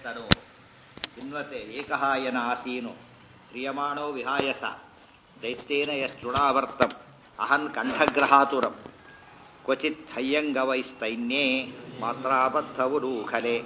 ಯಸ್ತನು ಚಿನ್ವತೆ ಏಕಹಾಯನ ಆಸೀನು ಕ್ರಿಯಮಾಣೋ ವಿಹಾಯಸ ದೈತ್ಯೇನ ಯಸ್ತೃಣಾವರ್ತಂ ಅಹನ್ ಕಂಠಗ್ರಹಾತುರಂ ಕ್ವಚಿತ್ ಹಯ್ಯಂಗವೈಸ್ತೈನ್ಯೇ ಮಾತ್ರಾಬದ್ಧವುರೂಖಲೆ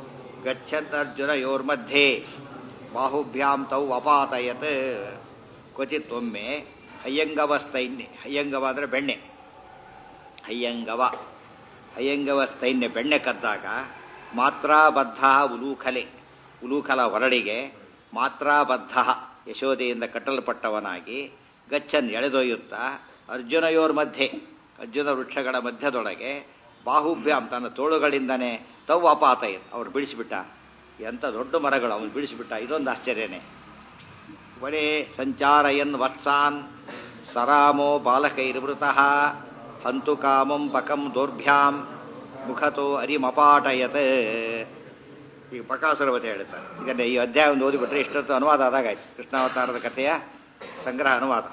ಗಚ್ಚನ್ನರ್ಜುನಯೋರ್मध्ये ಬಾಹುಭ್ಯಾಂ ತೌ ಅಪಾತಯತ್ ಕ್ವಚಿತ್ ಒಮ್ಮೆ ಹಯ್ಯಂಗವಸ್ತೈನ್ಯ ಹಯ್ಯಂಗವ ಅಂದರೆ ಬೆಣ್ಣೆ ಹಯ್ಯಂಗವ ಹಯ್ಯಂಗವ ಸ್ಥೈನ್ಯ ಬೆಣ್ಣೆ ಕದ್ದಾಗ ಮಾತ್ರಾಬದ್ಧ ಉಲೂಖಲೆ ಉಲೂಖಲ ಹೊರಡಿಗೆ ಮಾತ್ರಾಬದ್ಧ ಯಶೋದೆಯಿಂದ ಕಟ್ಟಲ್ಪಟ್ಟವನಾಗಿ ಗಚ್ಚನ್ ಎಳೆದೊಯ್ಯುತ್ತಾ ಅರ್ಜುನಯೋರ್ ಮಧ್ಯೆ ಅರ್ಜುನ ವೃಕ್ಷಗಳ ಮಧ್ಯದೊಳಗೆ ಬಾಹುಭ್ಯಾಂ ತನ್ನ ತೋಳುಗಳಿಂದನೇ ತವ್ ಅಪಾತಯ ಅವ್ರು ಬಿಡಿಸಿಬಿಟ್ಟ ಎಂಥ ದೊಡ್ಡ ಮರಗಳು ಅವನು ಬಿಡಿಸಿಬಿಟ್ಟ ಇದೊಂದು ಆಶ್ಚರ್ಯನೇ ವಡೆ ಸಂಚಾರಯನ್ ವತ್ಸಾನ್ ಸರಾಮೋ ಬಾಲಕೈರ್ವೃತಃ ಹಂತು ಕಾಮಂ ಪಕಂ ದೌರ್ಭ್ಯಾಂ ಮುಖತೋ ಅರಿಮಪಾಟಯತ್ ಈಗ ಬಕಾಸುರವತೆ ಹೇಳ್ತಾರೆ ಇದನ್ನೇ ಈ ಅಧ್ಯಾಯ ಒಂದು ಓದಿಬಿಟ್ರೆ ಇಷ್ಟೊತ್ತು ಅನುವಾದ ಆದಾಗಾಯ್ತು ಕೃಷ್ಣಾವತಾರದ ಕಥೆಯ ಸಂಗ್ರಹ ಅನುವಾದ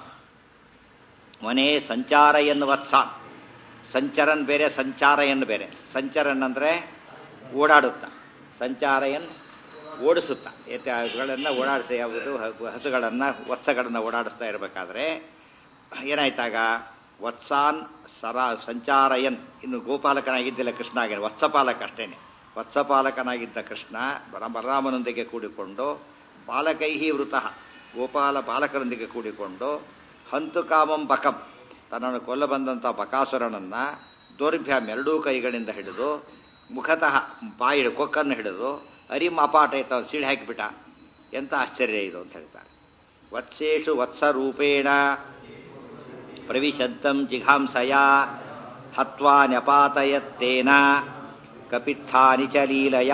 ಮನೆ ಸಂಚಾರಯನ್ ವತ್ಸಾನ್ ಸಂಚರನ್ ಬೇರೆ ಸಂಚಾರಯನ್ ಬೇರೆ ಸಂಚರನ್ ಅಂದರೆ ಓಡಾಡುತ್ತಾ ಸಂಚಾರಯನ್ ಓಡಿಸುತ್ತಾ ಎತ್ತುಗಳನ್ನು ಓಡಾಡಿಸಿ ಯಾವುದು ಹಸುಗಳನ್ನು ವತ್ಸಗಳನ್ನು ಓಡಾಡಿಸ್ತಾ ಇರಬೇಕಾದ್ರೆ ಏನಾಯ್ತಾಗ ವತ್ಸಾನ್ ಸರ ಸಂಚಾರಯನ್ ಇನ್ನು ಗೋಪಾಲಕನಾಗಿದ್ದಿಲ್ಲ ಕೃಷ್ಣ ಆಗ ವತ್ಸಪಾಲಕ ಅಷ್ಟೇನೆ ವತ್ಸಪಾಲಕನಾಗಿದ್ದ ಕೃಷ್ಣ ಬಲರಾಮನೊಂದಿಗೆ ಕೂಡಿಕೊಂಡು ಬಾಲಕೈಹಿ ವೃತಃ ಗೋಪಾಲ ಬಾಲಕರೊಂದಿಗೆ ಕೂಡಿಕೊಂಡು ಹಂತು ಕಾಮಂ ಬಕಂ ತನ್ನನ್ನು ಕೊಲ್ಲ ಬಂದಂಥ ಬಕಾಸುರನನ್ನು ದೌರ್ಭ್ಯಾಮ್ ಎರಡೂ ಕೈಗಳಿಂದ ಹಿಡಿದು ಮುಖತಃ ಬಾಯಿ ಕೊಕ್ಕನ್ನು ಹಿಡಿದು ಅರಿಮ್ ಅಪಾಟ ಇತ್ತ ಸಿಡಿ ಹಾಕಿಬಿಟ್ಟ ಎಂಥ ಆಶ್ಚರ್ಯ ಇದು ಅಂತ ಹೇಳ್ತಾರೆ ವತ್ಸೇಷು ವತ್ಸರೂಪೇಣ ಪ್ರವಿಶಂತಂ ಜಿಘಾಂಸಯ ಹತ್ವಾ ನ್ಯಪಾತಯತ್ತೇನ ಕಪಿತ್ಥಾನಿ ಚ ಲೀಲಯ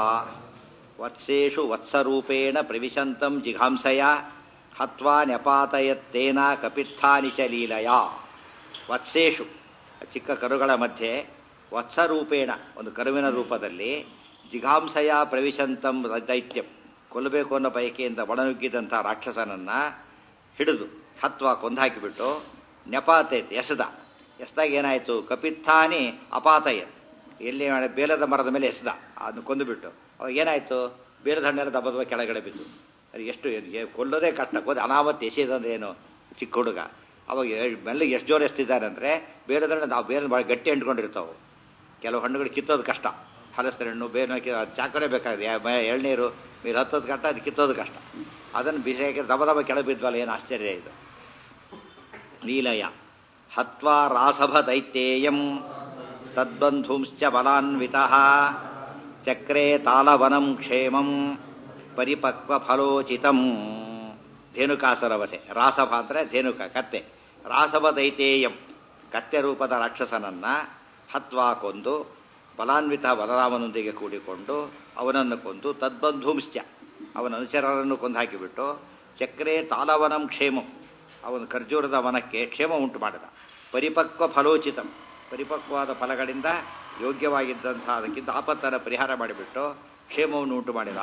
ವತ್ಸೇಷು ವತ್ಸರೂಪೇಣ ಪ್ರವಿಶಂತಂ ಜಿಘಾಂಸಯ ಹತ್ವಾ ನ್ಯಪಾತಯತ್ತೇನ ಕಪಿತ್ಥಾನಿ ಚ ಲೀಲಯ ವತ್ಸೇಷು ಚಿಕ್ಕ ಕರುಗಳ ಮಧ್ಯೆ ವತ್ಸರೂಪೇಣ ಒಂದು ಕರುವಿನ ರೂಪದಲ್ಲಿ ಜಿಘಾಂಸಯ ಪ್ರವಿಶಂತಂ ದೈತ್ಯಂ ಕೊಲ್ಲಬೇಕು ಅನ್ನೋ ಬಯಕೆಯಿಂದ ಒಳನುಗ್ಗಿದಂಥ ರಾಕ್ಷಸನನ್ನು ಹಿಡಿದು ಹತ್ವ ಕೊಂದಾಕಿಬಿಟ್ಟು ನೆಪಾತೈತೆ ಎಸೆದ ಎಸ್ದಾಗ ಏನಾಯಿತು ಕಪಿತ್ಥಾನಿ ಅಪಾತಯ ಎಲ್ಲಿ ಮಾಡಿ ಬೇಲದ ಮರದ ಮೇಲೆ ಎಸೆದ ಅದನ್ನು ಕೊಂದುಬಿಟ್ಟು ಅವಾಗ ಏನಾಯಿತು ಬೇಲದ ಹಣ್ಣೆಲ್ಲ ದಬ್ಬದ ಕೆಳಗಡೆ ಬಿದ್ದು ಅದು ಎಷ್ಟು ಕೊಲ್ಲೋದೇ ಕಷ್ಟ ಕೊಂದು ಅನಾಮತ್ ಎಸೆದಂದ್ರೆ ಏನು ಚಿಕ್ಕ ಹುಡುಗ ಅವಾಗ ಮೆಲ್ಲಗೆ ಎಷ್ಟು ಜೋರು ಎಸ್ತಿದ್ದಾರೆ ಅಂದರೆ ಬೇರೆ ಹಣ್ಣು ನಾವು ಬೇರೆ ಭಾಳ ಗಟ್ಟಿ ಅಂಟ್ಕೊಂಡಿರ್ತಾವೆ ಕೆಲವು ಹಣ್ಣುಗಳು ಕಿತ್ತೋದು ಕಷ್ಟ ಹಲಸಿನ ಹಣ್ಣು ಬೇರೆ ಚಾಕಡೆ ಬೇಕಾಗಿದೆ ಎಳ್ನೀರು మీరు ಹತ್ತೋದು ಕಷ್ಟ ಅದು ಕಿತ್ತೋದು ಕಷ್ಟ ಅದನ್ನು ಬಿಸಿ ಹಾಕಿ ದಬ ದಬ ಕೆಳಗೆ ಬಿದ್ವಲ್ಲ ಏನು ಆಶ್ಚರ್ಯ ಇದು ಲೀಲಯ ಹತ್ವಾ ರಾಸಭ ದೈತ್ಯೇಯಂ ತದ್ಬಂಧುಂಶ್ಚ ಬಲಾನ್ವಿತ ಚಕ್ರೆ ತಾಲವನಂ ಕ್ಷೇಮಂ ಪರಿಪಕ್ವ ಫಲೋಚಿತಂ ಧೇನುಕಾಸುರವತೆ ರಾಸಭ ಅಂದರೆ ಧೇನುಕ ಕತ್ತೆ ರಾಸಭ ದೈತೇಯಂ ಕತ್ತೆ ರೂಪದ ರಾಕ್ಷಸನನ್ನು ಹತ್ವಾ ಕೊಂದು ಬಲಾನ್ವಿತ ಬಲರಾಮನೊಂದಿಗೆ ಕೂಡಿಕೊಂಡು ಅವನನ್ನು ಕೊಂದು ತದ್ಬಂಧುಂಶ್ಚ ಅವನ ಅನುಚರರನ್ನು ಕೊಂದು ಹಾಕಿಬಿಟ್ಟು ಚಕ್ರೆ ತಾಲವನಂ ಕ್ಷೇಮಂ ಅವನು ಖರ್ಜೂರದ ವನಕ್ಕೆ ಕ್ಷೇಮ ಉಂಟು ಮಾಡಿದ ಪರಿಪಕ್ವ ಫಲೋಚಿತಂ ಪರಿಪಕ್ವವಾದ ಫಲಗಳಿಂದ ಯೋಗ್ಯವಾಗಿದ್ದಂತಹ ಅದಕ್ಕಿಂತ ಆಪತ್ತನ್ನು ಪರಿಹಾರ ಮಾಡಿಬಿಟ್ಟು ಕ್ಷೇಮವನ್ನು ಉಂಟು ಮಾಡಿದ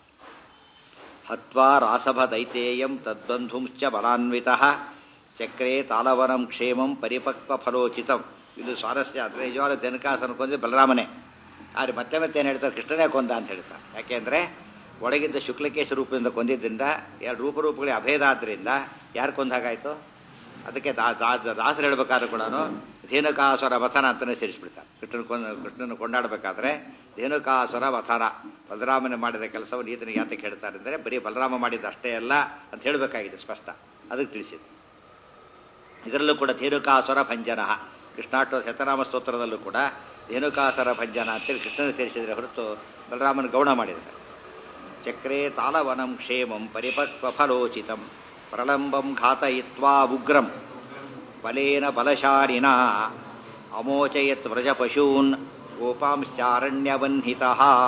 ಹತ್ವಾ ರಾಸಭ ದೈತೇಯಂ ತದ್ಬಂಧುಂಶ್ಚ ಬಲಾನ್ವಿತ ಚಕ್ರೆ ತಾಲವನಂ ಕ್ಷೇಮಂ ಪರಿಪಕ್ವ ಫಲೋಚಿತಂ ಇದು ಸ್ವಾರಸ್ಯ ಅಂದರೆ ನಿಜವಾದ ತೆನಕಾಸನ ಕೊಂದ್ರೆ ಬಲರಾಮನೇ ಆದರೆ ಮತ್ತೆ ಮತ್ತೆ ಏನು ಹೇಳ್ತಾರೆ ಕೃಷ್ಣನೇ ಕೊಂದ ಅಂತ ಹೇಳ್ತಾರೆ ಯಾಕೆಂದರೆ ಒಳಗಿದ್ದ ಶುಕ್ಲಕೇಶ ರೂಪದಿಂದ ಕೊಂದಿದ್ದರಿಂದ ಎರಡು ರೂಪರೂಪಗಳಿಗೆ ಅಭೇದ ಆದ್ದರಿಂದ ಯಾರು ಕೊಂದಾಗಾಯಿತು ಅದಕ್ಕೆ ದಾಸರು ಹೇಳಬೇಕಾದ್ರೂ ಕೂಡ ಧೇನುಕಾಸುರ ವಥನ ಅಂತಲೇ ಸೇರಿಸ್ಬಿಡ್ತಾರೆ ಕೃಷ್ಣನ ಕೊಂದ ಕೃಷ್ಣನ ಕೊಂಡಾಡಬೇಕಾದ್ರೆ ಧೇನುಕಾಸುರ ವಥನ ಬಲರಾಮನ ಮಾಡಿದ ಕೆಲಸವನ್ನು ಈತನಿಗೆ ಯಾತಕ್ಕೆ ಹೇಳ್ತಾರೆ ಅಂದರೆ ಬರೀ ಬಲರಾಮ ಮಾಡಿದ ಅಷ್ಟೇ ಅಲ್ಲ ಅಂತ ಹೇಳಬೇಕಾಗಿದೆ ಸ್ಪಷ್ಟ ಅದಕ್ಕೆ ತಿಳಿಸಿದೆ ಇದರಲ್ಲೂ ಕೂಡ ಧೇನುಕಾಸುರ ಭಂಜನ ಕೃಷ್ಣಾಟ ಶತನಾಮ ಸ್ತೋತ್ರದಲ್ಲೂ ಕೂಡ ಧೇನುಕಾಸುರ ಭಂಜನ ಅಂತೇಳಿ ಕೃಷ್ಣನ ಸೇರಿಸಿದರೆ ಹೊರತು ಬಲರಾಮನ ಗೌಣ ಮಾಡಿದ್ದಾರೆ ಚಕ್ರೆ ತಾಲವನಂ ಕ್ಷೇಮಂ ಪರಿಪಕ್ವ ಫಲೋಚಿತಂ ಪ್ರಲಂಬಂ ಘಾತಯಿತ್ವಾ ಉಗ್ರಂ ಬಲೇನ ಬಲಶಾಲಿನ ಅಮೋಚಯತ್ ವ್ರಜಪಶೂನ್ ಗೋಪಾಂಶ್ಚಾರಣ್ಯವನ್ಹಿತ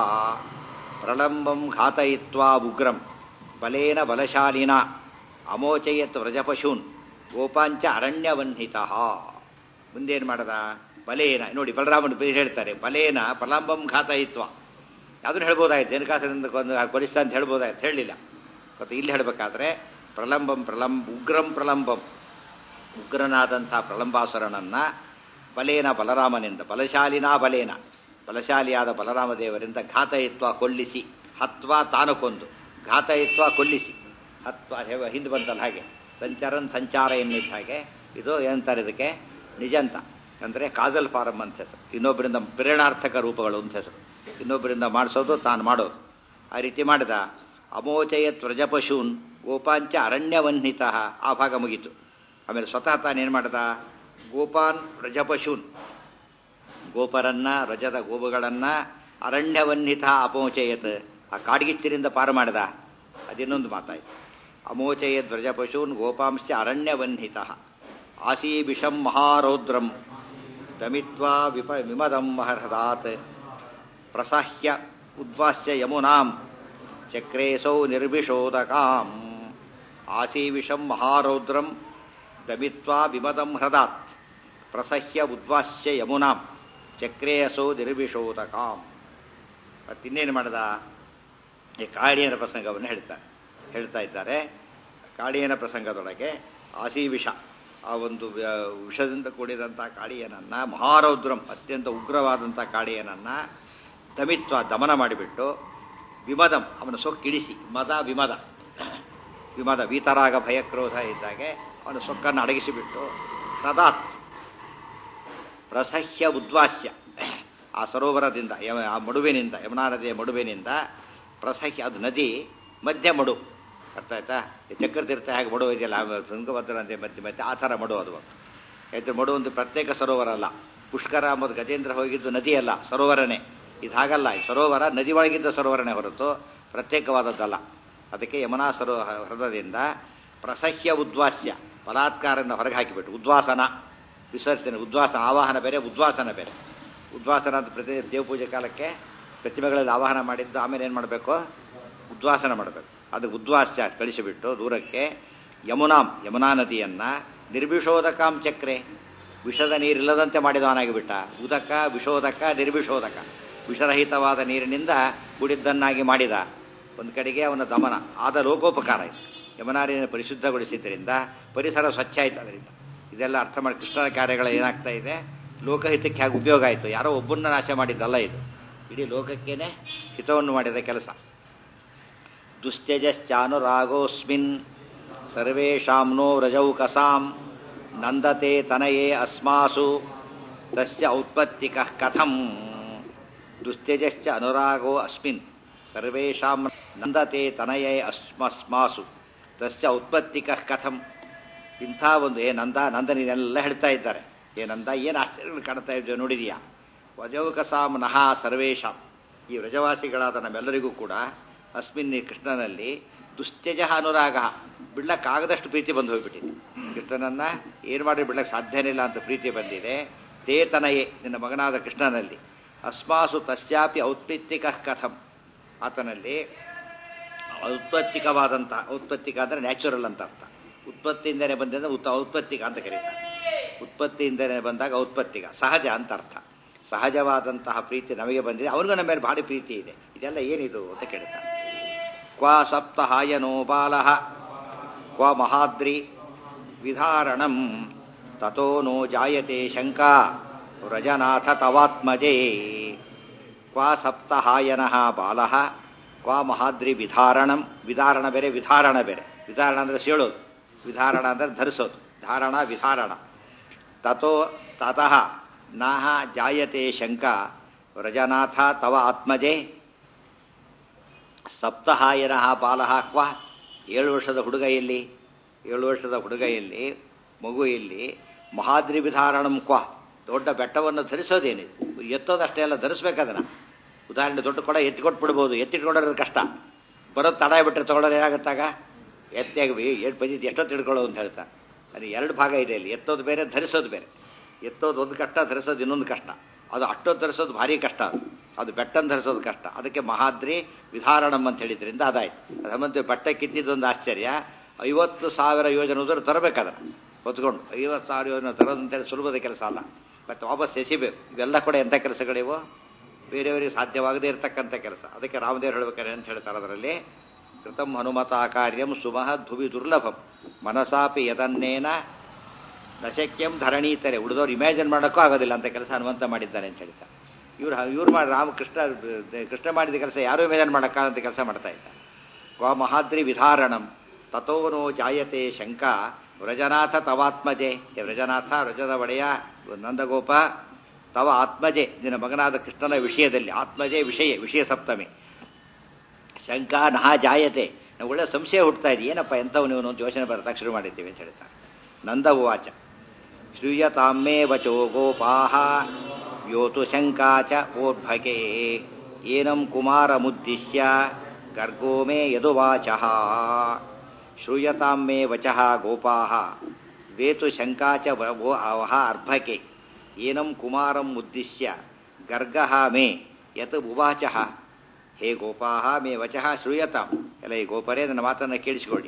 ಪ್ರಲಂಬಂ ಘಾತಯಿತ್ವಾ ಉಗ್ರಂ ಬಲೇನ ಬಲಶಾಲಿನ ಅಮೋಚಯತ್ ವ್ರಜಪಶೂನ್ ಗೋಪಾಂಚ ಅರಣ್ಯವನ್ಹಿತ ಮುಂದೇನು ಮಾಡದ ಬಲೇನ ನೋಡಿ ಬಲರಾಮನ ಹೇಳ್ತಾರೆ ಬಲೇನ ಪ್ರಲಂಬಂ ಘಾತಯಿತ್ವ ಅದನ್ನು ಹೇಳ್ಬೋದಾಯ್ತು ರೇಣುಕಾಸನಿಂದ ಕೊಲಿಸ್ತ ಅಂತ ಹೇಳ್ಬೋದಾಯ್ತು ಹೇಳಲಿಲ್ಲ ಮತ್ತು ಇಲ್ಲಿ ಹೇಳಬೇಕಾದ್ರೆ ಪ್ರಲಂಬಂ ಪ್ರಲಂಬ ಉಗ್ರಂ ಪ್ರಲಂಬಂ ಉಗ್ರನಾದಂಥ ಪ್ರಲಂಬಾಸುರನನ್ನು ಬಲೇನ ಬಲರಾಮನಿಂದ ಬಲಶಾಲಿನಾ ಬಲೇನ ಬಲಶಾಲಿಯಾದ ಬಲರಾಮ ದೇವರಿಂದ ಘಾತಯಿತ್ವ ಕೊಲ್ಲಿಸಿ ಹತ್ವಾ ತಾನು ಕೊಂದು ಘಾತಯಿತ್ವ ಕೊಲ್ಲಿಸಿ ಹತ್ವ ಹೆ- ಹಿಂದೆ ಬಂತಲ್ಲ ಹಾಗೆ ಸಂಚರನ್ ಸಂಚಾರ ಎನ್ನಿದ್ದ ಹಾಗೆ ಇದು ಏನಂತಾರೆ ಇದಕ್ಕೆ ನಿಜಂತ ಅಂದರೆ ಕಾಜಲ್ ಫಾರಂ ಅಂತ ಹೆಸರು ಇನ್ನೊಬ್ಬರಿಂದ ಪ್ರೇರಣಾರ್ಥಕ ರೂಪಗಳು ಅಂತ ಹೆಸರು ಇನ್ನೊಬ್ಬರಿಂದ ಮಾಡಿಸೋದು ತಾನು ಮಾಡೋದು ಆ ರೀತಿ ಮಾಡಿದ ಅಮೋಚಯತ್ ವ್ರಜಪಶೂನ್ ಗೋಪಾಂಚ ಅರಣ್ಯವನ್ಹಿತ ಆ ಭಾಗ ಮುಗೀತು ಆಮೇಲೆ ಸ್ವತಃ ತಾನೇನು ಮಾಡ್ದ ಗೋಪಾನ್ ವ್ರಜಪಶೂನ್ ಗೋಪರನ್ನ ರಜದ ಗೋವುಗಳನ್ನ ಅರಣ್ಯವನ್ನಿತ ಅಪೋಚಯತ್ ಆ ಕಾಡ್ಗಿಚ್ಚಿರಿಂದ ಪಾರು ಮಾಡಿದ ಅದಿನ್ನೊಂದು ಮಾತಾಯ್ತು ಅಮೋಚಯದ್ ವ್ರಜಪಶೂನ್ ಗೋಪಾಂಶ್ಚ ಅರಣ್ಯವನ್ಹಿತ ಆಸೀಬಿಷಂ ಮಹಾರೌದ್ರಂ ದಮಿತ್ವಾ ವಿಪ ವಿಮದಂ ಮಹರ್ಹದಾತ್ ಪ್ರಸಾಹ್ಯ ಉದ್ವಾಸ್ಯ ಯಮುನಾಂ ಚಕ್ರೇಸೌ ನಿರ್ವಿಶೋದಕಾಂ ಆಸೀವಿಷಂ ಮಹಾರೌದ್ರಂ ದಮಿತ್ವಾ ವಿಮದಂ ಹೃದಾತ್ ಪ್ರಸಹ್ಯ ಉದ್ವಾಸ್ಯ ಯಮುನಾಂ ಚಕ್ರೇಯಸೋ ನಿರ್ವಿಶೋದಕಾಂ ಮತ್ತಿನ್ನೇನು ಮಾಡಿದ ಈ ಕಾಳಿಯನ ಪ್ರಸಂಗವನ್ನು ಹೇಳ್ತಾರೆ ಹೇಳ್ತಾ ಇದ್ದಾರೆ ಕಾಳಿಯನ ಪ್ರಸಂಗದೊಳಗೆ ಆಸಿ ವಿಷ ಆ ಒಂದು ವ್ಯ- ವಿಷದಿಂದ ಕೂಡಿದಂಥ ಕಾಳಿಯನನ್ನು ಮಹಾರೌದ್ರಂ ಅತ್ಯಂತ ಉಗ್ರವಾದಂಥ ಕಾಳಿಯನನ್ನ ದಮಿತ್ವ ದಮನ ಮಾಡಿಬಿಟ್ಟು ವಿಮದಂ ಅವನ ಸೊಕ್ಕಿಡಿಸಿ ಮದ ವಿಮದ ವಿಮದ ವೀತರಾಗ ಭಯಕ್ರೋಧ ಇದ್ದಾಗೆ ಅವನ ಸೊಕ್ಕನ್ನು ಅಡಗಿಸಿಬಿಟ್ಟು ತದಾತ್ ಪ್ರಸಹ್ಯ ಉದ್ವಾಸ್ಯ ಆ ಸರೋವರದಿಂದ ಯಮ- ಆ ಮಡುವಿನಿಂದ ಯಮುನಾ ನದಿಯ ಮಡುವಿನಿಂದ ಪ್ರಸಹ್ಯ ಅದು ನದಿ ಮಧ್ಯ ಮಡು ಅರ್ಥ ಆಯ್ತಾ ಈ ಚಕ್ರತೀರ್ಥ ಹೇಗೆ ಮಡು ಇದೆಯಲ್ಲ ಆ ತುಂಗಭದ್ರ ನದಿ ಮಧ್ಯೆ ಮಧ್ಯೆ ಆ ಥರ ಮಡು ಅದು ಯಾಕೆ ಮಡು ಒಂದು ಪ್ರತ್ಯೇಕ ಸರೋವರ ಅಲ್ಲ ಪುಷ್ಕರ ಮತ್ತು ಗಜೇಂದ್ರ ಹೋಗಿದ್ದು ನದಿ ಅಲ್ಲ ಸರೋವರನೇ ಇದು ಹಾಗಲ್ಲ ಈ ಸರೋವರ ನದಿ ಒಳಗಿದ್ದ ಸರೋವರನೇ ಹೊರತು ಪ್ರತ್ಯೇಕವಾದದ್ದಲ್ಲ ಅದಕ್ಕೆ ಯಮುನಾ ಸರೋ ಹೃದಯದಿಂದ ಪ್ರಸಹ್ಯ ಉದ್ವಾಸ್ಯ ಬಲಾತ್ಕಾರನ ಹೊರಗೆ ಹಾಕಿಬಿಟ್ಟು ಉದ್ವಾಸನ ವಿಸರ್ಜನೆ ಉದ್ವಾಸನ ಆವಾಹನ ಬೇರೆ ಉದ್ವಾಸನ ಬೇರೆ ಉದ್ವಾಸನ ಅಂತ ಪ್ರತಿ ದೇವಪೂಜೆ ಕಾಲಕ್ಕೆ ಪ್ರತಿಮೆಗಳಲ್ಲಿ ಆವಾಹನ ಮಾಡಿದ್ದು ಆಮೇಲೆ ಏನು ಮಾಡಬೇಕು ಉದ್ವಾಸನ ಮಾಡಬೇಕು ಅದು ಉದ್ವಾಸ್ಯ ಕಳಿಸಿಬಿಟ್ಟು ದೂರಕ್ಕೆ ಯಮುನಾಂ ಯಮುನಾ ನದಿಯನ್ನು ನಿರ್ವಿಷೋದಕಾಂ ಚಕ್ರೆ ವಿಷದ ನೀರಿಲ್ಲದಂತೆ ಮಾಡಿದವನಾಗಿಬಿಟ್ಟ ಉದಕ ವಿಷೋದಕ ನಿರ್ವಿಷೋದಕ ವಿಷರಹಿತವಾದ ನೀರಿನಿಂದ ಕೂಡಿದ್ದನ್ನಾಗಿ ಮಾಡಿದ ಒಂದು ಕಡೆಗೆ ಅವನ ದಮನ ಆದ ಲೋಕೋಪಕಾರ ಇದು ಯಮುನಾ ನೀರನ್ನು ಪರಿಶುದ್ಧಗೊಳಿಸಿದ್ದರಿಂದ ಪರಿಸರ ಸ್ವಚ್ಛ ಆಯ್ತು ಅದರಿಂದ ಇದೆಲ್ಲ ಅರ್ಥ ಮಾಡಿ ಕೃಷ್ಣನ ಕಾರ್ಯಗಳು ಏನಾಗ್ತಾ ಇದೆ ಲೋಕಹಿತಕ್ಕೆ ಹೇಗೆ ಉಪಯೋಗ ಆಯಿತು ಯಾರೋ ಒಬ್ಬನ್ನ ನಾಶ ಮಾಡಿದ್ದಲ್ಲ ಇದು ಇಡೀ ಲೋಕಕ್ಕೇನೆ ಹಿತವನ್ನು ಮಾಡಿದ ಕೆಲಸ ದುಶ್ಚಜಶ್ಚಾನುರಾಗೋಸ್ಮಿನ್ ಸರ್ವೇಷಾಂ ನೋ ವ್ರಜೌಕಸಾಂ ನಂದತೆ ತನಯೇ ಅಸ್ಮಾಸು ತಸ್ಯ ಔತ್ಪತ್ತಿಕಃ ಕಥಂ ದುಶ್ಚಜಶ್ಚ ಅನುರಾಗೋ ಅಸ್ಮಿನ್ ಸರ್ವೇಷಾಂ ನಂದತೆ ತನಯೇ ಅಸ್ಮಸ್ಮಾಸು ತಸ್ಯ ಔತ್ಪತ್ತಿಕಃ ಕಥಂ ಇಂಥ ಒಂದು ಏ ನಂದ ನಂದನಿದೆಲ್ಲ ಹೇಳ್ತಾ ಇದ್ದಾರೆ ಏ ನಂದ ಏನು ಆಶ್ಚರ್ಯಗಳು ಕಾಣ್ತಾ ಇದ್ದೇವೆ ನೋಡಿದೀಯಾ ವಜೌಕಸಾಂ ನಹ ಸರ್ವೇಷಾಂ ಈ ವ್ರಜವಾಸಿಗಳಾದ ನಮ್ಮೆಲ್ಲರಿಗೂ ಕೂಡ ಅಸ್ಮಿನ್ ಈ ಕೃಷ್ಣನಲ್ಲಿ ದುಶ್ಚಜ ಅನುರಾಗ ಬಿಡ್ಲಕ್ಕಾಗದಷ್ಟು ಪ್ರೀತಿ ಬಂದು ಹೋಗ್ಬಿಟ್ಟಿದೆ ಕೃಷ್ಣನನ್ನ ಏನು ಮಾಡಿ ಬಿಡ್ಲಕ್ಕೆ ಸಾಧ್ಯನೇ ಇಲ್ಲ ಅಂತ ಪ್ರೀತಿ ಬಂದಿದೆ ತೇತನಯೇ ನಿನ್ನ ಮಗನಾದ ಕೃಷ್ಣನಲ್ಲಿ ಅಸ್ಮಾಸು ತಸ್ಯಾಪಿ ಔತ್ಪಿತ್ತಿಕ ಕಥಂ ಆತನಲ್ಲಿ ಔತ್ಪತ್ತಿಕವಾದಂಥ ಔತ್ಪತ್ತಿಕ ಅಂದರೆ ನ್ಯಾಚುರಲ್ ಅಂತ ಅರ್ಥ ಉತ್ಪತ್ತಿಯಿಂದನೇ ಬಂದಿಂದ ಉತ್ತ ಔತ್ಪತ್ತಿಕ ಅಂತ ಕರೀತಾರೆ ಉತ್ಪತ್ತಿಯಿಂದನೇ ಬಂದಾಗ ಔತ್ಪತ್ತಿಕ ಸಹಜ ಅಂತ ಅರ್ಥ ಸಹಜವಾದಂತಹ ಪ್ರೀತಿ ನಮಗೆ ಬಂದಿದೆ ಅವ್ರಿಗೂ ನಮ್ಮ ಮೇಲೆ ಭಾರಿ ಪ್ರೀತಿ ಇದೆ ಇದೆಲ್ಲ ಏನಿದು ಅಂತ ಕೇಳ್ತಾರೆ ಕ್ವ ಸಪ್ತಹಾಯನೋ ಬಾಲಃ ಕ್ವ ಮಹಾದ್ರಿ ವಿಧಾರಣಂ ತಥೋ ನೋ ಜಾಯತೆ ಶಂಕಾ ವ್ರಜನಾಥ ತವಾತ್ಮಜೇ ಕ್ವ ಸಪ್ತಹಾಯನಃ ಬಾಲಃ ಕ್ವ ಮಹಾದ್ರಿ ವಿಧಾರಣಂ ವಿಧಾರಣ ಬೇರೆ ವಿಧಾರಣ ಬೇರೆ ವಿಧಾರಣ ಅಂದರೆ ಸೀಳೋದು ವಿಧಾರಣ ಅಂದರೆ ಧರಿಸೋದು ಧಾರಣ ವಿಧಾರಣ ತಥೋ ತತಃ ನಾಹ ಜಾಯತೆ ಶಂಕ ವ್ರಜನಾಥ ತವ ಆತ್ಮಜೆ ಸಪ್ತಹಾಯನಃ ಬಾಲಃ ಕ್ವ ಏಳು ವರ್ಷದ ಹುಡುಗ ಎಲ್ಲಿ ಏಳು ವರ್ಷದ ಹುಡುಗ ಎಲ್ಲಿ ಮಗು ಎಲ್ಲಿ ಮಹಾದ್ರಿ ವಿಧಾರಣಂ ಕ್ವ ದೊಡ್ಡ ಬೆಟ್ಟವನ್ನು ಧರಿಸೋದೇನಿದೆ ಎತ್ತೋದಷ್ಟೇ ಎಲ್ಲ ಧರಿಸ್ಬೇಕದನ್ನ ಉದಾಹರಣೆ ದೊಡ್ಡ ಕೊಡ ಎತ್ತಿಕೊಟ್ಟು ಬಿಡ್ಬೋದು ಎತ್ತಿಟ್ಕೊಳ್ಳೋದು ಕಷ್ಟ ಬರೋದು ತಡ ಬಿಟ್ಟರೆ ತೊಗೊಳೋದು ಏನಾಗುತ್ತಾಗ ಎತ್ತಾಗಿ ಏನು ಬಂದಿದ್ದು ಎಷ್ಟೊತ್ತು ಹಿಡ್ಕೊಳ್ಳೋದು ಅಂತ ಹೇಳ್ತಾ ಅದು ಎರಡು ಭಾಗ ಇದೆ ಇಲ್ಲಿ ಎತ್ತೋದು ಬೇರೆ ಧರಿಸೋದು ಬೇರೆ ಎತ್ತೋದು ಒಂದು ಕಷ್ಟ ಧರಿಸೋದು ಇನ್ನೊಂದು ಕಷ್ಟ ಅದು ಅಷ್ಟೊತ್ತು ಧರಿಸೋದು ಭಾರಿ ಕಷ್ಟ ಅದು ಅದು ಬೆಟ್ಟನ್ನು ಧರಿಸೋದು ಕಷ್ಟ ಅದಕ್ಕೆ ಮಹಾದ್ರಿ ವಿಧಾರಣಂ ಅಂತ ಹೇಳಿದ್ರಿಂದ ಅದಾಯ್ತು ಅದಮ್ಮಂತೆ ಬೆಟ್ಟ ಕಿತ್ತಿದ್ದೊಂದು ಆಶ್ಚರ್ಯ ಐವತ್ತು ಸಾವಿರ ಯೋಜನೆ ಉದ್ರ ತರಬೇಕದನ್ನು ಹೊತ್ಕೊಂಡು ಐವತ್ತು ಸಾವಿರ ಯೋಜನೆ ತರೋದು ಅಂತೇಳಿ ಸುಲಭದ ಕೆಲಸ ಅಲ್ಲ ಮತ್ತು ವಾಪಸ್ ಎಸಿಬೇಕು ಇವೆಲ್ಲ ಕೂಡ ಎಂಥ ಕೆಲಸಗಳಿವು ಬೇರೆಯವರಿಗೆ ಸಾಧ್ಯವಾಗದೇ ಇರತಕ್ಕಂಥ ಕೆಲಸ ಅದಕ್ಕೆ ರಾಮದೇವ್ರು ಹೇಳ್ಬೇಕಾರೆ ಅಂತ ಹೇಳ್ತಾರೆ ಅದರಲ್ಲಿ ಕೃತಂ ಹನುಮತ ಕಾರ್ಯಂ ಸುಮಹ ಧುವಿ ದುರ್ಲಭಂ ಮನಸಾಪಿ ಯದನ್ನೇನ ನಶಕ್ಯಂ ಧರಣೀತರೆ ಉಳಿದವ್ರು ಇಮ್ಯಾಜಿನ್ ಮಾಡೋಕ್ಕೂ ಆಗೋದಿಲ್ಲ ಅಂತ ಕೆಲಸ ಹನುಮಂತ ಮಾಡಿದ್ದಾನೆ ಅಂತ ಹೇಳ್ತಾರೆ ಇವ್ರು ಇವ್ರು ಮಾಡಿ ರಾಮಕೃಷ್ಣ ಕೃಷ್ಣ ಮಾಡಿದ ಕೆಲಸ ಯಾರೂ ಮೇಲೆ ಮಾಡೋಕ್ಕಾಗಂತ ಕೆಲಸ ಮಾಡ್ತಾ ಇದ್ದ ಕ್ವ ಮಹಾದ್ರಿ ವಿಧಾರಣಂ ತಥೋನೋ ಜಾಯತೆ ಶಂಕ ವ್ರಜನಾಥ ತವಾತ್ಮಜೆ ಹೇ ವ್ರಜನಾಥ ವ್ರಜದ ಒಡೆಯ ನಂದಗೋಪ ತವ ಆತ್ಮಜೆ ನಿನ್ನ ಮಗನಾದ ಕೃಷ್ಣನ ವಿಷಯದಲ್ಲಿ ಆತ್ಮಜೆ ವಿಷಯ ವಿಷಯ ಸಪ್ತಮಿ ಶಂಕ ನಹ ಜಾಯತೆ ನಾವು ಒಳ್ಳೆ ಸಂಶಯ ಹುಡ್ತಾ ಇದೆ ಏನಪ್ಪ ಎಂಥವು ನೀವು ಅಂತ ಯೋಚನೆ ಬರತಕ್ಕ ಶುರು ಮಾಡಿದ್ದೀವಿ ಅಂತ ಹೇಳ್ತಾರೆ ನಂದ ಉವಾಚ ಶ್ರೂಯತಾಮೇ ವಚೋ ಗೋಪಾಹ ಯೋತು ಶಂಕಾ ಚ ಓರ್ಭಕೆ ಏನಂ ಕುಮಾರಮುದ್ದಿಶ್ಯ ಗರ್ಗೋ ಮೇ ಯದುವಾಚಃ ಶ್ರೂಯತಾಂ ಮೇ ವಚಃ ಗೋಪಾಹ ವೇತು ಶಂಕಾ ಚ ವಹ ಅರ್ಭಕೆ ಏನಂ ಕುಮಾರಂ ಉದ್ದಿಶ್ಯ ಗರ್ಗಃ ಮೇ ಯತ್ ಉವಾಚಃ ಹೇ ಗೋಪಾಹ ಮೇ ವಚಃ ಶ್ರೂಯತಾಂ ಎಲ್ಲ ಈ ಗೋಪರೇ ನನ್ನ ಮಾತನ್ನು ಕೇಳಿಸಿಕೊಳ್ಳಿ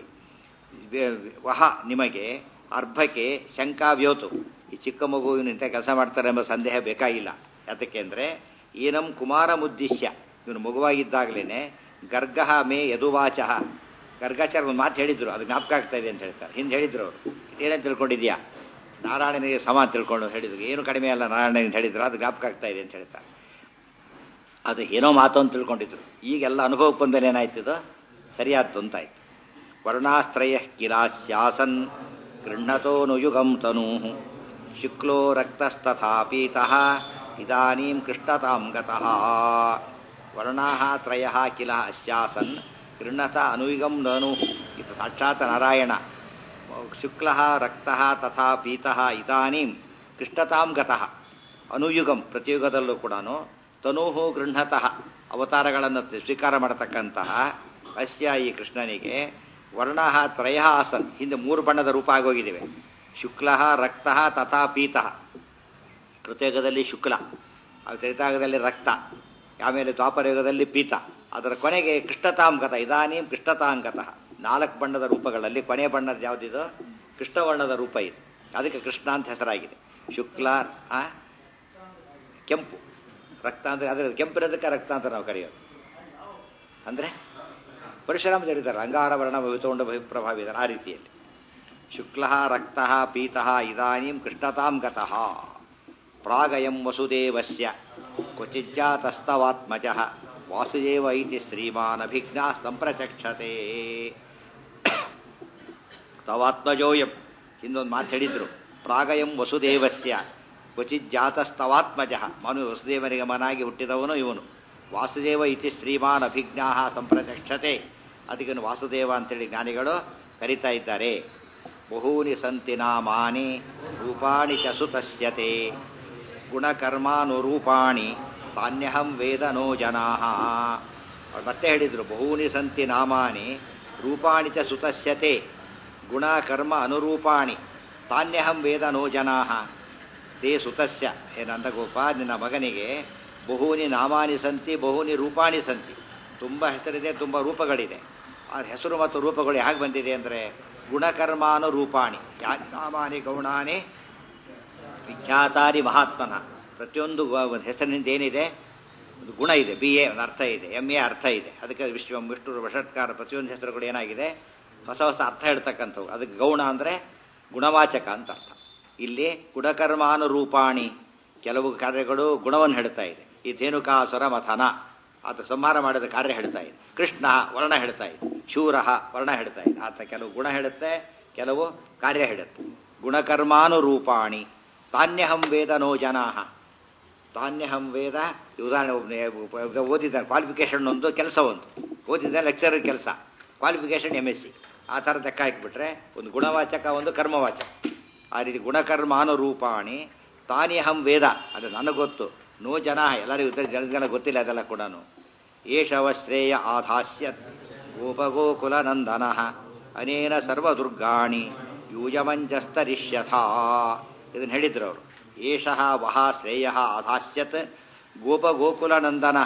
ವಹ ನಿಮಗೆ ಅರ್ಭಕ್ಕೆ ಶಂಕಾವ್ಯೋತು ಈ ಚಿಕ್ಕ ಮಗುವಿನ ಇಂಥ ಕೆಲಸ ಮಾಡ್ತಾರೆ ಎಂಬ ಸಂದೇಹ ಬೇಕಾಗಿಲ್ಲ ಯಾತಕ್ಕೆ ಅಂದರೆ ಏನಂ ಕುಮಾರ ಮುದ್ದಿಶ್ಯ ಇವನು ಮಗುವಾಗಿದ್ದಾಗಲೇ ಗರ್ಗಃ ಮೇ ಯದುವಾಚಃ ಗರ್ಗಾಚಾರ್ಯ ಒಂದು ಮಾತು ಹೇಳಿದ್ರು ಅದು ಜ್ಞಾಪಕ ಆಗ್ತಾ ಇದೆ ಅಂತ ಹೇಳ್ತಾರೆ ಹಿಂದೆ ಹೇಳಿದ್ರು ಅವರು ಏನಂತ ತಿಳ್ಕೊಂಡಿದ್ಯಾ ನಾರಾಯಣನಿಗೆ ಸಮ ಅಂತ ತಿಳ್ಕೊಂಡು ಹೇಳಿದ್ರು ಏನು ಕಡಿಮೆ ಅಲ್ಲ ನಾರಾಯಣನಿಗೆ ಹೇಳಿದ್ರು ಅದು ಜ್ಞಾಪಕ ಆಗ್ತಾ ಇದೆ ಅಂತ ಹೇಳ್ತಾರೆ ಅದು ಏನೋ ಮಾತು ಅಂತ ತಿಳ್ಕೊಂಡಿದ್ರು ಈಗೆಲ್ಲ ಅನುಭವಕ್ಕೆ ಬಂದರೆ ಏನಾಯ್ತದ ಸರಿಯಾದ್ದು ಅಂತಾಯ್ತು ವರ್ಣಾಸ್ತ್ರಯ ಕಿಲಾಸ್ಯಾಸನ್ ಗೃಹತೋನುಯುಗಂ ತನೂ ಶುಕ್ಲೋ ರಕ್ತಸ್ತಥಾ ಪೀತಃ ಇದಾನೀಂ ಕೃಷ್ಣತಾಂ ಗತಃ ವರ್ಣಾಃ ತ್ರಯಃ ಕಿಲ ಅಸ್ಯಾಸನ್ ಗೃಹತ ಅನುಯುಗಂ ನನು ಇದು ಸಾಕ್ಷಾತ್ ನಾರಾಯಣ ಶುಕ್ಲ ರಕ್ತ ತಥಾ ಪೀತಃ ಇದಾನೀಂ ಕೃಷ್ಣತಾಂ ಗತಃ ಅನುಯುಗಂ ಪ್ರತಿಯುಗದಲ್ಲೂ ಕೂಡ ತನೂಹು ಗೃಹತಃ ಅವತಾರಗಳನ್ನು ಸ್ವೀಕಾರ ಮಾಡತಕ್ಕಂತಹ ಅಸ್ಯ ಈ ಕೃಷ್ಣನಿಗೆ ವರ್ಣ ತ್ರಯ ಆಸನ್ ಹಿಂದೆ ಮೂರು ಬಣ್ಣದ ರೂಪ ಆಗೋಗಿದ್ದೇವೆ ಶುಕ್ಲ ರಕ್ತ ತಥಾ ಪೀತಃ ಕೃತಯುಗದಲ್ಲಿ ಶುಕ್ಲ ತ್ರೇತಾಯುಗದಲ್ಲಿ ರಕ್ತ ಆಮೇಲೆ ದ್ವಾಪರಯುಗದಲ್ಲಿ ಪೀತ ಅದರ ಕೊನೆಗೆ ಕೃಷ್ಣತಾಂಗತ ಇದಾನೀಂ ಕೃಷ್ಣತಾಂಗತಃ ನಾಲ್ಕು ಬಣ್ಣದ ರೂಪಗಳಲ್ಲಿ ಕೊನೆ ಬಣ್ಣದ ಯಾವುದಿದು ಕೃಷ್ಣವರ್ಣದ ರೂಪ ಇದೆ ಅದಕ್ಕೆ ಕೃಷ್ಣ ಅಂತ ಹೆಸರಾಗಿದೆ ಶುಕ್ಲ ಆ, ಕೆಂಪು ರಕ್ತ ಅಂದರೆ ಅದರ ಕೆಂಪಿರೋದಕ್ಕೆ ರಕ್ತ ಅಂತ ನಾವು ಕರೆಯೋದು ಅಂದರೆ ಪರಶುರಾಮ ಹೇಳಿದ್ದಾರೆ ಅಂಗಾರ ವರ್ಣ ಭವಿತೋಂಡ ಪ್ರಭಾವಿದ್ದಾರೆ ಆ ರೀತಿಯಲ್ಲಿ ಶುಕ್ಲ ರಕ್ತ ಪೀತಃ ಇದಾನೀಂ ಕೃಷ್ಣತಾಂ ಗತಃ ಪ್ರಾಗಯಂ ವಸುದೇವಸ್ಯ ಕ್ವಚಿಜ್ಜಾತಸ್ತವಾತ್ಮಜ ವಾಸುದೇವ ಇತಿ ಶ್ರೀಮಾನ್ ಅಭಿಜ್ಞಾ ಸಂಪ್ರಚಕ್ಷತೆ ತವಾತ್ಮಜೋಯಂ ಹಿಂದೊಂದು ಮಾತು ಹೇಳಿದ್ರು ಪ್ರಾಗಯಂ ವಸುದೇವಸ್ಯ ಕ್ವಚಿಜ್ಜಾತಸ್ತವಾತ್ಮಜ ಮನು ವಸುದೇವನಿಗೆ ಮನಾಗಿ ಹುಟ್ಟಿದವನು ಇವನು ವಾಸುದೇವ ಇತಿ ಶ್ರೀಮಾನ್ ಅಭಿಜ್ಞಾ ಸಂಪ್ರಚಕ್ಷತೆ ಅದಕ್ಕೆ ವಾಸುದೇವ ಅಂತೇಳಿ ಜ್ಞಾನಿಗಳು ಕರೀತಾ ಇದ್ದಾರೆ ಬಹೂನಿ ಸಂತಿ ನಾಮಾನಿ ರೂಪಾಣಿ ಚ ಸುತಸ್ಯತೆ ಗುಣಕರ್ಮಾನುರೂಪಾಣಿ ತಾನ್ಯಹಂ ವೇದ ನೋ ಜನಾ ಅವ್ರು ಮತ್ತೆ ಹೇಳಿದರು ಬಹೂನಿ ಸಂತಿ ನಾಮಾನಿ ರೂಪಾಣಿ ಚ ಸುತಸ್ಯತೆ ಗುಣ ಕರ್ಮ ಅನುರೂಪಾಣಿ ತಾನ್ಯಹಂ ವೇದ ನೋ ಜನಾ ತೇ ಸುತಸ್ಯ ಏನಂದಗೋಪ ನಿನ್ನ ಮಗನಿಗೆ ಬಹೂನಿ ನಾಮಾನಿ ಸಂತಿ ಬಹೂನಿ ರೂಪಾಣಿ ಸಂತಿ ತುಂಬ ಹೆಸರಿದೆ ತುಂಬ ರೂಪಗಳಿದೆ ಆ ಹೆಸರು ಮತ್ತು ರೂಪಗಳು ಹೇಗೆ ಬಂದಿದೆ ಅಂದರೆ ಗುಣಕರ್ಮಾನುರೂಪಾಣಿ ಯಾ ನಾಮಾನಿ ಗೌಣಾನಿ ವಿಖ್ಯಾತಾರಿ ಮಹಾತ್ಮನ ಪ್ರತಿಯೊಂದು ಗ- ಹೆಸರಿನಿಂದ ಏನಿದೆ ಒಂದು ಗುಣ ಇದೆ ಬಿ ಎ ಒಂದು ಅರ್ಥ ಇದೆ ಎಮ್ ಎ ಅರ್ಥ ಇದೆ ಅದಕ್ಕೆ ವಿಶ್ವ ವಿಷ್ಣು ವಷಟ್ಕಾರ ಪ್ರತಿಯೊಂದು ಹೆಸರುಗಳು ಏನಾಗಿದೆ ಹೊಸ ಹೊಸ ಅರ್ಥ ಹೇಳ್ತಕ್ಕಂಥವು ಅದಕ್ಕೆ ಗೌಣ ಅಂದರೆ ಗುಣವಾಚಕ ಅಂತ ಅರ್ಥ ಇಲ್ಲಿ ಗುಣಕರ್ಮಾನುರೂಪಾಣಿ ಕೆಲವು ಕಾರ್ಯಗಳು ಗುಣವನ್ನು ಹೇಳ್ತಾ ಇದೆ ಈ ಧೇನುಕಾಸುರ ಮಥನ ಆತ ಸಂಹಾರ ಮಾಡಿದ ಕಾರ್ಯ ಹೇಳ್ತಾ ಇದೆ ಕೃಷ್ಣ ವರ್ಣ ಹೇಳ್ತಾ ಇದೆ ಶೂರ ವರ್ಣ ಹೇಳ್ತಾ ಇದೆ ಆತ ಕೆಲವು ಗುಣ ಹೇಳುತ್ತೆ ಕೆಲವು ಕಾರ್ಯ ಹೇಳುತ್ತೆ ಗುಣಕರ್ಮಾನುರೂಪಾಣಿ ತಾನ್ಯಹಂ ವೇದ ನೋ ಜನಾಹ ತಾನ್ಯಹಂ ವೇದ ಈ ಉದಾಹರಣೆ ಒಬ್ನೇ ಒಬ್ಬ ಓದಿದ್ದಾನೆ ಕ್ವಾಲಿಫಿಕೇಷನ್ ಒಂದು ಕೆಲಸ ಒಂದು ಓದಿದ್ದ ಲೆಕ್ಚರರ್ ಕೆಲಸ ಕ್ವಾಲಿಫಿಕೇಷನ್ ಎಮ್ ಎಸ್ ಸಿ ಆ ಥರ ಲೆಕ್ಕ ಹಾಕಿಬಿಟ್ರೆ ಒಂದು ಗುಣವಾಚಕ ಒಂದು ಕರ್ಮವಾಚಕ ಆ ರೀತಿ ಗುಣಕರ್ಮಾನುರೂಪಾಣಿ ತಾನ್ಯಹಂ ವೇದ ಅದು ನನಗೆ ಗೊತ್ತು ನೋ ಜನ ಎಲ್ಲರಿಗೂ ಇತರ ಜನಗಳ ಗೊತ್ತಿಲ್ಲ ಅದೆಲ್ಲ ಕೂಡ ಏಷವಶ್ರೇಯ ಆಧಾಸ್ಯತ್ ಗೋಪಗೋಕುಲನಂದನ ಅನೇನ ಸರ್ವದುರ್ಗಾಣಿ ಯೂಜಮಂಜಸ್ತರಿಷ್ಯಥ ಇದನ್ನು ಹೇಳಿದ್ರು ಅವರು ಏಷಃ ವಹ ಶ್ರೇಯ ಆಧಾಸ್ಯತ್ ಗೋಪಗೋಕುಲನಂದನ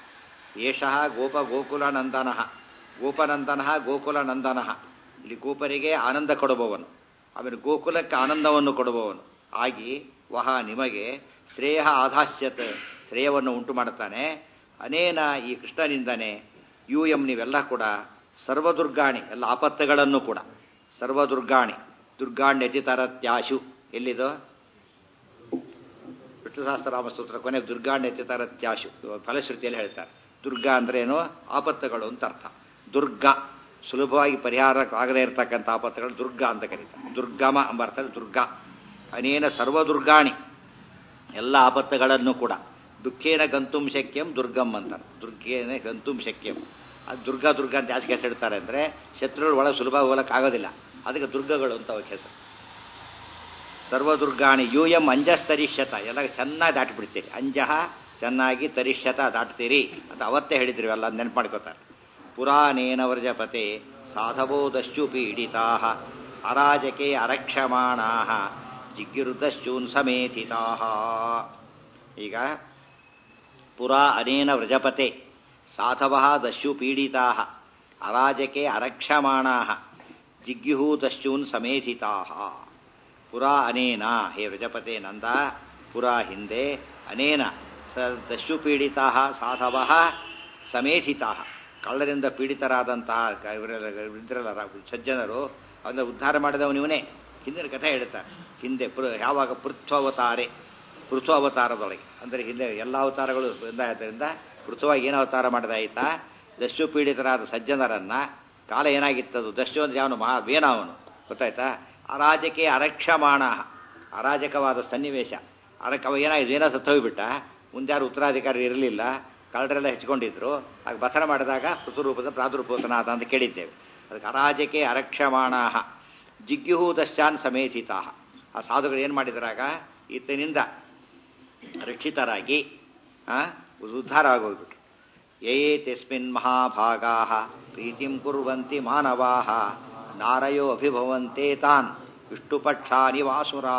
ಏಷಃ ಗೋಪಗೋಕುಲನಂದನ ಗೋಪನಂದನ ಗೋಕುಲನಂದನ ಇಲ್ಲಿ ಗೋಪರಿಗೆ ಆನಂದ ಕೊಡುವವನು ಆಮೇಲೆ ಗೋಕುಲಕ್ಕೆ ಆನಂದವನ್ನು ಕೊಡುವವನು ಆಗಿ ವಹ ನಿಮಗೆ ಶ್ರೇಯ ಆಧಾಸ್ಯತ್ ಶ್ರೇಯವನ್ನು ಉಂಟು ಮಾಡುತ್ತಾನೆ ಅನೇನ ಈ ಕೃಷ್ಣನಿಂದನೇ ಯು ಎಂ ನೀವೆಲ್ಲ ಕೂಡ ಸರ್ವದುರ್ಗಾಣಿ ಎಲ್ಲ ಆಪತ್ತುಗಳನ್ನು ಕೂಡ ಸರ್ವದುರ್ಗಾಣಿ ದುರ್ಗಾಣ್ಯತಿತರತ್ಯಾಶು ಎಲ್ಲಿದು ವಿಷ್ಣು ಸಹಸ್ರನಾಮ ಸ್ತೋತ್ರ ಕೊನೆ ದುರ್ಗಾಣ್ಯತ್ಯತರತ್ಯಾಶು ಫಲಶ್ರುತಿಯಲ್ಲಿ ಹೇಳ್ತಾರೆ ದುರ್ಗಾ ಅಂದ್ರೆ ಏನು ಆಪತ್ತುಗಳು ಅಂತ ಅರ್ಥ ದುರ್ಗ ಸುಲಭವಾಗಿ ಪರಿಹಾರ ಆಗದೇ ಇರತಕ್ಕಂಥ ಆಪತ್ತುಗಳು ದುರ್ಗ ಅಂತ ಕರೀತಾರೆ ದುರ್ಗಮ ಎಂಬ ಅರ್ಥದಲ್ಲಿ ದುರ್ಗ ಅನೇನ ಸರ್ವ ದುರ್ಗಾಣಿ ಎಲ್ಲ ಆಪತ್ತುಗಳನ್ನು ಕೂಡ ದುಃಖೇನ ಗಂತುಂ ಶಕ್ಯಂ ದುರ್ಗಂ ಅಂತಾರೆ ದುರ್ಗೇನ ಗಂತುಂ ಶಕ್ಯಂ ಅದು ದುರ್ಗ ದುರ್ಗ ಅಂತ ಯಾಕೆ ಹೆಸರಿಡ್ತಾರೆ ಅಂದರೆ ಶತ್ರುಗಳು ಒಳಗೆ ಸುಲಭ ಹೋಗಲಿಕ್ಕಾಗೋದಿಲ್ಲ ಅದಕ್ಕೆ ದುರ್ಗಗಳು ಅಂತ ಅವಕ್ಕೆ ಹೆಸರು ಸರ್ವದುರ್ಗಾಣಿ ಯು ಎಂ ಅಂಜಸ್ತರಿಷ್ಯತ ಎಲ್ಲ ಚೆನ್ನಾಗಿ ದಾಟಿಬಿಡ್ತೀರಿ ಅಂಜಹ ಚೆನ್ನಾಗಿ ತರಿಷ್ಯತ ದಾಟ್ತೀರಿ ಅಂತ ಅವತ್ತೇ ಹೇಳಿದ್ರು ಎಲ್ಲ ನೆನ್ಪು ಮಾಡ್ಕೋತಾರೆ ಪುರಾಣೇನ ವರ್ಜಪತೆ ಸಾಧವೋದಶ್ಚು ಪೀಡಿತಾ ಅರಾಜಕೆ ಅರಕ್ಷಮಾಣಾ ಜಿಗ್ಗಿರುದಶ್ಚೂನ್ ಸಮೇಧಿತಾ ಈಗ ಪುರಾ ಅನೇನ ವ್ರಜಪತೆ ಸಾಧವ ದಸ್ಯು ಪೀಡಿತಾ ಅರಾಜಕೆ ಅರಕ್ಷಮಾಣಾ ಜಿಗ್ಯುಹು ದಶ್ಯೂನ್ ಸಮೇಧಿತಾ ಪುರಾ ಅನೇನ ಹೇ ವ್ರಜಪತೆ ನಂದ ಪುರಾ ಹಿಂದೆ ಅನೇನ ಸ ದಸ್ಯು ಪೀಡಿತಾ ಸಾಧವ ಸಮೇಧಿತಾ ಕಳ್ಳರಿಂದ ಪೀಡಿತರಾದಂತಹ ಕ- ಇವರೆಲ್ಲ ಇದ್ರಲ್ಲ ರ- ಸಜ್ಜನರು ಅದನ್ನ ಉದ್ಧಾರ ಮಾಡಿದವನು ಇವನೇ ಹಿಂದಿನ ಕಥೆ ಹೇಳ್ತಾರೆ ಹಿಂದೆ ಪೃ ಯಾವಾಗ ಪೃಥ್ವವತಾರೆ ಪೃಥು ಅವತಾರದೊಳಗೆ ಅಂದರೆ ಹಿಂದೆ ಎಲ್ಲ ಅವತಾರಗಳು ಬಂದಾದ್ದರಿಂದ ಪೃಥುವಾಗಿ ಏನು ಅವತಾರ ಮಾಡಿದಾಯ್ತಾ ದಸ್ಯು ಪೀಡಿತರಾದ ಸಜ್ಜನರನ್ನ ಕಾಲ ಏನಾಗಿತ್ತದು ದಸ್ಯು ಅಂದ್ರೆ ಅವನು ಮಹಾ ವೇನ ಅವನು ಗೊತ್ತಾಯ್ತಾ ಅರಾಜಕೆ ಅರಕ್ಷಮಾಣ ಅರಾಜಕವಾದ ಸನ್ನಿವೇಶ ಅರಕ ಅವ ಏನಾಗಿದೆ ಏನೋ ಸತ್ತು ಹೋಗ್ಬಿಟ್ಟ ಮುಂದೆ ಯಾರು ಉತ್ತರಾಧಿಕಾರಿ ಇರಲಿಲ್ಲ ಕಳ್ಳರೆಲ್ಲ ಹೆಚ್ಕೊಂಡಿದ್ರು ಆಗ ಬಸರ ಮಾಡಿದಾಗ ಪೃಥುರೂಪದ ಪ್ರಾದುರ್ಭೂತನಾದ ಅಂತ ಕೇಳಿದ್ದೇವೆ ಅದಕ್ಕೆ ಅರಾಜಕೆ ಅರಕ್ಷಮಾಣ ಜಿಗ್ಯುಹು ದಶ್ಚಾನ್ ಸಮೇಧಿತಾ ಆ ಸಾಧುಗಳು ಏನು ಮಾಡಿದ್ರಾಗ ಈತನಿಂದ ರಕ್ಷಿತರಾಗಿ ಆ, ಉದ್ಧಾರ ಆಗೋಗ್ಬಿಟ್ರು ಯೇ ತಸ್ಮಿನ್ ಮಹಾಭಾಗಾ ಪ್ರೀತಿಂ ಕುರ್ವಂತಿ ಮಾನವಾ ನಾರಯೋ ಅಭಿಭವಂತೆ ತಾನ್ ವಿಷ್ಣುಪಕ್ಷಾನಿ ವಾಸುರಾ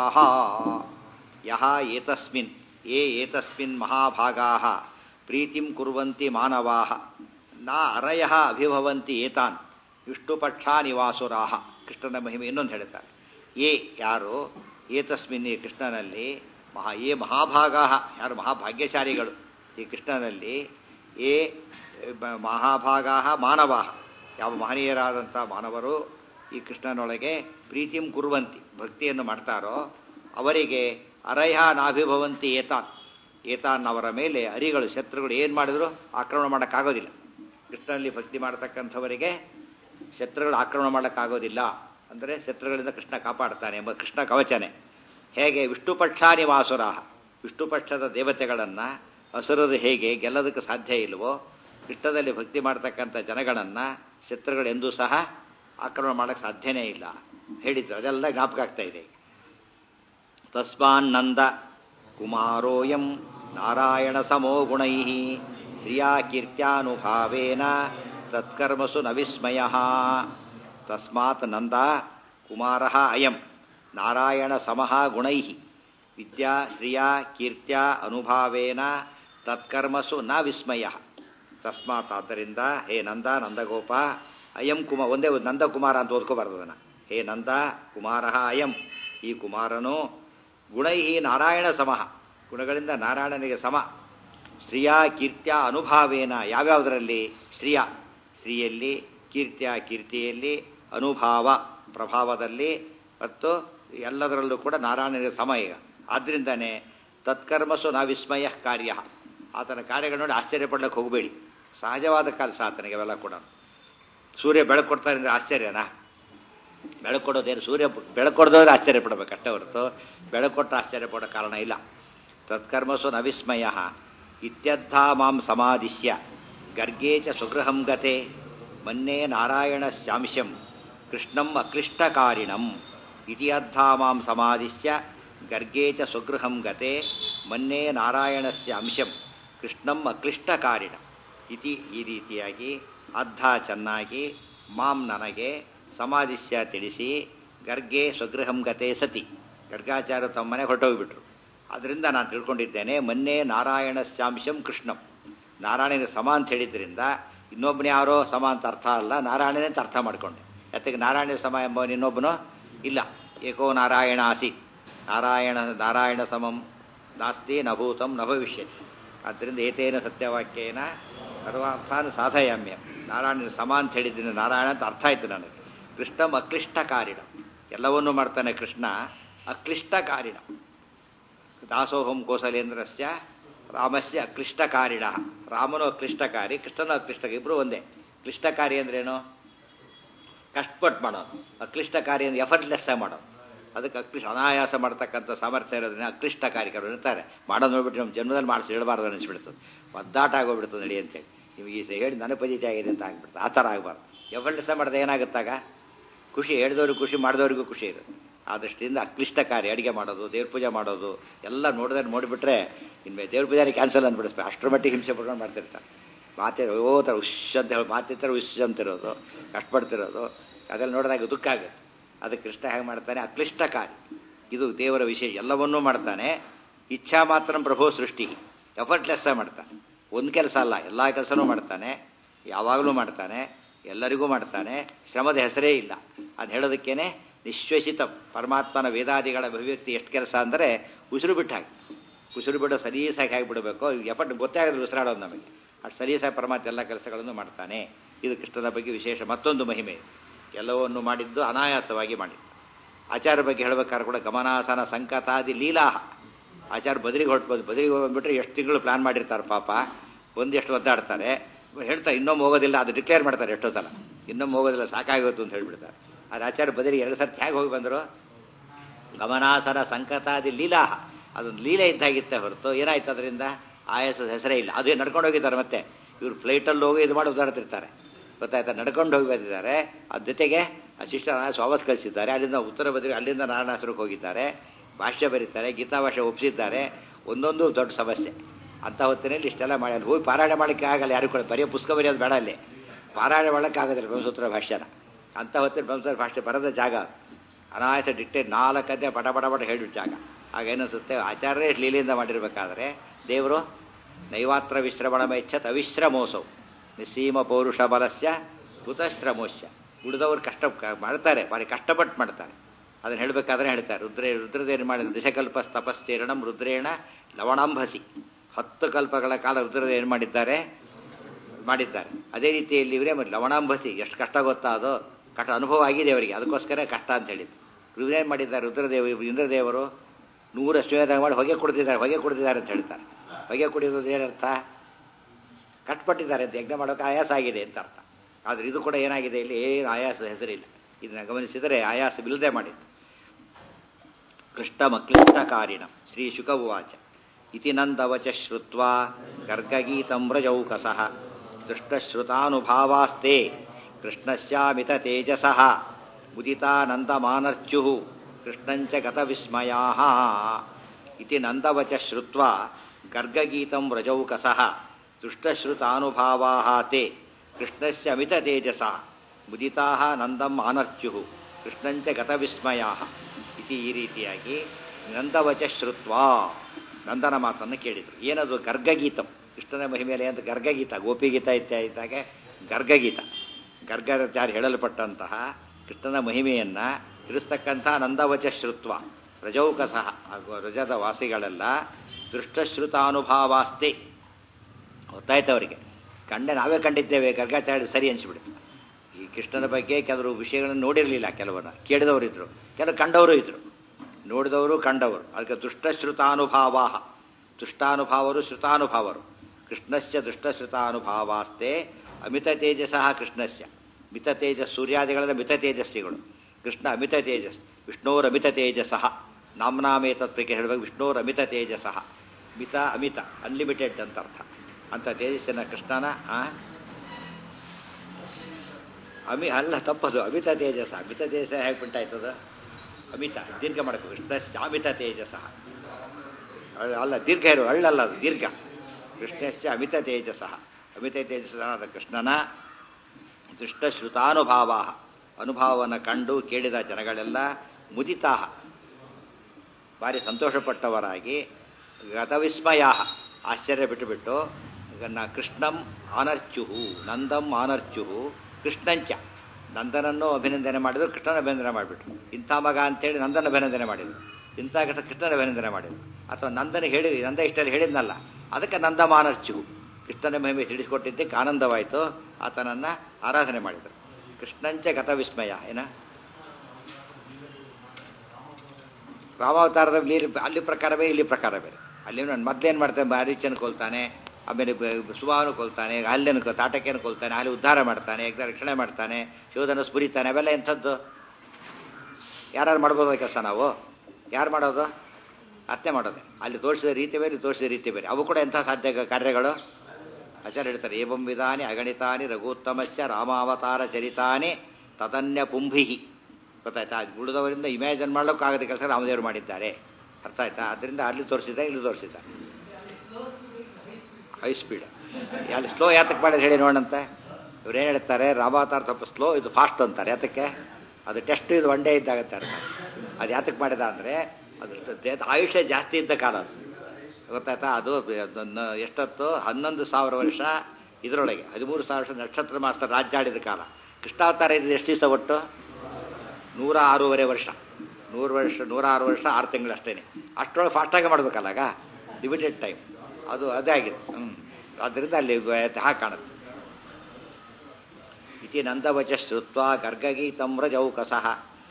ಯಹ ಏತಸ್ಮಿನ್ ಯೇ ಏತಸ್ಮಿನ್ ಮಹಾಭಾಗಾ ಪ್ರೀತಿಂ ಕುರ್ವಂತಿ ಮಾನವಾ ನಾ ಅರಯ ಅಭಿಭವಂತಿ ಏತಾನ್ ವಿಷ್ಣುಪಕ್ಷಾ ನಿವಾಸುರಾ ಕೃಷ್ಣನ ಮಹಿಮೆ ಇನ್ನೊಂದು ಹೇಳ್ತಾರೆ ಏ ಯಾರು ಏತಸ್ಮಿನ್ ಈ ಕೃಷ್ಣನಲ್ಲಿ ಮಹಾ ಏ ಮಹಾಭಾಗ ಯಾರು ಮಹಾಭಾಗ್ಯಶಾಲಿಗಳು ಈ ಕೃಷ್ಣನಲ್ಲಿ ಏ ಬ- ಮಹಾಭಾಗ ಮಾನವ ಯಾವ ಮಹನೀಯರಾದಂಥ ಮಾನವರು ಈ ಕೃಷ್ಣನೊಳಗೆ ಪ್ರೀತಿಂ ಕುರುವಂತಿ ಭಕ್ತಿಯನ್ನು ಮಾಡ್ತಾರೋ ಅವರಿಗೆ ಅರಹ್ಯ ನಾಭಿಭವಂತಿ ಏತಾನ್ ಏತಾನ್ ಅವರ ಮೇಲೆ ಅರಿಗಳು ಶತ್ರುಗಳು ಏನು ಮಾಡಿದ್ರು ಆಕ್ರಮಣ ಮಾಡೋಕ್ಕಾಗೋದಿಲ್ಲ ಕೃಷ್ಣನಲ್ಲಿ ಭಕ್ತಿ ಮಾಡತಕ್ಕಂಥವರಿಗೆ ಶತ್ರುಗಳು ಆಕ್ರಮಣ ಮಾಡೋಕ್ಕಾಗೋದಿಲ್ಲ ಅಂದರೆ ಶತ್ರುಗಳಿಂದ ಕೃಷ್ಣ ಕಾಪಾಡ್ತಾನೆ ಎಂಬ ಕೃಷ್ಣ ಕವಚನೆ ಹೇಗೆ ವಿಷ್ಣು ಪಕ್ಷಾನಿ ವಾಸುರ ವಿಷ್ಣು ಪಕ್ಷದ ದೇವತೆಗಳನ್ನು ಹಸುರರು ಹೇಗೆ ಗೆಲ್ಲೋದಕ್ಕೆ ಸಾಧ್ಯ ಇಲ್ವೋ ಕೃಷ್ಣದಲ್ಲಿ ಭಕ್ತಿ ಮಾಡ್ತಕ್ಕಂಥ ಜನಗಳನ್ನು ಶತ್ರುಗಳು ಎಂದೂ ಸಹ ಆಕ್ರಮಣ ಮಾಡೋಕ್ಕೆ ಸಾಧ್ಯನೇ ಇಲ್ಲ ಹೇಳಿದ್ರು ಅದೆಲ್ಲ ಜ್ಞಾಪಕ ಆಗ್ತಾ ಇದೆ ತಸ್ಮಾನ್ನಂದ ಕುಮಾರೋಯಂ ನಾರಾಯಣ ಸಮೋ ಗುಣೈ ಶ್ರಿಯಾ ಕೀರ್ತ್ಯಾನುಭಾವೇನ ತತ್ಕರ್ಮಸು ನ ವಿಸ್ಮಯ ತಸ್ಮಾತ್ ನಂದ ಕುಮಾರ ಅಯಂ ನಾರಾಯಣ ಸಮಃ ಗುಣೈ ವಿದ್ಯಾ ಶ್ರಿಯಾ ಕೀರ್ತ್ಯ ಅನುಭಾವೇನ ತತ್ಕರ್ಮಸು ನ ವಿಸ್ಮಯ ತಸ್ಮಾತ್ ಆದ್ದರಿಂದ ಹೇ ನಂದ ನಂದಗೋಪ ಅಯಂ ಕುಮ ಒಂದೇ ಒಂದು ನಂದಕುಮಾರ ಅಂತ ಓದ್ಕೋಬಾರ್ದು ಅದನ್ನು ಹೇ ನಂದ ಕುಮಾರ ಅಯಂ ಈ ಕುಮಾರನು ಗುಣೈ ನಾರಾಯಣ ಸಮಃ ಗುಣಗಳಿಂದ ನಾರಾಯಣನಿಗೆ ಸಮ ಶ್ರಿಯ ಕೀರ್ತ್ಯ ಅನುಭಾವೇನ ಯಾವ್ಯಾವುದರಲ್ಲಿ ಶ್ರಿಯ ಶ್ರೀಯಲ್ಲಿ ಕೀರ್ತ್ಯ ಕೀರ್ತಿಯಲ್ಲಿ ಅನುಭಾವ ಪ್ರಭಾವದಲ್ಲಿ ಮತ್ತು ಎಲ್ಲದರಲ್ಲೂ ಕೂಡ ನಾರಾಯಣನಿಗೆ ಸಮ ಈಗ ಆದ್ದರಿಂದನೇ ತತ್ಕರ್ಮಸು ನಾ ವಿಸ್ಮಯ ಕಾರ್ಯ ಆತನ ಕಾರ್ಯಗಳು ನೋಡಿ ಆಶ್ಚರ್ಯ ಪಡ್ಲಿಕ್ಕೆ ಹೋಗಬೇಡಿ ಸಹಜವಾದ ಕೆಲಸ ಆತನಿಗೆ ಅವೆಲ್ಲ ಕೂಡ ಸೂರ್ಯ ಬೆಳಕು ಕೊಡ್ತಾರೆ ಅಂದರೆ ಆಶ್ಚರ್ಯನಾ ಬೆಳಕು ಕೊಡೋದೇನು ಸೂರ್ಯ ಬೆಳಕು ಕೊಡೋದ್ರೆ ಆಶ್ಚರ್ಯ ಪಡಬೇಕಷ್ಟೇ ಹೊರತು ಬೆಳಕು ಕೊಟ್ಟು ಆಶ್ಚರ್ಯ ಪಡೋ ಕಾರಣ ಇಲ್ಲ ತತ್ಕರ್ಮಸು ನ ವಿಸ್ಮಯ ಇತ್ಯರ್ಥ ಮಾಂ ಸಮಾಧಿಶ್ಯ ಗರ್ಗೇ ಚ ಸುಗೃಹಂ ಗತೆ ಮನ್ನೇ ನಾರಾಯಣ ಶ್ಯಾಂಶಂ ಕೃಷ್ಣಂ ಅಕ್ಲಿಷ್ಟಕಾರಿಣಂ ಇತಿ ಅರ್ಥ ಮಾಂ ಸಮಾಧಿಶ್ಯ ಗರ್ಗೇ ಚ ಸುಗೃಹಂ ಗತೆ ಮನ್ನೇ ನಾರಾಯಣಸ್ಯ ಅಂಶಂ ಕೃಷ್ಣಂ ಅಕ್ಲಿಷ್ಟಕಾರಿಣ ಇತಿ ಈ ರೀತಿಯಾಗಿ ಅರ್ಧ ಚೆನ್ನಾಗಿ ಮಾಂ ನನಗೆ ಸಮಾಧಿಸ್ಯ ತಿಳಿಸಿ ಗರ್ಗೆ ಸ್ವಗೃಹಂ ಗತೆ ಸತಿ ಗರ್ಗಾಚಾರ್ಯ ತಮ್ಮ ಮನೆಗೆ ಹೊರಟೋಗ್ಬಿಟ್ರು ಅದರಿಂದ ನಾನು ತಿಳ್ಕೊಂಡಿದ್ದೇನೆ ಮೊನ್ನೆ ನಾರಾಯಣ ಶ್ಯಾಂಶಂ ಕೃಷ್ಣಂ ನಾರಾಯಣನ ಸಮ ಅಂತ ಹೇಳಿದ್ರಿಂದ ಇನ್ನೊಬ್ಬನೇ ಯಾರೋ ಸಮ ಅಂತ ಅರ್ಥ ಅಲ್ಲ ನಾರಾಯಣನೇ ಅಂತ ಅರ್ಥ ಮಾಡ್ಕೊಂಡೆ ಯಾತಕ್ಕೆ ನಾರಾಯಣ ಸಮ ಎಂಬವನು ಇನ್ನೊಬ್ಬನು ಇಲ್ಲ ಏಕೋ ನಾರಾಯಣ ಆಸೀತ್ ನಾರಾಯಣ ನಾರಾಯಣ ಸಮಂ ನಾಸ್ತಿ ನಭೂತಂ ನ ಭವಿಷ್ಯತಿ ಆದ್ದರಿಂದ ಏತೇನ ಸತ್ಯವಾಕ್ಯೇನ ಸರ್ವಾರ್ಥಾನು ಸಾಧಯಾಮ್ಯ ನಾರಾಯಣನ ಸಮ ಅಂತ ಹೇಳಿದ್ದೀನಿ ನಾರಾಯಣ ಅಂತ ಅರ್ಥ ಆಯ್ತು ನನಗೆ ಕೃಷ್ಣಂ ಅಕ್ಲಿಷ್ಟ ಕಾರಿಣ ಎಲ್ಲವನ್ನೂ ಮಾಡ್ತಾನೆ ಕೃಷ್ಣ ಅಕ್ಲಿಷ್ಟ ಕಾರಿಣ ದಾಸೋಹಂ ಕೋಸಲೇಂದ್ರಸ್ಯ ರಾಮಸ್ಯ ಅಕ್ಲಿಷ್ಟಕಾರಿಣ ರಾಮನು ಅಕ್ಲಿಷ್ಟಕಾರಿ ಕೃಷ್ಣನು ಅಕ್ಲಿಷ್ಟ ಇಬ್ರು ಒಂದೇ ಕ್ಲಿಷ್ಟಕಾರಿ ಅಂದ್ರೇನು ಕಷ್ಟಪಟ್ಟು ಮಾಡೋದು ಅಕ್ಲಿಷ್ಟಕಾರಿ ಅಂದ್ರೆ ಎಫರ್ಟ್ಲೆಸ್ ಮಾಡೋದು ಅದಕ್ಕೆ ಅಕ್ಲಿಷ್ಟ ಅನಾಯಾಸ ಮಾಡ್ತಕ್ಕಂಥ ಸಾಮರ್ಥ್ಯ ಇರೋದ್ರಿಂದ ಅಕ್ಲಿಷ್ಟಕಾರಿಕರು ಇರ್ತಾರೆ ಮಾಡೋದು ನೋಡ್ಬಿಟ್ಟು ನಮ್ಮ ಜನ್ಮದಲ್ಲಿ ಮಾಡಿಸಿ ಹೇಳಬಾರ್ದು ಅನಿಸ್ಬಿಡ್ತದೆ ಒದ್ದಾಟ ಆಗೋಗ್ಬಿಡ್ತದೆ ನಡಿ ಅಂತೇಳಿ ನಿಮಗೆ ಈ ಹೇಳಿ ನನ್ನ ಪದ್ಧತಿ ಆಗಿದೆ ಅಂತ ಆಗ್ಬಿಡ್ತದೆ ಆ ಥರ ಆಗಬಾರ್ದು ಎಫರ್ಟ್ಲೆಸ್ ಮಾಡಿದ್ರೆ ಏನಾಗುತ್ತಾಗ ಖುಷಿ ಹೇಳಿದವ್ರಿಗೆ ಖುಷಿ ಮಾಡಿದವ್ರಿಗೂ ಖುಷಿ ಇರುತ್ತೆ ಆ ದೃಷ್ಟಿಯಿಂದ ಅಕ್ಲಿಷ್ಟಕಾರಿ ಅಡುಗೆ ಮಾಡೋದು ದೇವ್ರ ಪೂಜೆ ಮಾಡೋದು ಎಲ್ಲ ನೋಡಿದ್ರೆ ನೋಡಿಬಿಟ್ರೆ ಇನ್ಮೇ ದೇವ್ರ ಪೂಜಾರಿ ಕ್ಯಾನ್ಸಲ್ ಅಂದ್ಬಿಡಿಸ್ಬೇಕು ಅಷ್ಟರ ಮಟ್ಟಿಗೆ ಹಿಂಸೆ ಪಡ್ಕೊಂಡು ಮಾಡ್ತಿರ್ತಾರೆ ಮಾತೆ ಓ ಥರ ಉಶ್ ಅಂತ ಹೇಳಿ ಮಾತಿರ್ತಾರೆ ಉಶ್ ಅಂತಿರೋದು ಕಷ್ಟಪಡ್ತಿರೋದು ಅದೆಲ್ಲ ನೋಡಿದಾಗ ದುಃಖ ಆಗುತ್ತೆ ಅದಕ್ಕೆ ಕೃಷ್ಣ ಹೇಗೆ ಮಾಡ್ತಾನೆ ಅಕ್ಲಿಷ್ಟಕಾರಿ ಇದು ದೇವರ ವಿಷಯ ಎಲ್ಲವನ್ನೂ ಮಾಡ್ತಾನೆ ಇಚ್ಛಾ ಮಾತ್ರ ಪ್ರಭೋ ಸೃಷ್ಟಿ ಎಫರ್ಟ್ಲೆಸ್ ಮಾಡ್ತಾನೆ ಒಂದು ಕೆಲಸ ಅಲ್ಲ ಎಲ್ಲ ಕೆಲಸನೂ ಮಾಡ್ತಾನೆ ಯಾವಾಗಲೂ ಮಾಡ್ತಾನೆ ಎಲ್ಲರಿಗೂ ಮಾಡ್ತಾನೆ ಶ್ರಮದ ಹೆಸರೇ ಇಲ್ಲ ಅದು ಹೇಳೋದಕ್ಕೇನೆ ನಿಶ್ವಸಿತ ಪರಮಾತ್ಮನ ವೇದಾದಿಗಳ ಅಭಿವ್ಯಕ್ತಿ ಎಷ್ಟು ಕೆಲಸ ಅಂದರೆ ಉಸಿರು ಬಿಟ್ಟು ಹಾಕಿ ಉಸಿರು ಬಿಡೋ ಸಲೀಸಾಗಿ ಆಗಿಬಿಡಬೇಕು ಎಫರ್ಟ್ ಗೊತ್ತೇ ಆಗೋದು ಉಸಿರಾಡೋದು ನಮಗೆ ಅಷ್ಟು ಸಲೀಸಾಗಿ ಪರಮಾತ್ಮ ಎಲ್ಲ ಕೆಲಸಗಳನ್ನು ಮಾಡ್ತಾನೆ ಇದು ಕೃಷ್ಣನ ಬಗ್ಗೆ ವಿಶೇಷ ಮತ್ತೊಂದು ಮಹಿಮೆ ಎಲ್ಲವನ್ನು ಮಾಡಿದ್ದು ಅನಾಯಾಸವಾಗಿ ಮಾಡಿದ್ದು ಆಚಾರ ಬಗ್ಗೆ ಹೇಳ್ಬೇಕಾದ್ರೆ ಕೂಡ ಗಮನಾಸನ ಸಂಕತಾದಿ ಲೀಲಾಹ ಆಚಾರ ಬದರಿಗೆ ಹೊರಟ್ಬೋದು ಬದರಿಗೆ ಹೋಗ್ಬಿಟ್ರೆ ಎಷ್ಟು ತಿಂಗಳು ಪ್ಲಾನ್ ಮಾಡಿರ್ತಾರೆ ಪಾಪ ಒಂದೆಷ್ಟು ಒದ್ದಾಡ್ತಾರೆ ಹೇಳ್ತಾರೆ ಇನ್ನೊಮ್ಮೆ ಹೋಗೋದಿಲ್ಲ ಅದು ಡಿಕ್ಲೇರ್ ಮಾಡ್ತಾರೆ ಎಷ್ಟೋ ಸಲ ಇನ್ನೊಮ್ಮೆ ಹೋಗೋದಿಲ್ಲ ಸಾಕಾಗೋದು ಅಂತ ಹೇಳ್ಬಿಡ್ತಾರೆ ಅದು ಆಚಾರ ಬದರಿಗೆ ಎರಡು ಸರ್ತಿ ಹೇಗೆ ಹೋಗಿ ಬಂದರು ಗಮನಾಸನ ಸಂಕತಾದಿ ಲೀಲಾಹ ಅದೊಂದು ಲೀಲೆ ಇದ್ದಾಗಿತ್ತೆ ಹೊರತು ಏನಾಯ್ತು ಅದರಿಂದ ಆಯಾಸದ ಹೆಸರೇ ಇಲ್ಲ ಅದೇ ನಡ್ಕೊಂಡು ಹೋಗಿದ್ದಾರೆ ಮತ್ತೆ ಇವರು ಫ್ಲೈಟಲ್ಲಿ ಹೋಗಿ ಇದು ಮಾಡಿ ಉದಾಡ್ತಿರ್ತಾರೆ ಗೊತ್ತಾಯ್ತಾ ನಡ್ಕೊಂಡು ಹೋಗಿ ಬಂದಿದ್ದಾರೆ ಅದ್ರ ಜೊತೆಗೆ ಆ ಶಿಷ್ಟ ವಾಪಸ್ ಕಳಿಸಿದ್ದಾರೆ ಅಲ್ಲಿಂದ ಉತ್ತರ ಬದಿಗೆ ಅಲ್ಲಿಂದ ನಾರಾಯಣಾಸುರಕ್ಕೆ ಹೋಗಿದ್ದಾರೆ ಭಾಷ್ಯ ಬರೀತಾರೆ ಗೀತಾ ಭಾಷೆ ಒಪ್ಪಿಸಿದ್ದಾರೆ ಒಂದೊಂದು ದೊಡ್ಡ ಸಮಸ್ಯೆ ಅಂಥ ಹೊತ್ತಿನಲ್ಲಿ ಇಷ್ಟೆಲ್ಲ ಮಾಡಿ ಅಲ್ಲಿ ಹೋಗಿ ಪಾರಾಯಣ ಮಾಡೋಕ್ಕೆ ಆಗಲ್ಲ ಯಾರು ಕೂಡ ಬರೆಯೋ ಪುಸ್ತಕ ಬರೆಯೋದು ಬೇಡ ಅಲ್ಲಿ ಪಾರಾಯಣ ಮಾಡೋಕ್ಕೆ ಆಗೋದಿಲ್ಲ ಬ್ರಹ್ಮಸೂತ್ರ ಭಾಷ್ಯನ ಅಂಥ ಹೊತ್ತಿನ ಬ್ರಹ್ಮಸೂತ್ರ ಭಾಷೆ ಬರೋದ ಜಾಗ ಅನಾಯಸ ಡಿಕ್ಟೇಟ್ ನಾಲ್ಕದ್ದೇ ಪಟ ಪಟ ಪಟ ಹೇಳಿಬಿಟ್ಟು ಜಾಗ ಆಗೇನಿಸುತ್ತೆ ಆಚಾರ್ಯರೇ ಲೀಲೆಯಿಂದ ಮಾಡಿರಬೇಕಾದ್ರೆ ದೇವರು ನೈವಾತ್ರ ವಿಶ್ರಮಣ ಇಚ್ಛತ್ ಅವಿಶ್ರಮೋಸವು ನಿಸ್ಸೀಮ ಪೌರುಷ ಬಲಸ್ಯ ಹುತಶ್ರಮೋಶ್ಯ ಉಳಿದವರು ಕಷ್ಟ ಮಾಡ್ತಾರೆ ಭಾರಿ ಕಷ್ಟಪಟ್ಟು ಮಾಡ್ತಾರೆ ಅದನ್ನು ಹೇಳಬೇಕಾದ್ರೆ ಹೇಳ್ತಾರೆ ರುದ್ರೇ ರುದ್ರದೇನು ಮಾಡಿದ ದಿಶಕಲ್ಪ ತಪಶ್ಚೇರಣಂ ರುದ್ರೇಣ ಲವಣಾಂಭಸಿ ಹತ್ತು ಕಲ್ಪಗಳ ಕಾಲ ರುದ್ರದ ಏನು ಮಾಡಿದ್ದಾರೆ ಮಾಡಿದ್ದಾರೆ ಅದೇ ರೀತಿಯಲ್ಲಿ ಇವರೇ ಮತ್ತು ಲವಣಾಂಬಸಿ ಎಷ್ಟು ಕಷ್ಟ ಗೊತ್ತಾ ಅದು ಕಷ್ಟ ಅನುಭವ ಆಗಿದೆ ಅವರಿಗೆ ಅದಕ್ಕೋಸ್ಕರ ಕಷ್ಟ ಅಂತ ಹೇಳಿದ್ದು ರುದ್ರೇನು ಮಾಡಿದ್ದಾರೆ ರುದ್ರದೇವ ಇಂದ್ರದೇವರು ನೂರು ಅಶ್ವಮೇಧ ಮಾಡಿ ಹೊಗೆ ಕುಡ್ದಿದ್ದಾರೆ ಹೊಗೆ ಕುಡ್ದಿದ್ದಾರೆ ಅಂತ ಹೇಳ್ತಾರೆ ಹೊಗೆ ಕುಡಿಯೋದು ಏನರ್ಥ ಕಟ್ಪಟ್ಟಿದ್ದಾರೆ ಅಂತ ಯಜ್ಞ ಮಾಡೋಕೆ ಆಯಾಸ ಆಗಿದೆ ಅಂತ ಅರ್ಥ ಆದರೆ ಇದು ಕೂಡ ಏನಾಗಿದೆ ಇಲ್ಲಿ ಏನು ಆಯಾಸದ ಹೆಸರಿಲ್ಲ ಇದನ್ನು ಗಮನಿಸಿದರೆ ಆಯಾಸ ಬಿಲ್ಲದೆ ಮಾಡಿದ್ದು ಕೃಷ್ಣಮಕ್ಲಿಷ್ಟಕಾರಿಣ ಶ್ರೀ ಶುಕ ಉವಾಚ ಇತಿ ನಂದವಚ ಶ್ರುತ್ವ ಗರ್ಗಗೀತಂ ವ್ರಜೌಕಸಃ ದೃಷ್ಟಶ್ರುತಾನುಭಾವಾಸ್ತೆ ಕೃಷ್ಣಸ್ಯಾಮಿತ ತೇಜಸಃ ಮುದಿತಾನಂದಮಾನರ್ಚುಃ ಕೃಷ್ಣಂಚ ಗತವಿಸ್ಮಯಾ ಇತಿ ನಂದವಚ ಶ್ರುತ್ವ ಗರ್ಗಗೀತಂ ವ್ರಜೌಕಸಃ ದೃಷ್ಟಶ್ರುತಾನುಭಾವಾ ತೇ ಕೃಷ್ಣಸ್ಯ ಅಮಿತ ತೇಜಸ ಮುದಿತಾ ನಂದಂ ಆನರ್ಚ್ಯು ಕೃಷ್ಣಂಚ ಗತವಿಸ್ಮಯಾ ಇತಿ ಈ ರೀತಿಯಾಗಿ ನಂದವಚ ಶ್ರುತ್ವ ನಂದನ ಮಾತನ್ನು ಕೇಳಿದರು ಏನದು ಗರ್ಗಗೀತಂ ಕೃಷ್ಣನ ಮಹಿಮೆಯಲ್ಲಿ ಅಂತ ಗರ್ಗಗೀತ ಗೋಪಿಗೀತ ಇತ್ಯಾದಿ ಇದ್ದಾಗ ಗರ್ಗಗೀತ ಗರ್ಗಚಾರಿ ಹೇಳಲ್ಪಟ್ಟಂತಹ ಕೃಷ್ಣನ ಮಹಿಮೆಯನ್ನು ತಿಳಿಸ್ತಕ್ಕಂಥ ನಂದವಚ ಶ್ರುತ್ವ ರಜೌಕಸಃ ಹಾಗೂ ರಜದ ವಾಸಿಗಳೆಲ್ಲ ದೃಷ್ಟಶ್ರುತಾನುಭಾವಾಸ್ತೆ ಗೊತ್ತಾಯ್ತು ಅವರಿಗೆ ಕಂಡ ನಾವೇ ಕಂಡಿದ್ದೇವೆ ಗರ್ಗಾಚಾರ್ಯ ಸರಿ ಅನಿಸ್ಬಿಡ್ತು ಈ ಕೃಷ್ಣನ ಬಗ್ಗೆ ಕೆಲವರು ವಿಷಯಗಳನ್ನು ನೋಡಿರಲಿಲ್ಲ ಕೆಲವನ್ನ ಕೇಳಿದವರಿದ್ದರು ಕೆಲವು ಕಂಡವರು ಇದ್ದರು ನೋಡಿದವರು ಕಂಡವರು ಅದಕ್ಕೆ ದುಷ್ಟಶ್ರುತಾನುಭಾವ ದುಷ್ಟಾನುಭಾವರು ಶ್ರುತಾನುಭಾವರು ಕೃಷ್ಣಸ್ಯ ದುಷ್ಟಶ್ರುತಾನುಭಾವಾಸ್ತೆ ಅಮಿತ ತೇಜಸಃ ಕೃಷ್ಣಸ್ಯ ಮಿತ ತೇಜಸ್ ಸೂರ್ಯಾದಿಗಳ ಮಿತ ತೇಜಸ್ಸಿಗಳು ಕೃಷ್ಣ ಅಮಿತ ತೇಜಸ್ ವಿಷ್ಣೋರ್ ಅಮಿತ ತೇಜಸಃ ನಾಮ್ನಾಮೇ ತತ್ವಕ್ಕೆ ಹೇಳಬೇಕು ವಿಷ್ಣೋರ್ ಅಮಿತ ತೇಜಸಃ ಮಿತ ಅಮಿತ ಅನ್ಲಿಮಿಟೆಡ್ ಅಂತ ಅರ್ಥ ಅಂತ ತೇಜಸ್ಸಿನ ಕೃಷ್ಣನ ಆ? ಅಮಿ ಅಲ್ಲ ತಪ್ಪದು ಅಮಿತ ತೇಜಸ ಅಮಿತ ತೇಜಸ ಹೇಗೆ ಬಿಟ್ಟಾಯ್ತದ ಅಮಿತ ದೀರ್ಘ ಮಾಡಬೇಕು ಕೃಷ್ಣಸ್ಯ ಅಮಿತ ತೇಜಸ ಅಲ್ಲ- ಅಲ್ಲ ದೀರ್ಘ ಇರು ಅಳ್ಳಲ್ಲ ಅದು ದೀರ್ಘ ಕೃಷ್ಣಸ್ಯ ಅಮಿತ ತೇಜಸ ಅಮಿತ ತೇಜಸ್ಸನಾದ ಕೃಷ್ಣನ ದುಷ್ಟಶ್ರುತಾನುಭಾವ ಅನುಭವವನ್ನು ಕಂಡು ಕೇಳಿದ ಜನಗಳೆಲ್ಲ ಮುದಿತಾ ಭಾರಿ ಸಂತೋಷಪಟ್ಟವರಾಗಿ ಗತವಿಸ್ಮಯ ಆಶ್ಚರ್ಯ ಬಿಟ್ಟುಬಿಟ್ಟು ನ ಕೃಷ್ಣಂ ಆನರ್ಚುಹು ನಂದಂ ಆನರ್ಚುಹು ಕೃಷ್ಣಂಚ ನಂದನನ್ನು ಅಭಿನಂದನೆ ಮಾಡಿದ್ರು ಕೃಷ್ಣನ ಅಭಿನಂದನೆ ಮಾಡಿಬಿಟ್ರು ಇಂಥ ಮಗ ಅಂತೇಳಿ ನಂದನ ಅಭಿನಂದನೆ ಮಾಡಿದ್ರು ಇಂಥ ಕೃಷ್ಣ ಕೃಷ್ಣನ ಅಭಿನಂದನೆ ಮಾಡಿದ್ರು ಅಥವಾ ನಂದನ ಹೇಳಿ ನಂದ ಇಷ್ಟಲ್ಲಿ ಹೇಳಿದ್ನಲ್ಲ ಅದಕ್ಕೆ ನಂದಮಾನರ್ಚುಹು ಕೃಷ್ಣನ ಮಹಿಮೆ ತಿಳಿಸಿಕೊಟ್ಟಿದ್ದಕ್ಕೆ ಆನಂದವಾಯಿತು ಆತನನ್ನು ಆರಾಧನೆ ಮಾಡಿದರು ಕೃಷ್ಣಂಚ ಗತವಿಸ್ಮಯ ಏನ ರಾಮಾವತಾರದಲ್ಲಿ ಇಲ್ಲಿ- ಅಲ್ಲಿ ಪ್ರಕಾರವೇ ಇಲ್ಲಿ ಪ್ರಕಾರ ಬೇರೆ ಅಲ್ಲಿ ನಾನು ಮೊದಲೇನು ಮಾಡ್ತಾನೆ ಮಾರೀಚನ ಕೊಲ್ತಾನೆ ಆಮೇಲೆ ಬ- ಸುಬಾನು ಕೊಲ್ತಾನೆ ಅಲ್ಲೇನು ತಾಟಕೇನು ಕೊಲ್ತಾನೆ ಅಲ್ಲಿ ಉದ್ಧಾರ ಮಾಡ್ತಾನೆ ಏಕ ರಕ್ಷಣೆ ಮಾಡ್ತಾನೆ ಶಿವಧನ ಸ್ಫುರಿತಾನೆ ಅವೆಲ್ಲ ಎಂಥದ್ದು ಯಾರು ಮಾಡ್ಬೋದು ಕೆಲಸ ನಾವು ಯಾರು ಮಾಡೋದು ಅರ್ಥೆ ಮಾಡೋದು ಅಲ್ಲಿ ತೋರಿಸಿದ ರೀತಿ ಬೇರೆ ಇಲ್ಲಿ ತೋರಿಸಿದ ರೀತಿ ಬೇರೆ ಅವು ಕೂಡ ಎಂಥ ಸಾಧ್ಯ ಕಾರ್ಯಗಳು ಆಚಾರ್ಯ ಹೇಳ್ತಾರೆ ಏವಂ ವಿಧಾನಿ ಅಗಣಿತಾನಿ ರಘುತ್ತಮಸ್ಯ ರಾಮಾವತಾರ ಚರಿತಾನಿ ತದನ್ಯ ಪುಂಭಿಹಿ ಗೊತ್ತಾಯ್ತಾ ಅದು ಉಳಿದವರಿಂದ ಇಮ್ಯಾಜಿನ್ ಮಾಡೋಕ್ಕಾಗದ ಕೆಲಸ ರಾಮದೇವರು ಮಾಡಿದ್ದಾರೆ ಅರ್ಥ ಆಯ್ತಾ ಅದರಿಂದ ಅಲ್ಲಿ ತೋರಿಸಿದ್ದ ಇಲ್ಲಿ ತೋರಿಸಿದ್ದ ಹೈ ಸ್ಪೀಡ್ ಅಲ್ಲಿ ಸ್ಲೋ ಯಾತಕ್ಕೆ ಮಾಡಿದ್ರೆ ಹೇಳಿ ನೋಡಂತೆ ಇವ್ರು ಏನು ಹೇಳ್ತಾರೆ ರಾಮಾವತಾರ ಸ್ವಲ್ಪ ಸ್ಲೋ ಇದು ಫಾಸ್ಟ್ ಅಂತಾರೆ ಯಾತಕ್ಕೆ ಅದು ಟೆಸ್ಟ್ ಇದು ಒನ್ ಡೇ ಇದ್ದಾಗತ್ತೆ ಅಂತಾರೆ ಅದು ಯಾತಕ್ಕೆ ಮಾಡಿದ ಅಂದರೆ ಅದು ದೇ- ಆಯುಷ್ಯ ಜಾಸ್ತಿ ಇದ್ದ ಕಾಲ ಅದು ಗೊತ್ತಾಯ್ತಾ ಅದು ಅದನ್ನ ಎಷ್ಟೊತ್ತು ಹನ್ನೊಂದು ಸಾವಿರ ವರ್ಷ ಇದರೊಳಗೆ ಹದಿಮೂರು ಸಾವಿರ ವರ್ಷ ನಕ್ಷತ್ರ ಮಾಸ್ಟರ್ ರಾಜ್ಯ ಆಡಿದ ಕಾಲ ಕೃಷ್ಣಾವತಾರ ಇದ್ದಿದ್ದು ಎಷ್ಟು ದಿವಸ ಒಟ್ಟು ನೂರ ಆರೂವರೆ ವರ್ಷ ನೂರು ವರ್ಷ ನೂರ ಆರು ವರ್ಷ ಆರು ತಿಂಗಳು ಅಷ್ಟೇ ಅಷ್ಟರೊಳಗೆ ಫಾಸ್ಟಾಗಿ ಮಾಡ್ಬೇಕಲ್ಲ ಆಗ ಲಿಮಿಟೆಡ್ ಟೈಮ್ ಅದು ಅದೇ ಆಗಿದೆ ಹ್ಞೂ ಆದ್ದರಿಂದ ಅಲ್ಲಿ ಹಾಗೆ ಕಾಣುತ್ತೆ ಇತಿ ನಂದವಚ ಶ್ರುತ್ವ ಗರ್ಗಗೀತಂ ರಜೌಕಸಃ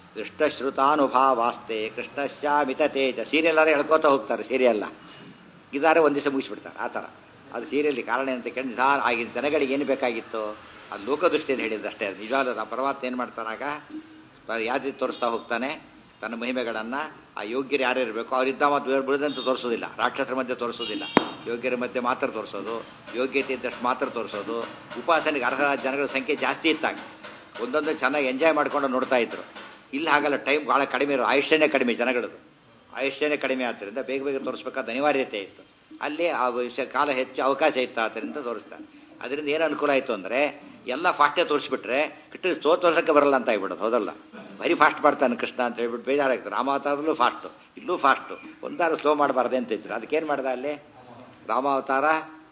ಕೃಷ್ಣಶ್ರುತಾನುಭಾವಾಸ್ತೆ ಕೃಷ್ಣಶ್ಯಾಮಿತ ತೇಜ ಸೀರಿಯಲ್ಲಾರೆ ಹೇಳ್ಕೋತಾ ಹೋಗ್ತಾರೆ ಸೀರಿಯಲ್ಲ ಇದಾರೆ ಒಂದು ದಿವಸ ಮುಗಿಸ್ಬಿಡ್ತಾರೆ ಆ ಥರ ಅದು ಸೀರಿಯಲ್ ಕಾರಣ ಅಂತ ಕೇಳಿ ನಿಧಾನ ಆಗಿನ ಜನಗಳಿಗೆ ಏನು ಬೇಕಾಗಿತ್ತು ಅದು ಲೋಕದೃಷ್ಟಿಯನ್ನು ಹೇಳಿದ್ದು ಅಷ್ಟೇ ಅದು ನಿಜವಾದ ಪರಮಾತ್ಮ ಏನು ಮಾಡ್ತಾನಾಗ ಯಾವ ರೀತಿ ತೋರಿಸ್ತಾ ಹೋಗ್ತಾನೆ ತನ್ನ ಮಹಿಮೆಗಳನ್ನು ಆ ಯೋಗ್ಯರು ಯಾರು ಇರಬೇಕು ಅವರಿದ್ದ ಮತ್ತು ಬೇರೆ ಬಿಡದಂತ ತೋರಿಸೋದಿಲ್ಲ ರಾಕ್ಷಸರ ಮಧ್ಯೆ ತೋರಿಸೋದಿಲ್ಲ ಯೋಗ್ಯರ ಮಧ್ಯೆ ಮಾತ್ರ ತೋರಿಸೋದು ಯೋಗ್ಯತೆ ಇದ್ದಷ್ಟು ಮಾತ್ರ ತೋರಿಸೋದು ಉಪಾಸನೆಗೆ ಅರ್ಹ ಜನಗಳ ಸಂಖ್ಯೆ ಜಾಸ್ತಿ ಇತ್ತಾಗ ಒಂದೊಂದು ಚೆನ್ನಾಗಿ ಎಂಜಾಯ್ ಮಾಡ್ಕೊಂಡು ನೋಡ್ತಾ ಇದ್ರು ಇಲ್ಲಿ ಹಾಗಲ್ಲ ಟೈಮ್ ಭಾಳ ಕಡಿಮೆ ಇರೋ ಆಯುಷ್ಯನೇ ಕಡಿಮೆ ಜನಗಳದ್ದು ಆಯುಷ್ಯನೇ ಕಡಿಮೆ ಆದ್ದರಿಂದ ಬೇಗ ಬೇಗ ತೋರಿಸ್ಬೇಕಾದ ಅನಿವಾರ್ಯತೆ ಇತ್ತು ಅಲ್ಲಿ ಆ ವಿಷಯ ಕಾಲ ಹೆಚ್ಚು ಅವಕಾಶ ಇತ್ತು ಆದ್ದರಿಂದ ತೋರಿಸ್ತಾನೆ ಅದರಿಂದ ಏನು ಅನುಕೂಲ ಆಯಿತು ಅಂದರೆ ಎಲ್ಲ ಫಾಸ್ಟೇ ತೋರಿಸ್ಬಿಟ್ರೆ ಕೃಷ್ಣ ಸೋ ತೋರ್ಸೋಕ್ಕೆ ಬರಲ್ಲ ಅಂತ ಆಗ್ಬಿಡೋದು ಹೌದಲ್ಲ ಬರೀ ಫಾಸ್ಟ್ ಮಾಡ್ತಾನೆ ಕೃಷ್ಣ ಅಂತ ಹೇಳ್ಬಿಟ್ಟು ಬೇಜಾರಾಗ್ತದೆ ರಾಮಾವತಾರದಲ್ಲೂ ಫಾಸ್ಟು ಇಲ್ಲೂ ಫಾಸ್ಟು ಒಂದಾರು ಸ್ಲೋ ಮಾಡಬಾರ್ದು ಅಂತ ಇದ್ರು ಅದಕ್ಕೇನು ಮಾಡ್ದ ಅಲ್ಲಿ ರಾಮಾವತಾರ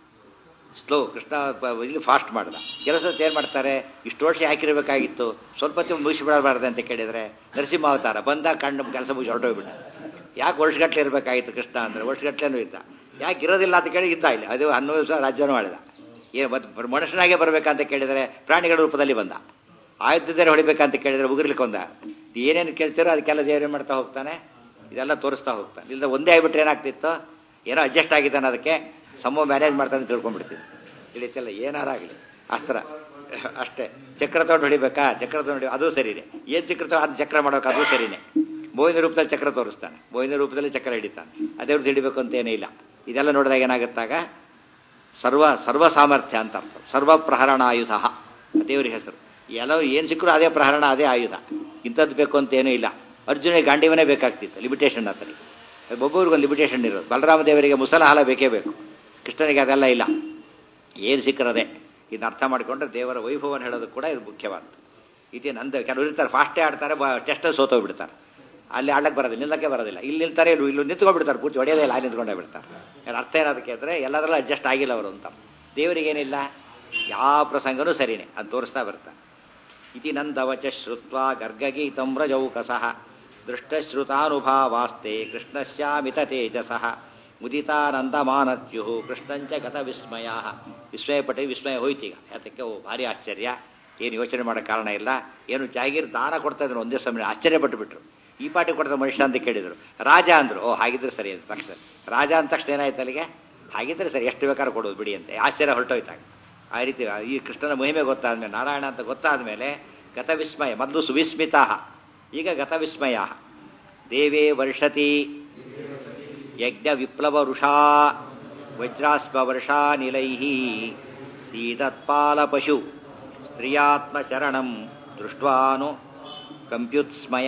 ಸ್ಲೋ ಕೃಷ್ಣ ಪ- ಇಲ್ಲಿ ಫಾಸ್ಟ್ ಮಾಡ್ದ ಕೆಲಸ ಏನು ಮಾಡ್ತಾರೆ ಇಷ್ಟು ವರ್ಷ ಹಾಕಿರಬೇಕಾಗಿತ್ತು ಸ್ವಲ್ಪ ಹೊತ್ತು ಮುಗಿಸಿಬಿಡಬಾರ್ದು ಅಂತ ಕೇಳಿದರೆ ನರಸಿಂಹ ಅವತಾರ ಬಂದ ಕಣ್ಣು ಕೆಲಸ ಮುಗಿಸಿ ಹೊರಟೋಗ್ಬಿಟ್ಟ ಯಾಕೆ ವರ್ಷಗಟ್ಟಲೆ ಇರಬೇಕಾಗಿತ್ತು ಕೃಷ್ಣ ಅಂದರೆ ವರ್ಷಗಟ್ಟಲೆನೂ ಇದ್ದ ಯಾಕೆ ಇರೋದಿಲ್ಲ ಅಂತ ಕೇಳಿ ಇದ್ದ ಇಲ್ಲಿ ಅದು ಹನ್ನೊಂದು ದಿವಸ ರಾಜ್ಯನೂ ಮಾಡಿದ ಏನು ಮತ್ತು ಮನುಷ್ಯನಾಗೆ ಬರಬೇಕಂತ ಕೇಳಿದರೆ ಪ್ರಾಣಿಗಳ ರೂಪದಲ್ಲಿ ಬಂದ ಆಯುಧದಲ್ಲಿ ಹೊಡಿಬೇಕಂತ ಕೇಳಿದರೆ ಉಗುರ್ಲಿಕ್ಕೆ ಒಂದ ಏನೇನು ಕೇಳ್ತೀರೋ ಅದಕ್ಕೆಲ್ಲ ದೇವ್ರು ಏನ್ ಮಾಡ್ತಾ ಹೋಗ್ತಾನೆ ಇದೆಲ್ಲ ತೋರಿಸ್ತಾ ಹೋಗ್ತಾನೆ ಇಲ್ಲ ಒಂದೇ ಆಗ್ಬಿಟ್ರೆ ಏನಾಗ್ತಿತ್ತು ಏನೋ ಅಡ್ಜಸ್ಟ್ ಆಗಿದ್ದಾನೆ ಅದಕ್ಕೆ ಸಮ ಮ್ಯಾನೇಜ್ ಮಾಡ್ತಾನೆ ತಿಳ್ಕೊಂಡ್ಬಿಡ್ತೀನಿ ತಿಳಿತಿಲ್ಲ ಏನಾರಾಗಲಿ ಅಸ್ತ್ರ ಅಷ್ಟೇ ಚಕ್ರ ತೊಗೊಂಡು ಹೊಡಿಬೇಕಾ ಚಕ್ರ ತೊಗೊಂಡು ಹೊಡಿ ಅದು ಸರಿನೇ ಏನು ಚಕ್ರ ತಗೊಂಡು ಅದು ಚಕ್ರ ಮಾಡೋಕೆ ಅದು ಸರಿನೇ ಬೋಯಿನ ರೂಪದಲ್ಲಿ ಚಕ್ರ ತೋರಿಸ್ತಾನೆ ಬೋಯಿನ ರೂಪದಲ್ಲಿ ಚಕ್ರ ಹಿಡಿತಾನೆ ಅದೇ ಅವ್ರದ್ದು ಹಿಡಿಬೇಕು ಅಂತ ಏನೂ ಇಲ್ಲ ಇದೆಲ್ಲ ನೋಡಿದಾಗ ಏನಾಗುತ್ತಾಗ ಸರ್ವ ಸರ್ವ ಸಾಮರ್ಥ್ಯ ಅಂತ ಅರ್ಥ ಸರ್ವ ಪ್ರಹರಣ ಆಯುಧ ದೇವ್ರಿಗೆ ಹೆಸರು ಎಲ್ಲ ಏನು ಸಿಕ್ಕರೂ ಅದೇ ಪ್ರಹರಣ ಅದೇ ಆಯುಧ ಇಂಥದ್ದು ಬೇಕು ಅಂತ ಏನೂ ಇಲ್ಲ ಅರ್ಜುನಿಗೆ ಗಾಂಡಿವನೇ ಬೇಕಾಗ್ತಿತ್ತು ಲಿಮಿಟೇಷನ್ ಆತನಿಗೆ ಒಬ್ಬೊಬ್ರಿಗೊಂದು ಲಿಮಿಟೇಷನ್ ಇರೋದು ಬಲರಾಮ ದೇವರಿಗೆ ಮುಸಲ ಹಾಲ ಬೇಕೇ ಬೇಕು ಕೃಷ್ಣನಿಗೆ ಅದೆಲ್ಲ ಇಲ್ಲ ಏನು ಸಿಕ್ಕರದೆ ಇದನ್ನ ಅರ್ಥ ಮಾಡಿಕೊಂಡ್ರೆ ದೇವರ ವೈಭವನ ಹೇಳೋದು ಕೂಡ ಇದು ಮುಖ್ಯವಾದ ಇದೇ ನಂದು ಕೆಲವರು ಇರ್ತಾರೆ ಫಾಸ್ಟೇ ಆಡ್ತಾರೆ ಟೆಸ್ಟಲ್ಲಿ ಸೋತೋಗ್ಬಿಡ್ತಾರೆ ಅಲ್ಲಿ ಆಡಕ್ಕೆ ಬರೋದಿಲ್ಲ ನಿಲ್ಲಕ್ಕೆ ಬರೋದಿಲ್ಲ ಇಲ್ಲಿ ನಿಲ್ತಾರೆ ಇಲ್ಲಿ ಇಲ್ಲಿ ನಿಂತ್ಕೊಂಡ್ಬಿಡ್ತಾರೆ ಪೂರ್ತಿ ಹೊಡೆಯೋದೇ ಇಲ್ಲ ಅಲ್ಲಿ ನಿಂತ್ಕೊಂಡೇ ಬಿಡ್ತಾರೆ ಯಾರು ಅರ್ಥ ಏನದಕ್ಕೆ ಅಂದರೆ ಎಲ್ಲದರಲ್ಲೂ ಅಡ್ಜಸ್ಟ್ ಆಗಿಲ್ಲ ಅವರು ಅಂತ ದೇವರಿಗೇನಿಲ್ಲ ಯಾವ ಪ್ರಸಂಗನೂ ಸರಿನೇ ಅದು ತೋರಿಸ್ತಾ ಬರ್ತಾರೆ ಇತಿ ನಂದವಚ ಶ್ರುತ್ವ ಗರ್ಗಗೀತಂ ರಜೌಕಸಃ ದೃಷ್ಟಶ್ರುತಾನುಭಾವಾಸ್ತೆ ಕೃಷ್ಣಶ್ಯಾಮಿತ ತೇಜಸಃ ಮುದಿತಾನಂದಮಾನತ್ಯು ಕೃಷ್ಣಂಚ ಗತ ವಿಸ್ಮಯ ವಿಸ್ಮಯಪಟ್ಟು ವಿಸ್ಮಯ ಹೋಯ್ತೀಗ ಯಾತಕ್ಕೆ ಓ ಭಾರಿ ಆಶ್ಚರ್ಯ ಏನು ಯೋಚನೆ ಮಾಡೋ ಕಾರಣ ಇಲ್ಲ ಏನು ಜಾಗೀರ್ ದಾನ ಕೊಡ್ತಾ ಇದ್ರು ಒಂದೇ ಸಮಯ ಆಶ್ಚರ್ಯಪಟ್ಟು ಬಿಟ್ರು ಈ ಪಾಟಿ ಕೊಡ್ತಾರೆ ಮನುಷ್ಯ ಅಂತ ಕೇಳಿದರು ರಾಜ ಅಂದರು ಓ ಹಾಗಿದ್ರೆ ಸರಿ ಅಂತ ತಕ್ಷಣ ರಾಜ ಅಂದ ತಕ್ಷಣ ಏನಾಯ್ತು ಅಲ್ಲಿಗೆ ಹಾಗಿದ್ರೆ ಸರಿ ಎಷ್ಟು ಬೇಕಾದ್ರೂ ಕೊಡೋದು ಬಿಡಿ ಅಂತ ಆಶ್ಚರ್ಯ ಹೊರಟೋಯ್ತಾಗ ಆ ರೀತಿ ಈ ಕೃಷ್ಣನ ಮಹಿಮೆ ಗೊತ್ತಾದ್ಮೇಲೆ ನಾರಾಯಣ ಅಂತ ಗೊತ್ತಾದ ಮೇಲೆ ಗತವಿಸ್ಮಯ ಮೊದಲು ಸುವಿಸ್ಮಿತ ಈಗ ಗತವಿಸ್ಮಯ ದೇವೇ ವರ್ಷತಿ ಯಜ್ಞ ವಿಪ್ಲವ ಋಷಾ ವಜ್ರಾಸ್ಮ ವರ್ಷಾ ನಿಲೈ ಸೀದತ್ಪಾಲ ಪಶು ಸ್ತ್ರಿಯಾತ್ಮಶರಣಂ ದೃಷ್ಟ್ವಾನು ಕಂಪ್ಯುತ್ಸ್ಮಯ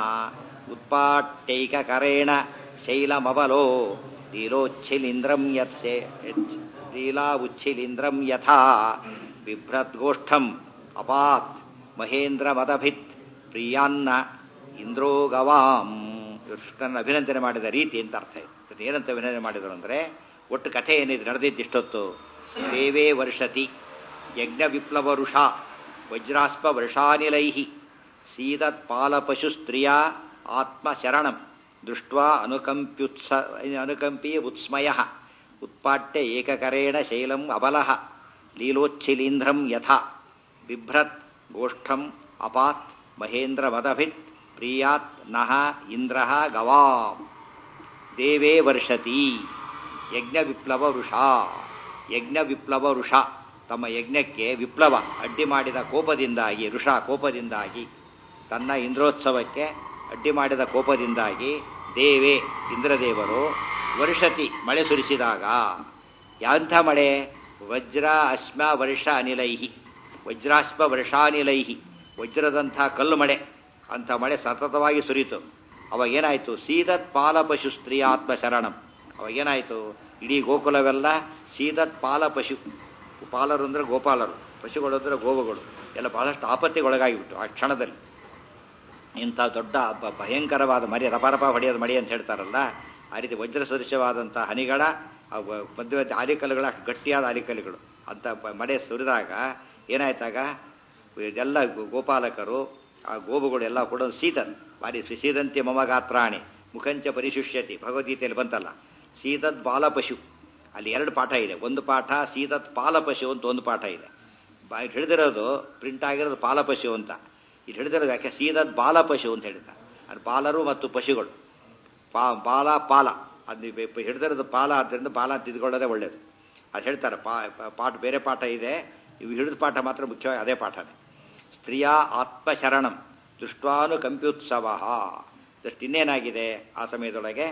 ಉತ್ಪಾಟ್ಯೈಕಕರೇಣ ಶೈಲಮಬಲೋ ಲೀಲೋಚ್ಛಿಲೀಂದ್ರಂ ಯತ್ಸೆ ಲೀಲಾ ಉಚ್ಛಿಲೀಂದ್ರಂ ಯಥಾ ಬಿಭ್ರದ್ಗೋಷ್ಠಂ ಅಪಾತ್ ಮಹೇಂದ್ರ ಮದಭಿತ್ ಪ್ರಿಯಾನ್ನ ಇಂದ್ರೋ ಗವಾಂ ಕೃಷ್ಣನ ಅಭಿನಂದನೆ ಮಾಡಿದ ರೀತಿ ಅಂತ ಅರ್ಥ ಇದೆ ಏನಂತ ಅಭಿನಂದನೆ ಮಾಡಿದರು ಅಂದರೆ ಒಟ್ಟು ಕಥೆ ಏನಿದೆ ನಡೆದಿದ್ದಿಷ್ಟೊತ್ತು ದೇವೇ ವರ್ಷತಿ ಯಜ್ಞ ವಿಪ್ಲವ ಋಷ ವಜ್ರಾಸ್ಪ ವರ್ಷಾನಿಲೈಹಿ ಸೀದತ್ ಪಾಲಪಶು ಸ್ತ್ರೀಯ ಆತ್ಮಶರಣಂ ದೃಷ್ಟ್ವಾ ಅನುಕಂಪ್ಯುತ್ಸ ಅನುಕಂಪಿ ಉತ್ಸ್ಮಯ ಉತ್ಪಾಟ್ಯ ಏಕಕರೇಣ ಶೈಲಂ ಅಬಲಃ ಲೀಲೋಚ್ಛಿಲೀಂಧ್ರಂ ಯಥಾ ಬಿಭ್ರತ್ ಗೋಷ್ಠಂ ಅಪಾತ್ ಮಹೇಂದ್ರ ಮದಭಿತ್ ಪ್ರಿಯಾತ್ ನಃ ಇಂದ್ರ ಗವಾಂ ದೇವೇ ವರ್ಷತಿ ಯಜ್ಞ ವಿಪ್ಲವ ವೃಷ ಯಜ್ಞ ವಿಪ್ಲವ ವೃಷ ತಮ್ಮ ಯಜ್ಞಕ್ಕೆ ವಿಪ್ಲವ ಅಡ್ಡಿ ಮಾಡಿದ ಕೋಪದಿಂದಾಗಿ ಋಷ ಕೋಪದಿಂದಾಗಿ ತನ್ನ ಇಂದ್ರೋತ್ಸವಕ್ಕೆ ಅಡ್ಡಿ ಮಾಡಿದ ಕೋಪದಿಂದಾಗಿ ದೇವೇ ಇಂದ್ರದೇವರು ವರ್ಷತಿ ಮಳೆ ಸುರಿಸಿದಾಗ ಯಾಂಥ ಮಳೆ ವಜ್ರ ಅಶ್ಮ ವರ್ಷ ಅನಿಲೈಹಿ ವಜ್ರಾಶ್ಮ ವರ್ಷಾನಿಲೈಹಿ ವಜ್ರದಂಥ ಕಲ್ಲು ಮಳೆ ಅಂಥ ಮಳೆ ಸತತವಾಗಿ ಸುರಿತು ಅವಾಗ ಏನಾಯಿತು ಸೀದತ್ ಪಾಲ ಪಶು ಸ್ತ್ರೀಯಾತ್ಮ ಶರಣಂ ಅವಾಗ ಏನಾಯಿತು ಇಡೀ ಗೋಕುಲವೆಲ್ಲ ಸೀದತ್ ಪಾಲ ಪಶು ಪಾಲರು ಅಂದರೆ ಗೋಪಾಲರು ಪಶುಗಳು ಅಂದರೆ ಗೋವುಗಳು ಎಲ್ಲ ಬಹಳಷ್ಟು ಆಪತ್ತಿಗೊಳಗಾಗಿಬಿಟ್ಟು ಆ ಕ್ಷಣದಲ್ಲಿ ಇಂಥ ದೊಡ್ಡ ಬ- ಭಯಂಕರವಾದ ಮರಿ ರಪರಪ ಹೊಡೆಯೋದು ಮಡಿ ಅಂತ ಹೇಳ್ತಾರಲ್ಲ ಆ ರೀತಿ ವಜ್ರ ಸದೃಶವಾದಂಥ ಹನಿಗಳ ಆ ವ- ಮಧ್ಯ ಮಧ್ಯೆ ಆಲಿಕಲ್ಲುಗಳ ಅಷ್ಟು ಗಟ್ಟಿಯಾದ ಆಲಿಕಲ್ಲುಗಳು ಅಂಥ ಪ- ಮಳೆ ಸುರಿದಾಗ ಏನಾಯ್ತಾಗ ಇದೆಲ್ಲ ಗೋ- ಗೋಪಾಲಕರು ಆ ಗೋವುಗಳು ಎಲ್ಲ ಕೂಡ ಸೀತನ್ ಬಾರಿ ಸೀದಂತೆ ಮಮ ಗಾತ್ರಾಣಿ ಮುಖಂಚ ಪರಿಶುಷ್ಯತಿ ಭಗವದ್ಗೀತೆಯಲ್ಲಿ ಬಂತಲ್ಲ ಸೀತದ್ ಬಾಲಪಶು ಅಲ್ಲಿ ಎರಡು ಪಾಠ ಇದೆ ಒಂದು ಪಾಠ ಸೀತತ್ ಪಾಲಪಶು ಅಂತ ಒಂದು ಪಾಠ ಇದೆ ಬಾ ಇಲ್ಲಿ ಹಿಡಿದಿರೋದು ಪ್ರಿಂಟ್ ಆಗಿರೋದು ಪಾಲಪಶು ಅಂತ ಇಲ್ಲಿ ಹಿಡಿದಿರೋದು ಯಾಕೆ ಸೀದದ್ ಬಾಲಪಶು ಅಂತ ಹೇಳಿದ ಅದು ಬಾಲರು ಮತ್ತು ಪಶುಗಳು ಪಾ ಬಾಲ ಪಾಲ ಅದು ಹಿಡಿದಿರೋದು ಪಾಲ ಆದ್ದರಿಂದ ಬಾಲ ಅಂತ ತಿದ್ಕೊಳ್ಳೋದೇ ಒಳ್ಳೆಯದು ಅದು ಹೇಳ್ತಾರೆ ಪಾ ಪಾ- ಪಾಠ ಬೇರೆ ಪಾಠ ಇದೆ ಇವು ಹಿಡಿದ ಪಾಠ ಮಾತ್ರ ಮುಖ್ಯವಾಗಿ ಅದೇ ಪಾಠನೇ ಸ್ತ್ರೀಯ ಆತ್ಮಶರಣಂ ದೃಷ್ಟ್ವಾನು ಕಂಪ್ಯುತ್ಸವ ದೃಷ್ಟಿ ಇನ್ನೇನಾಗಿದೆ ಆ ಸಮಯದೊಳಗೆ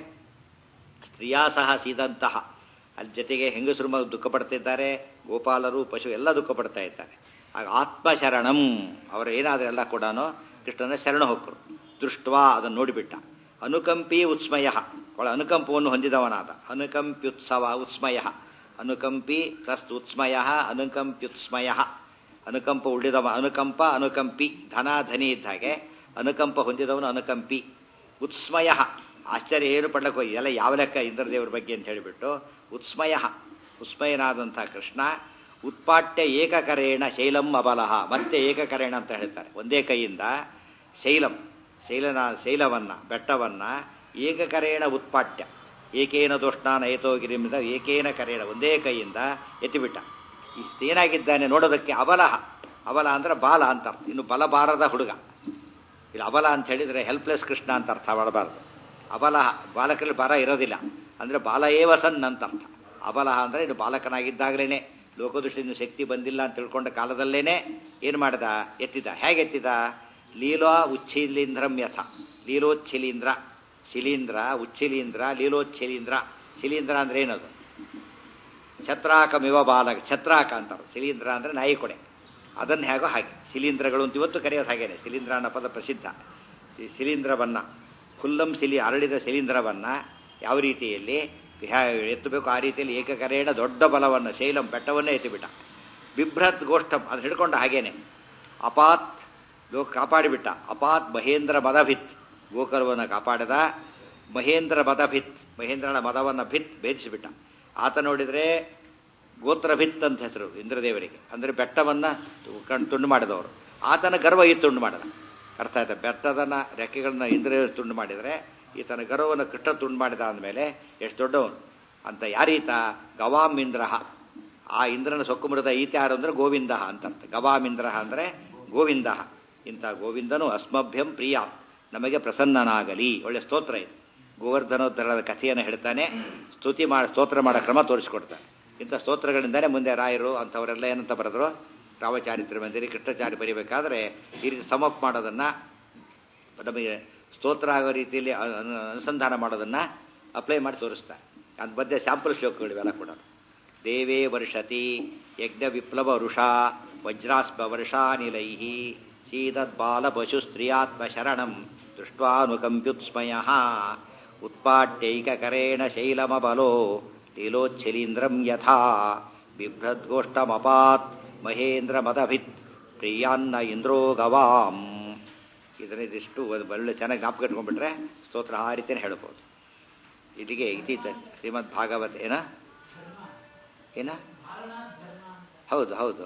ಸ್ತ್ರೀಯಾ ಸಹ ಸೀದಂತಹ ಅಲ್ಲಿ ಜೊತೆಗೆ ಹೆಂಗಸರು ಮ- ದುಃಖ ಪಡ್ತಿದ್ದಾರೆ ಗೋಪಾಲರು ಪಶು ಎಲ್ಲ ದುಃಖ ಪಡ್ತಾ ಇದ್ದಾರೆ ಆಗ ಆತ್ಮಶರಣಂ ಅವರು ಏನಾದರೂ ಎಲ್ಲ ಕೂಡ ಕೃಷ್ಣನ ಶರಣ ಹೊಕ್ಕರು ದೃಷ್ಟ್ವಾ ಅದನ್ನು ನೋಡಿಬಿಟ್ಟ ಅನುಕಂಪಿ ಉತ್ಸ್ಮಯ ಒಳ ಅನುಕಂಪವನ್ನು ಹೊಂದಿದವನಾದ ಅನುಕಂಪ್ಯುತ್ಸವ ಉತ್ಸ್ಮಯ ಅನುಕಂಪಿ ಪ್ಲಸ್ ಉತ್ಸ್ಮಯ ಅನುಕಂಪ್ಯುತ್ಸ್ಮಯ ಅನುಕಂಪ ಉಳಿದವ ಅನುಕಂಪ ಅನುಕಂಪಿ ಧನ ಧನಿ ಇದ್ದ ಹಾಗೆ ಅನುಕಂಪ ಹೊಂದಿದವನು ಅನುಕಂಪಿ ಉತ್ಸ್ಮಯ ಆಶ್ಚರ್ಯ ಏನು ಪಡ್ಲಕ್ಕೆ ಹೋಗಿ ಎಲ್ಲ ಯಾವ ಲೆಕ್ಕ ಇಂದ್ರದೇವರ ಬಗ್ಗೆ ಅಂತ ಹೇಳಿಬಿಟ್ಟು ಉತ್ಸ್ಮಯ ಉತ್ಸ್ಮಯನಾದಂಥ ಕೃಷ್ಣ ಉತ್ಪಾಟ್ಯ ಏಕಕರೇಣ ಶೈಲಂ ಅಬಲಹ ಮತ್ತೆ ಏಕಕರೇಣ ಅಂತ ಹೇಳ್ತಾರೆ ಒಂದೇ ಕೈಯಿಂದ ಶೈಲಂ ಶೈಲನ ಶೈಲವನ್ನ ಬೆಟ್ಟವನ್ನ ಏಕಕರೇಣ ಉತ್ಪಾಟ್ಯ ಏಕೇನ ದೋಷ್ಣಾನ ಏತೋಗಿರಿಮಿಂದ ಏಕೇನ ಕರೇಣ ಒಂದೇ ಕೈಯಿಂದ ಎತ್ತಿಬಿಟ್ಟ ಇಷ್ಟೇನಾಗಿದ್ದಾನೆ ನೋಡೋದಕ್ಕೆ ಅಬಲಹ ಅಬಲ ಅಂದ್ರೆ ಬಾಲ ಅಂತ ಅರ್ಥ ಇನ್ನು ಬಲ ಬಾರದ ಹುಡುಗ ಇಲ್ಲಿ ಅಬಲ ಅಂತ ಹೇಳಿದರೆ ಹೆಲ್ಪ್ಲೆಸ್ ಕೃಷ್ಣ ಅಂತ ಅರ್ಥ ಮಾಡಬಾರ್ದು ಅಬಲ ಬಾಲಕರಲ್ಲಿ ಬರ ಇರೋದಿಲ್ಲ ಅಂದರೆ ಬಾಲ ಏವ ಸನ್ ಅಂತ ಅರ್ಥ ಅಬಲ ಅಂದರೆ ಇದು ಬಾಲಕನಾಗಿದ್ದಾಗಲೇ ಲೋಕದೃಷ್ಟಿಯಿಂದ ಶಕ್ತಿ ಬಂದಿಲ್ಲ ಅಂತ ತಿಳ್ಕೊಂಡ ಕಾಲದಲ್ಲೇನೆ ಏನು ಮಾಡ್ದ ಎತ್ತಿದ ಹೇಗೆ ಎತ್ತಿದ ಲೀಲೋ ಉಚ್ಛಿಲೀಂದ್ರಂ ಯಥ ಲೀಲೋಚ್ಛಿಲೀಂದ್ರ ಶಿಲೀಂದ್ರ ಉಚ್ಛಿಲೀಂದ್ರ ಲೀಲೋಚ್ಛಿಲೀಂದ್ರ ಶಿಲೀಂದ್ರ ಅಂದ್ರೆ ಏನದು ಛತ್ರಾಕಮಿವ ಬಾಲಕ ಛತ್ರಾಕ ಅಂತಾರೆ ಶಿಲೀಂದ್ರ ಅಂದರೆ ನಾಯಿ ಕೊಡೆ ಅದನ್ನು ಹೇಗೋ ಹಾಗೆ ಶಿಲೀಂಧ್ರಗಳು ಅಂತ ಇವತ್ತು ಕರೆಯೋದು ಹಾಗೇನೆ ಶಿಲೀಂಧ್ರ ಅನ್ನೋ ಪದ ಪ್ರಸಿದ್ಧ ಈ ಶಿಲೀಂಧ್ರವನ್ನು ಖುಲ್ಲಂ ಶಿಲಿ ಅರಳಿದ ಶಿಲೀಂಧ್ರವನ್ನು ಯಾವ ರೀತಿಯಲ್ಲಿ ಹ್ಯಾ- ಎತ್ತಬೇಕು ಆ ರೀತಿಯಲ್ಲಿ ಏಕಕರೇಣ ದೊಡ್ಡ ಬಲವನ್ನು ಶೈಲಂ ಬೆಟ್ಟವನ್ನೇ ಎತ್ತಿಬಿಟ್ಟ ಬಿಭ್ರತ್ ಗೋಷ್ಠಂ ಅದು ಹಿಡ್ಕೊಂಡ ಹಾಗೇನೆ ಅಪಾತ್ ಲೋಕ ಕಾಪಾಡಿಬಿಟ್ಟ ಅಪಾತ್ ಮಹೇಂದ್ರ ಮದಭಿತ್ ಗೋಕರವನ್ನು ಕಾಪಾಡಿದ ಮಹೇಂದ್ರ ಮದಭಿತ್ ಮಹೇಂದ್ರನ ಮದವನ್ನು ಭಿತ್ ಭೇದಿಸಿಬಿಟ್ಟ ಆತ ನೋಡಿದರೆ ಗೋತ್ರಭಿತ್ ಅಂತ ಹೆಸರು ಇಂದ್ರದೇವರಿಗೆ ಅಂದರೆ ಬೆಟ್ಟವನ್ನು ಕಣ್ ತುಂಡು ಮಾಡಿದವರು ಆತನ ಗರ್ವ ಈ ತುಂಡು ಮಾಡಿದ ಅರ್ಥ ಆಯ್ತಾ ಬೆಟ್ಟದನ್ನ ರೆಕ್ಕೆಗಳನ್ನ ಇಂದ್ರದೇವರು ತುಂಡು ಮಾಡಿದರೆ ಈತನ ಗರ್ವವನ್ನು ಕೃಷ್ಣ ತುಂಡು ಮಾಡಿದ ಅಂದಮೇಲೆ ಎಷ್ಟು ದೊಡ್ಡವನು ಅಂತ ಯಾರೀತ ಗವಾಮ್ ಇಂದ್ರಹ ಆ ಇಂದ್ರನ ಸೊಕ್ಕುಮೃತ ಈತ ಯಾರು ಅಂದರೆ ಗೋವಿಂದ ಅಂತ ಅರ್ಥ ಗವಾಮಿಂದ್ರ ಅಂದರೆ ಗೋವಿಂದ ಇಂಥ ಗೋವಿಂದನು ಅಸ್ಮಭ್ಯಂ ಪ್ರಿಯ ನಮಗೆ ಪ್ರಸನ್ನನಾಗಲಿ ಒಳ್ಳೆ ಸ್ತೋತ್ರ ಇದು ಗೋವರ್ಧನೋತ್ತರದ ಕಥೆಯನ್ನು ಹೇಳ್ತಾನೆ ಸ್ತುತಿ ಮಾಡಿ ಸ್ತೋತ್ರ ಮಾಡೋ ಕ್ರಮ ತೋರಿಸ್ಕೊಡ್ತಾನೆ ಇಂಥ ಸ್ತೋತ್ರಗಳಿಂದಲೇ ಮುಂದೆ ರಾಯರು ಅಂಥವರೆಲ್ಲ ಏನಂತ ಬರೆದ್ರು ರಾಮಚಾರಿತ್ರ ಮಂದಿರಿ ಕೃಷ್ಣಚಾರಿ ಬರೀಬೇಕಾದ್ರೆ ಈ ರೀತಿ ಸಮಪ್ ಮಾಡೋದನ್ನು ನಮಗೆ ಸ್ತೋತ್ರ ಆಗೋ ರೀತಿಯಲ್ಲಿ ಅ- ಅನು- ಅನುಸಂಧಾನ ಮಾಡೋದನ್ನು ಅಪ್ಲೈ ಮಾಡಿ ತೋರಿಸ್ತಾರೆ ಅದ್ರ ಮಧ್ಯೆ ಸ್ಯಾಂಪಲ್ ಶ್ಲೋಕಗಳು ಇವೆಲ್ಲ ಕೂಡ ದೇವೇ ವರ್ಷತಿ ಯಜ್ಞ ವಿಪ್ಲವ ವೃಷ ವಜ್ರಾಸ್ಪ ವರ್ಷಾನಿಲೈ ಸೀದದ್ಬಾಲ ಪಶು ಸ್ತ್ರೀಯಾತ್ಮ ಶರಣಂ ದೃಷ್ಟ್ವಾನುಕಂಪ್ಯುತ್ಸ್ಮಯ ಉತ್ಪಾಟ್ಯೈಕಕರೇಣ ಶೈಲಮಬಲೋ ಲೀಲೋಚ್ಛಲೀಂದ್ರಂ ಯಥಾ ಬಿಭ್ರದ್ಗೋಷ್ಟಮಪಾತ್ ಮಹೇಂದ್ರ ಮದಭಿತ್ ಪ್ರಿಯಾನ್ನ ಇಂದ್ರೋ ಗವಾಂ ಇದನ್ನ ಇದಿಷ್ಟು ಒಂದು ಒಳ್ಳೆ ಚೆನ್ನಾಗಿ ಜ್ಞಾಪಕ ಇಟ್ಕೊಂಡ್ಬಿಟ್ರೆ ಸ್ತೋತ್ರ ಆ ರೀತಿಯೇ ಹೇಳ್ಬೋದು ಇಲ್ಲಿಗೆ ಇತೀತ ಶ್ರೀಮದ್ ಭಾಗವತ ಏನ ಏನ ಹೌದು ಹೌದು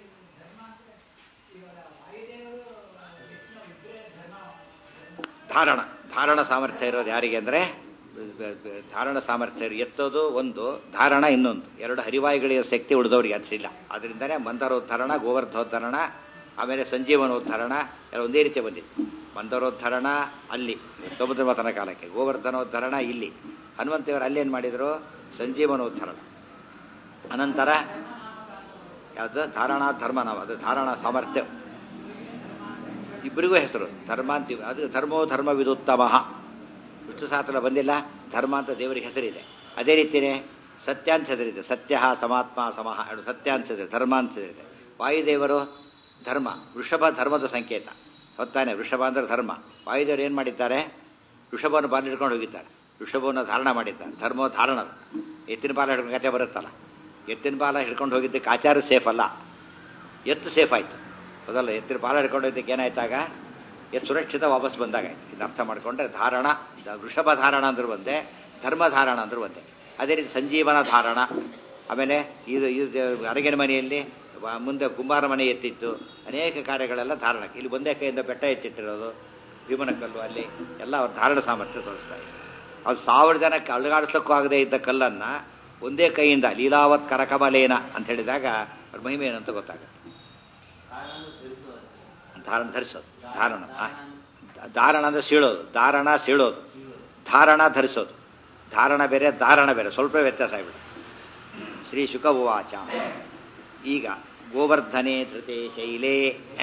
ಧಾರಣ ಧಾರಣ ಸಾಮರ್ಥ್ಯ ಇರೋದು ಯಾರಿಗೆ ಅಂದರೆ ಧಾರಣ ಸಾಮರ್ಥ್ಯ ಇರೋ- ಎತ್ತೋದು ಒಂದು ಧಾರಣ ಇನ್ನೊಂದು ಎರಡು ಹರಿವಾಯುಗಳಿರೋ ಶಕ್ತಿ ಉಳಿದವ್ರಿಗೆ ಅನಿಸಿಲ್ಲ ಅದರಿಂದನೇ ಮಂದರೋದ್ಧರಣ ಗೋವರ್ಧೋದ್ಧರಣ ಆಮೇಲೆ ಸಂಜೀವನೋದ್ಧರಣ ಎಲ್ಲ ಒಂದೇ ರೀತಿ ಬಂದಿದೆ ಮಂದರೋದ್ಧರಣ ಅಲ್ಲಿ ಸಮುದ್ರ ಮಥನ ಕಾಲಕ್ಕೆ ಗೋವರ್ಧನೋದ್ಧರಣ ಇಲ್ಲಿ ಹನುಮಂತೇವರು ಅಲ್ಲೇನು ಮಾಡಿದರು ಸಂಜೀವನೋದ್ಧರಣ ಅನಂತರ ಯಾವುದು ಧಾರಣ ಧರ್ಮ ನಾವು ಅದು ಧಾರಣ ಸಾಮರ್ಥ್ಯ ಇಬ್ಬರಿಗೂ ಹೆಸರು ಧರ್ಮ ಅಂತ ಅದು ಧರ್ಮೋ ಧರ್ಮ ವಿದುತ್ತಮ ವಿಷ್ಣು ಸಹಸ್ರ ಬಂದಿಲ್ಲ ಧರ್ಮ ಅಂತ ದೇವರಿಗೆ ಹೆಸರಿದೆ ಅದೇ ರೀತಿಯೇ ಸತ್ಯ ಅಂತ ಹೆಸರಿದೆ ಸತ್ಯ ಸಮಾತ್ಮ ಸಮಹ ಎರಡು ಸತ್ಯ ಅಂತ ಹೆಸರಿದೆ ಧರ್ಮ ಅಂತ ಹೆಸರಿದೆ ವಾಯುದೇವರು ಧರ್ಮ ವೃಷಭ ಧರ್ಮದ ಸಂಕೇತ ಹೊತ್ತಾನೆ ವೃಷಭ ಅಂದರೆ ಧರ್ಮ ವಾಯುದೇವರು ಏನು ಮಾಡಿದ್ದಾರೆ ವೃಷಭವನ್ನು ಬಾಲ ಹಿಡ್ಕೊಂಡು ಹೋಗಿದ್ದಾರೆ ವೃಷಭವನ್ನು ಧಾರಣ ಮಾಡಿದ್ದಾರೆ ಧರ್ಮ ಧಾರಣ ಎತ್ತಿನ ಬಾಲ ಹಿಡ್ಕೊಂಡು ಕತೆ ಬರುತ್ತಲ್ಲ ಎತ್ತಿನ ಬಾಲ ಹಿಡ್ಕೊಂಡು ಹೋಗಿದ್ದಕ್ಕೆ ಆಚಾರ ಸೇಫ್ ಅಲ್ಲ ಎತ್ತು ಸೇಫ್ ಆಯಿತು ಅದಲ್ಲ ಎತ್ತಿನ ಬಾಲ ಹಿಡ್ಕೊಂಡು ಹೋಗಿದ್ದಕ್ಕೆ ಏನಾಯ್ತಾಗ ಎತ್ತು ಸುರಕ್ಷಿತ ವಾಪಸ್ ಬಂದಾಗ ಆಯ್ತು ಇದು ಅರ್ಥ ಮಾಡಿಕೊಂಡ್ರೆ ಧಾರಣ ದ- ವೃಷಭ ಧಾರಣ ಅಂದ್ರೂ ಒಂದೇ ಧರ್ಮ ಧಾರಣ ಅಂದ್ರೂ ಒಂದೇ ಅದೇ ರೀತಿ ಸಂಜೀವನ ಧಾರಣ ಆಮೇಲೆ ಇದು ಇದು ಅರಗಿನ ಮನೆಯಲ್ಲಿ ವ- ಮುಂದೆ ಕುಂಬಾರ ಮನೆ ಎತ್ತಿತ್ತು ಅನೇಕ ಕಾರ್ಯಗಳೆಲ್ಲ ಧಾರಣ ಇಲ್ಲಿ ಒಂದೇ ಕೈಯಿಂದ ಬೆಟ್ಟ ಎತ್ತಿಟ್ಟಿರೋದು ಭೀಮನ ಕಲ್ಲು ಅಲ್ಲಿ ಎಲ್ಲ ಅವ್ರ ಧಾರಣ ಸಾಮರ್ಥ್ಯ ತೋರಿಸ್ತಾ ಇದೆ ಅದು ಸಾವಿರ ಜನಕ್ಕೆ ಅಲುಗಾಡಿಸ್ಲಿಕ್ಕೂ ಆಗದೇ ಇದ್ದ ಕಲ್ಲನ್ನು ಒಂದೇ ಕೈಯಿಂದ ಲೀಲಾವತ್ ಕರಕಮಲೇನ ಅಂತ ಹೇಳಿದಾಗ ಅವ್ರ ಮಹಿಮೆ ಏನಂತ ಗೊತ್ತಾಗುತ್ತೆ ಧಾರಣ ಧರಿಸೋದು ಧಾರಣ ಆ, ಧಾರಣ ಅಂದರೆ ಸೀಳೋದು ಧಾರಣ ಸೀಳೋದು ಧಾರಣ ಧರಿಸೋದು ಧಾರಣ ಬೇರೆ ಧಾರಣ ಬೇರೆ ಸ್ವಲ್ಪ ವ್ಯತ್ಯಾಸ ಆಗಿಬಿಡುತ್ತೆ ಶ್ರೀ ಶುಕವಾಚ ಈಗ ಗೋವರ್ಧನೆ ಧೃತೆ ಶೈಲೇ